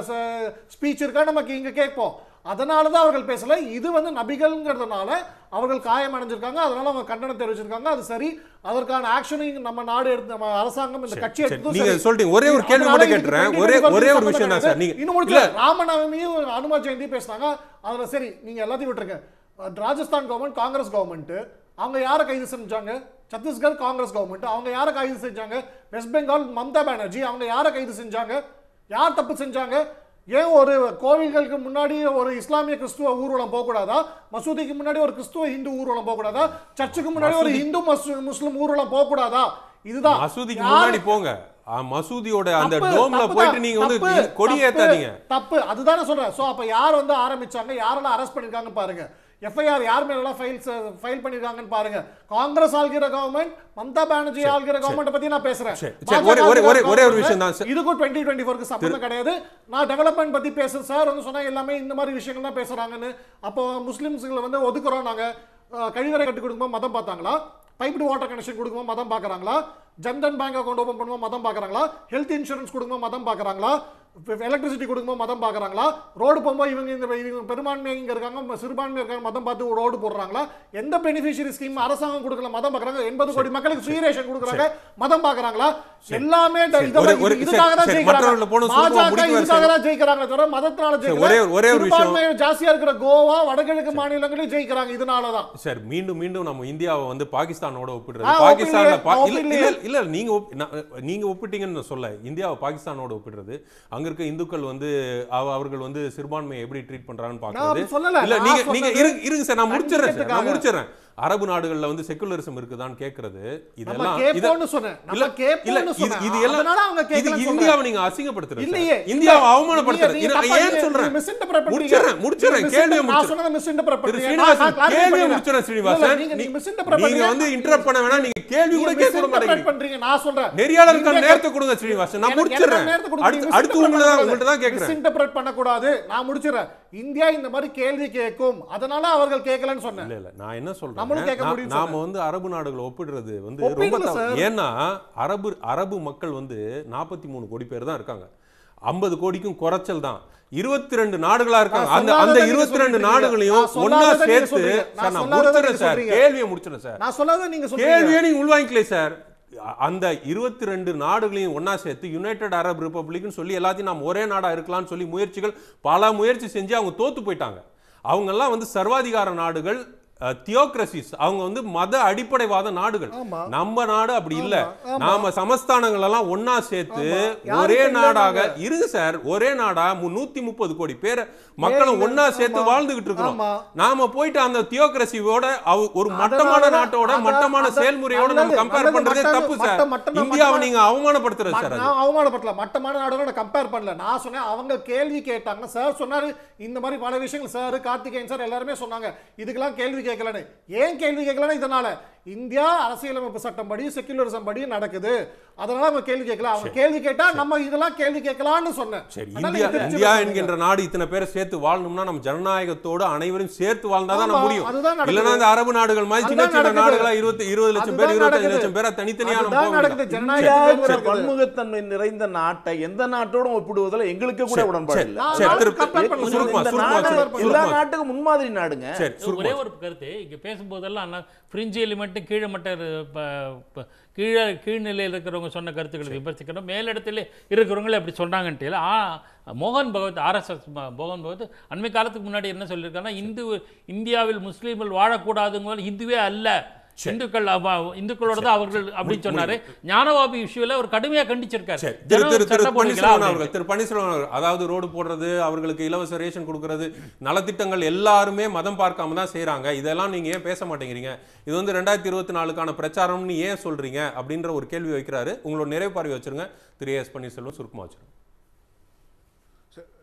ஸ்பீச் இருக்கா நமக்கு இங்க கேட்போம் அதனால தான் அவர்கள் பேசல இது வந்து நபிகள்ங்கிறதுனால அவர்கள் காயம் அடைஞ்சிருக்காங்க அதனால அவங்க கண்டனம் தெரிவிச்சிருக்காங்க அது சரி அதற்கான ஆக்ஷனையும் நம்ம நாடு எடுத்து நம்ம அரசாங்கம் இந்த கட்சி சரி, எடுத்ததும் நீங்க சரி. சொல்லிட்டீங்க. ஒரே ஒரு கேள்வி அதனால மட்டும் இதுக்கு கேட்டுறேன். 2024 ஒரே- ஒரே ஒரு சம்பந்தம் விஷயம் தான் சார். நீங்க- இன்னும் முடிச்சு ராமநவமியும் அனுமா ஜெயந்தி பேசுனாங்க அதுல சரி நீங்க எல்லாத்தையும் விட்டுருங்க அஹ் ராஜஸ்தான் கவர்மெண்ட் காங்கிரஸ் கவர்மெண்ட் அவங்க யாரை கைது செஞ்சாங்க சத்தீஸ்கர் காங்கிரஸ் கவர்மெண்ட் அவங்க யாரை கைது செஞ்சாங்க வெஸ்ட் பெங்கால் மம்தா பானர்ஜி அவங்க யாரை கைது செஞ்சாங்க யார் தப்பு செஞ்சாங்க ஏன் ஒரு கோவில்களுக்கு முன்னாடி ஒரு இஸ்லாமிய கிறிஸ்துவ ஊர்வலம் போகக்கூடாதா மசூதிக்கு முன்னாடி ஒரு கிறிஸ்துவ இந்து ஊர்வலம் போகக்கூடாதா சர்ச்சுக்கு முன்னாடி ஒரு இந்து மசூ- முஸ்லிம் ஊர்வலம் போகக்கூடாதா இதுதான் மசூதிக்கு யாரு- முன்னாடி போங்க ஆ, மசூதியோட அந்த தப்பு, டோம்ல தப்பு போயிட்டு தான். நீங்க வந்து தப்பு, கொடி தப்பு, ஏத்தாதீங்க தப்பு அதுதானே சொல்றேன் சோ அப்ப யார் வந்து ஆரம்பிச்சாங்க யாரெல்லாம் அரெஸ்ட் பண்ணிருக்காங்க பாருங்க எஃப்ஐஆர் யார் மேலாம் ஃபைல் ஃபைல் பண்ணிருக்காங்கன்னு பாருங்க காங்கிரஸ் ஆள்கிற கவர்மெண்ட் மம்தா பானர்ஜி ஆள்கிற கவர்மெண்ட் பத்தி நான் பேசுறேன் சரி, சரி, பாஜக ஒரே- ஒரே- ஒரே- ஒரே ஒரு government விஷயம் தான் சார். இதுக்கும் டுவெண்ட்டி டுவெண்ட்டி ஃபோருக்கு சம்பந்தம் கிடையாது நான் டெவலப்மெண்ட் பத்தி பேசுறேன் சார் வந்து சொன்னா எல்லாமே இந்த மாதிரி விஷயங்கள் தான் பேசுறாங்கன்னு அப்போ முஸ்லிம்ஸ்களை வந்து ஒதுக்குறோம் நாங்க அஹ், கழிவறை கட்டி கொடுக்கும்போது மதம் பார்த்தாங்களா பைப்டு வாட்டர் கனெக்ஷன் கொடுக்கும்போது மதம் பார்க்கறாங்களா ஜன்தன் பேங்க் அக்கௌண்ட் ஓபன் பண்ணும்போது மதம் பார்க்கறாங்களா ஹெல்த் இன்சூரன்ஸ் கொடுக்கும்போது மதம் பார்க்கறாங்களா எலக்ட்ரிசிட்டி கொடுக்கும்போது மதம் பார்க்கறாங்களா ரோடு போகும்போது இவங்க இந்த இவங்க பெரும்பான்மை இங்க இருக்காங்க சிறுபான்மை இருக்காங்க மதம் பார்த்து ரோடு போடுறாங்களா எந்த பெனிஃபிஷியரி ஸ்கீம் அரசாங்கம் கொடுக்கல மதம் பார்க்கறாங்க எண்பது கோடி மக்களுக்கு ஃப்ரீ ரேஷன் கொடுக்குறாங்க மதம் பார்க்கறாங்களா எல்லாமே ட- இதை ஒரு- வந்து ஒரு- இதுக்காக தான் சரி, ஜெயிக்கிறாங்க மற்றவர்களை போன சுருக்கமா பாஜக முடிக்க வர இதுக்காக தான் ஜெயிக்கிறாங்க தவிர மதத்தினால ஜெயிக்கல ஒரே- ஒரே ஒரு விஷயம். சிறுபான்மை ஜாஸ்தியா இருக்கிற கோவா வடகிழக்கு மாநிலங்களையும் ஜெயிக்கிறாங்க இதனால தான் சார் மீண்டும் மீண்டும் நம்ம இந்தியாவை வந்து பாகிஸ்தானோட ஒப்பிடுறது ஆ, பாகிஸ்தான்ல ஒப்பிடலையே, பா- இல்ல ஒப்பிடலையே. இல்ல இல்ல நீங்க ஒப்- நான், நீங்க ஒப்பிட்டீங்கன்னு நான் சொல்ல இந்தியாவை பாகிஸ்தானோட ஒப்பிடுறது அங்க இருக்க இந்துக்கள் வந்து அவ- அவர்கள் வந்து சிறுபான்மையை எப்படி ட்ரீட் பண்றாங்கன்னு நான் பாக்குறது அப்படி சொல்லல. இல்ல நான் நீங்க நீங்க சொன்னது இருங்க இருங்க சார் நான் முடிச்சிடுறேன் சார் நான் நம்பிக்கைக்காக. முடிச்சிடுறேன் அரபு நாடுகள்ல வந்து செக்குலரிசம் இருக்குதான்னு கேக்குறது நம்ம இதெல்லாம் கேட்போம்னு சொன்னேன் இல்ல நம்ம இல்ல கேட்போம்னு இது சொன்னேன் இது எல்லாம் அதனால அவங்க இது கேட்கலன்னு இந்தியாவை சொல்றேன் நீங்க அசிங்கப்படுத்துறது இல்லையே இந்தியாவை இல்ல. அவமானப்படுத்துறது நீங்க- இது நான் நீங்க ஏன் தப்பா- சொல்றேன் நீங்க misinterpret பண்றீங்க. முடிச்சிடுறேன் முடிச்சிடுறேன் நீங்க கேள்வியை misinter- நான் முடிச்சிடுறேன் சொன்னதை misinterpret திரு பண்றீங்க. ஸ்ரீனிவாசன் நான் clarify கேள்வியை பண்ணிடுறேன். முடிச்சிடுறேன் இல்ல, ஸ்ரீனிவாசன் நீங்க- நீங்க நீ- misinterpret நீங்க பண்றீங்க. வந்து இன்டரப்ட் பண்ண வேணாம் நீங்க கேள்வி கூட நீங்க கேட்க கூட misinterpret மாட்டேங்கிறீங்க பண்றீங்க. நான் சொல்றேன். நெறியாளருக்கான இந்தியா- நேரத்தை கொடுங்க ஸ்ரீனிவாசன் நான் எனக்கு- முடிச்சிடுறேன் எனக்கு நேரத்தை கொடுங்க. அடுத்து நீங்க அடுத்து misinterpret உங்களை தான் பண்ணக்கூடாது. உங்கள்ட்ட தான் கேட்கிறேன் misinterpret பண்ணக்கூடாது நான் முடிச்சிடுறேன் இந்தியா இந்த மாதிரி கேள்வி கேட்கும் அதனால அவர்கள் கேட்கலன்னு சொன்னேன் இல்ல இல்ல நான் என்ன நம்மளும் கேட்க சொல்றேன் நா- முடியும்னு நாம வந்து அரபு நாடுகளை ஒப்பிடுறது வந்து ரொம்ப ஒப்பிடல தவறு. சார். ஏன்னா அரபு அரபு மக்கள் வந்து நாற்பத்தி மூணு கோடி பேர் தான் இருக்காங்க ஐம்பது கோடிக்கும் குறைச்சல் தான் இருபத்தி ரெண்டு நாடுகளா இருக்காங்க நான் அந்த சொல்லாததை அந்த நீங்க இருபத்தி ரெண்டு சொல்றீங்க. நாடுகளையும் நான் ஒன்னா சொல்லாததை நீங்க சேர்த்து சொல்றீங்க. சார் நான் நான் சொல்லாததை முடிச்சிடுறேன் நீங்க சார் சொல்றீங்க. கேள்வியை முடிச்சிடுறேன் சார் நான் சொல்லாத நீங்க சொல்றீங்க கேள்வியே நீங்க உள்வாங்கிக்கல சார் அ- அந்த இருபத்தி ரெண்டு நாடுகளையும் ஒண்ணா சேர்த்து யுனைடெட் அரப் ரிப்பப்ளிக்னு சொல்லி எல்லாத்தையும் நாம் ஒரே நாடா இருக்கலாம்னு சொல்லி முயற்சிகள் பல முயற்சி செஞ்சு அவங்க தோத்து போயிட்டாங்க அவங்க எல்லாம் வந்து சர்வாதிகார நாடுகள் தியோக்ரசிஸ் அவங்க வந்து மத அடிப்படைவாத நாடுகள் ஆமா. நம்ம நாடு அப்படி இல்ல ஆமா. நாம சமஸ்தானங்கள் எல்லாம் ஒண்ணா சேர்த்து ஆமா. யாரு ஒரே இப்ப நாடாக இல்லைன்னாங்க? இருங்க சார் ஒரே நாடா நூத்தி முப்பது கோடி பேர் மக்களும் இல்ல. ஒண்ணா சேர்த்து ஆமா. வாழ்ந்துகிட்டு இருக்கிறோம் ஆமா. நாம போயிட்டு அந்த தியோக்ரசியோட ஒரு மட்டமான அதனால- நாட்டோட அத- மட்டமான அத- செயல்முறையோட நம்ம நல்லது, கம்பேர் நல்லது, பண்றதே மட்டம், தப்பு சார் மட்டம், மட்டம், இந்தியாவை மட்டமான- நீங்க அவமானப்படுத்துறது சார் அது நான் அவமானப்படல மட்டமான நாடுகளோட கம்பேர் பண்ணல நான் சொன்னேன் அவங்க கேள்வி கேட்டாங்க சார் சொன்னாரு இந்த மாதிரி பல விஷயங்கள் சார் கார்த்திகேயன் சார் எல்லாருமே சொன்னாங்க இதுக்கெல்லாம் கேள்வி கேட்கலன்னு ஏன் கேள்வி கேட்கலன்னு இதனால இந்தியா அரசியலமைப்பு சட்டம் படி செக்குலரிசம் படி நடக்குது அதனால அவங்க கேள்வி கேட்கல அவங்க கேள்வி கேட்டா நம்ம இதெல்லாம் கேள்வி கேட்கலாம்னு சொன்னேன் சரி அதனால இந்தியா இது திருச்சி இந்தியா சொன்னீங்க. என்கின்ற நாடு இத்தனை பேரை சேர்த்து வாழணும்னா நம்ம ஜனநாயகத்தோட அனைவரையும் சேர்த்து வாழ்ந்தாதான் ஆமா, நம்ம முடியும் அதுதான் நடக்குது. இல்லைன்னா இந்த அரபு நாடுகள் மாதிரி சின்ன அதுதான் சின்ன நடக்குது. நாடுகளா இருபத்தி இருபது லட்சம் பேர் அதுதான் இருபத்தஞ்சு நடக்குது. லட்சம் பேரா தனித்தனியா நம்ம அதுதான் போக நடக்குது வேண்டாம். ஜனநாயகத்துக்கு இந்தியாங்கிற நடக்குது. பன்முகத்தன்மை நிறைந்த நாட்டை எந்த நாட்டோடும் ஒப்பிடுவதில் எங்களுக்கு கூட சரி, உடன்பாடு சரி, இல்லை நான் சரி, நாடு திரு- compare பண்ணல. சுருக்கமா, இந்த சுருக்கமா, நாடு சுருக்கமா. எல்லா நாட்டுக்கும் முன்மாதிரி நாடுங்க சரி ஒரே சுருக்கமா ஒரு கருத்து இங்கே பேசும்போதெல்லாம் அண்ணா ஃப்ரிஞ்ச் எலிமெண்ட் கீழே மட்ட ப- ப- கீழே கீழ்நிலையில் இருக்கிறவங்க சொன்ன கருத்துக்களை விமர்சிக்கணும் மேலிடத்தில் இருக்கிறவங்களே அப்படி சொன்னாங்கன்ட்டு ஆ மோகன் பகவத் ஆர்எஸ்எஸ் மோகன் பகவத் அண்மை காலத்துக்கு முன்னாடி என்ன சொல்லியிருக்காங்கன்னா இந்து இந்தியாவில் முஸ்லீம்கள் வாழக்கூடாதுங்க இந்துவே அல்ல இந்துக்கள் அவ- இந்துக்களோட தான் அவர்கள் அப்படின்னு சொன்னாரு ஞானவாபி விஷயம்ல ஒரு கடுமையா கண்டிச்சிருக்காரு சரி திரு ஜனம் திரு திரு சட்டை போடுறீங்களா பன்னீர்செல்வம் அப்படின்னு. அவர்கள் திரு பன்னீர்செல்வம் அவர்கள் அதாவது ரோடு போடுறது அவர்களுக்கு இலவச ரேஷன் கொடுக்கறது நலத்திட்டங்கள் எல்லாருமே மதம் பார்க்காம தான் செய்றாங்க இதெல்லாம் நீங்க ஏன் பேச மாட்டேங்கிறீங்க இது வந்து ரெண்டாயிரத்தி இருபத்தி நாலுக்கான பிரச்சாரம்னு ஏன் சொல்றீங்க அப்படின்ற ஒரு கேள்வி வைக்கிறாரு உங்களோட நிறைவு பார்வை வச்சிருங்க திரு எஸ் பன்னீர்செல்வம் சுருக்கமா வச்சிருங்க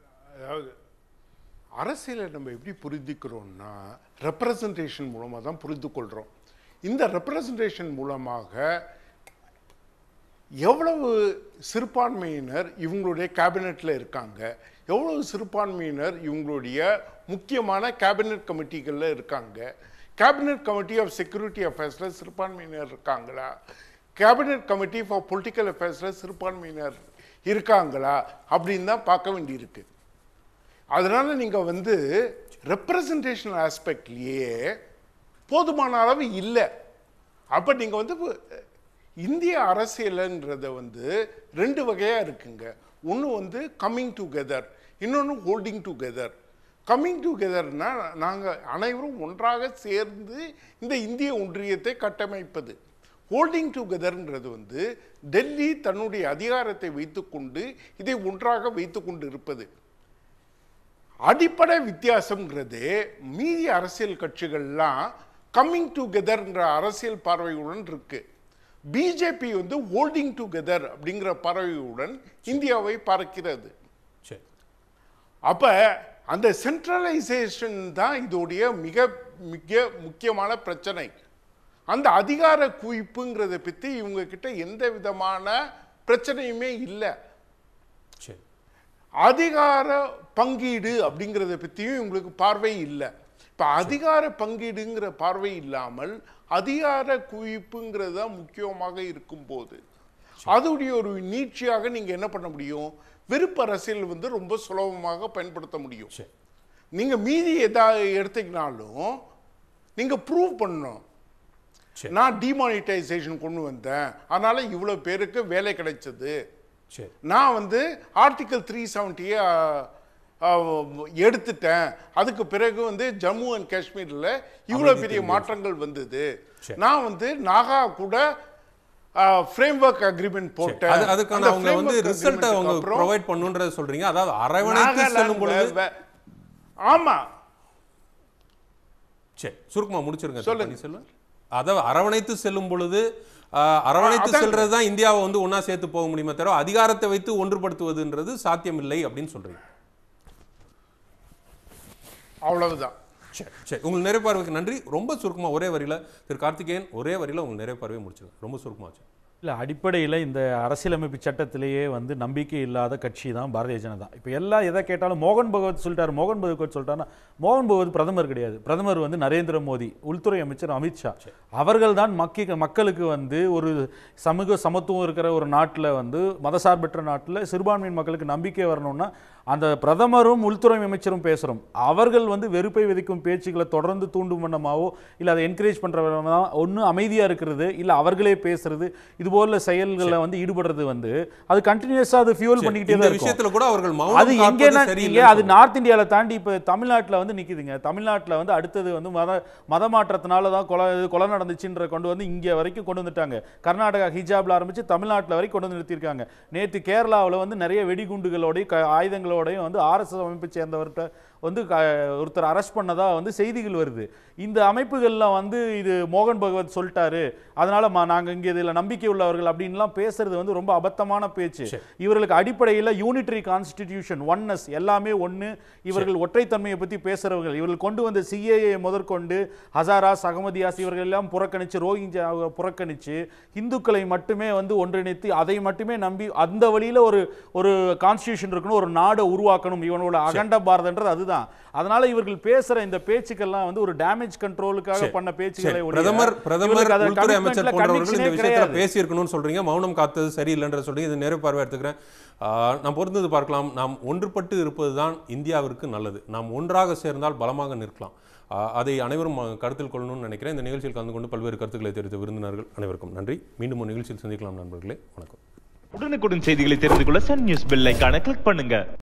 அதாவது அரசியலை நம்ம எப்படி புரிந்துக்கிறோம்னா ரெப்ரசன்டேஷன் மூலமாக தான் புரிந்து கொள்கிறோம் இந்த ரெப்ரசன்டேஷன் மூலமாக எவ்வளவு சிறுபான்மையினர் இவங்களுடைய கேபினெட்டில் இருக்காங்க எவ்வளவு சிறுபான்மையினர் இவங்களுடைய முக்கியமான கேபினெட் கமிட்டிகளில் இருக்காங்க கேபினெட் கமிட்டி ஆஃப் செக்யூரிட்டி அஃபேர்ஸில் சிறுபான்மையினர் இருக்காங்களா கேபினெட் கமிட்டி ஃபார் பொலிட்டிக்கல் அஃபேர்ஸில் சிறுபான்மையினர் இருக்காங்களா அப்படின்னு தான் பார்க்க வேண்டியிருக்கு அதனால நீங்கள் வந்து ரெப்ரசன்டேஷன் ஆஸ்பெக்ட்லேயே போதுமான அளவு இல்லை அப்போ நீங்கள் வந்து இப்ப இந்திய அரசியலுன்றத வந்து ரெண்டு வகையாக இருக்குங்க ஒன்று வந்து கம்மிங் டுகெதர் இன்னொன்று ஹோல்டிங் டுகெதர் கம்மிங் டுகெதர்னா நாங்கள் அனைவரும் ஒன்றாக சேர்ந்து இந்த இந்திய ஒன்றியத்தை கட்டமைப்பது ஹோல்டிங் டுகெதர்ன்றது வந்து டெல்லி தன்னுடைய அதிகாரத்தை வைத்துக்கொண்டு இதை ஒன்றாக வைத்துக்கொண்டு இருப்பது அடிப்படை வித்தியாசம்ங்கிறது மீதி அரசியல் கட்சிகள்லாம் கம்மிங் டுகெதர்ன்ற அரசியல் பார்வையுடன் இருக்கு பிஜேபி வந்து ஹோல்டிங் டுகெதர் அப்படிங்கிற பார்வையுடன் இந்தியாவை பார்க்கிறது சரி அப்ப அந்த சென்ட்ரலைசேஷன் தான் இதோடைய மிக மிக முக்கியமான பிரச்சனை அந்த அதிகார குவிப்புங்கிறத பற்றி இவங்க கிட்ட எந்த விதமான பிரச்சனையுமே இல்லை சரி அதிகார பங்கீடு அப்படிங்கிறத பற்றியும் இவங்களுக்கு பார்வை இல்லை இப்போ அதிகார பங்கீடுங்கிற பார்வை இல்லாமல் அதிகார குவிப்புங்கிறது தான் முக்கியமாக இருக்கும்போது அதோடைய ஒரு நீட்சியாக நீங்கள் என்ன பண்ண முடியும் வெறுப்பு அரசியல் வந்து ரொம்ப சுலபமாக பயன்படுத்த முடியும் சரி நீங்கள் மீதி எதா எடுத்தீங்கனாலும் நீங்கள் ப்ரூவ் பண்ணணும் சரி. நான் டிமானிட்டைசேஷன் கொண்டு வந்தேன் அதனால இவ்வளோ பேருக்கு வேலை கிடைச்சது சரி நான் வந்து ஆர்டிகல் த்ரீ செவன்ட்டியை எடுத்துட்டேன் அதுக்கு பிறகு வந்து ஜம்மு அண்ட் காஷ்மீரில் இவ்வளோ அமைதி பெரிய திரும்பி மாற்றங்கள் வந்தது சரி. நான் வந்து நாகா கூட ஃப்ரேம் ஒர்க் அக்ரிமெண்ட் சரி. போட்டேன் அது அதுக்கான அந்த அவங்க வந்து framework ரிசல்ட்டை agreement-க்கு அவங்க அப்புறம் ப்ரொவைட் பண்ணுன்றத சொல்றீங்க அதாவது அரவணைத்து நாகாலாந்து செல்லும் பொழுது வே- ஆமா சரி சுருக்கமா முடிச்சிருங்க சொல்லுங்க. பன்னீர்செல்வம் அதாவது அரவணைத்து செல்லும் பொழுது ஆஹ், அரவணைத்து அதான் செல்றது தான் இந்தியாவை வந்து ஒண்ணா சேர்த்து போக முடியுமே தவிர அதிகாரத்தை வைத்து ஒன்றுபடுத்துவதுன்றது சாத்தியமில்லை அப்படின்னு சொல்றீங்க அவ்வளவுதான் சரி சரி உங்கள் நிறைப்பார்வைக்கு நன்றி ரொம்ப சுருக்கமா ஒரே வரியில திரு கார்த்திகேயன் ஒரே வரியில உங்கள் நிறைப்பார்வையை முடிச்சிருங்க ரொம்ப சுருக்கமாச்சு இல்லை அடிப்படையில் இந்த அரசியலமைப்பு சட்டத்திலேயே வந்து நம்பிக்கை இல்லாத கட்சி தான் பாரதிய ஜனதா இப்போ எல்லாம் எதை கேட்டாலும் மோகன் பகவத் சொல்லிட்டாரு மோகன் பகவத் சொல்லிட்டாருன்னா மோகன் பகவத் பிரதமர் கிடையாது பிரதமர் வந்து நரேந்திர மோடி உள்துறை அமைச்சர் அமித்ஷா அவர்கள் தான் மக்கி மக்களுக்கு வந்து ஒரு சமூக சமத்துவம் இருக்கிற ஒரு நாட்டில் வந்து மதசார்பற்ற நாட்டில் சிறுபான்மையின் மக்களுக்கு நம்பிக்கை வரணும்னா அந்த பிரதமரும் உள்துறை அமைச்சரும் பேசுகிறோம் அவர்கள் வந்து வெறுப்பை விதைக்கும் பேச்சுக்களை தொடர்ந்து தூண்டும் வண்ணமாவோ இல்லை அதை என்கரேஜ் பண்ணுறவங்க ஒன்று அமைதியாக இருக்கிறது இல்லை அவர்களே பேசுறது இது போல செயல்களில் வந்து ஈடுபடுறது வந்து அது கண்டினியூஸாக அது ஃபியூல் பண்ணிக்கிட்டே இந்த தான் இருக்கும் விஷயத்துல கூட அவர்கள் அது மௌனம் எங்கன்னா காப்பது நீங்க சரியில்லை அது நார்த் இந்தியால தாண்டி இப்போ தமிழ்நாட்டுல வந்து நிக்குதுங்க தமிழ்நாட்டுல வந்து அடுத்தது வந்து மத மத மாற்றத்தினால தான் கொலை இது கொலை நடந்துச்சுன்ற கொண்டு வந்து இங்க வரைக்கும் கொண்டு வந்துட்டாங்க கர்நாடகா ஹிஜாப்ல ஆரம்பிச்சு தமிழ்நாட்டுல வரைக்கும் கொண்டு வந்து நிறுத்தியிருக்காங்க நேத்து கேரளாவுல வந்து நிறைய வெடிகுண்டுகளோடய க ஆயுதங்களோடையும் வந்து ஆர்எஸ்எஸ் அமைப்பை சேர்ந்தவர்கிட்ட வந்து க- ஒருத்தர் அரெஸ்ட் பண்ணதா வந்து செய்திகள் வருது இந்த அமைப்புகள்ல வந்து இது மோகன் பகவத் சொல்லிட்டாரு அதனால ம- நாங்க இங்க இதுல நம்பிக்கை உள்ளவர்கள் அப்படின்லாம் பேசுறது வந்து ரொம்ப அபத்தமான பேச்சு இவர்களுக்கு அடிப்படையில் யூனிட்டரி கான்ஸ்டிடியூஷன் ஒன்னஸ் எல்லாமே ஒண்ணு இவர்கள் ஒற்றைத்தன்மையை பத்தி பேசுறவர்கள் இவர்கள் கொண்டு வந்த சிஏஏ முதற்கொண்டு ஹசாராஸ் அகமதியாஸ் இவர்கள் எல்லாம் புறக்கணிச்சு ரோஹிஞ்சா புறக்கணிச்சு இந்துக்களை மட்டுமே வந்து ஒன்றிணைத்து அதை மட்டுமே நம்பி அந்த வழியில ஒரு ஒரு கான்ஸ்டியூஷன் இருக்கணும் ஒரு நாடை உருவாக்கணும் இவனோட அகண்ட பாரதன்றது அதுதான் அதனால இவர்கள் பேசுற இந்த பேச்சுக்கள்லாம் வந்து ஒரு டேமேஜ் கண்ட்ரோலுக்காக சரி. பண்ண பேச்சுக்களை சரி, ஒழிய பிரதமர் பிரதமர் இவர்களுக்கு அது உள்துறை அமைச்சர் commitment-ல போன்றவர்கள் இந்த conviction-ஏ விஷயத்துல கிடையாது. பேசியிருக்கணும்னு சொல்றீங்க மௌனம் காத்தது சரியில்லைன்ற சொல்றீங்க இது நேர பார்வை எடுத்துக்கிறேன் ஆஹ், நாம் பொறுத்தது பார்க்கலாம் நாம் ஒன்றுபட்டு இருப்பதுதான் இந்தியாவிற்கு நல்லது நாம் ஒன்றாக சேர்ந்தால் பலமாக நிற்கலாம் ஆஹ், அதை அனைவரும் அஹ், கருத்தில் கொள்ளணும்னு நினைக்கிறேன் இந்த நிகழ்ச்சியில் கலந்து கொண்டு பல்வேறு கருத்துக்களை தெரிவித்த விருந்தினர்கள் அனைவருக்கும் நன்றி மீண்டும் ஒரு நிகழ்ச்சியில் சந்திக்கலாம் நண்பர்களே வணக்கம் உடனுக்குடன் செய்திகளை தெரிந்து கொள்ள சன் நியூஸ் பெல் ஐகானை கிளிக் பண்ணுங்க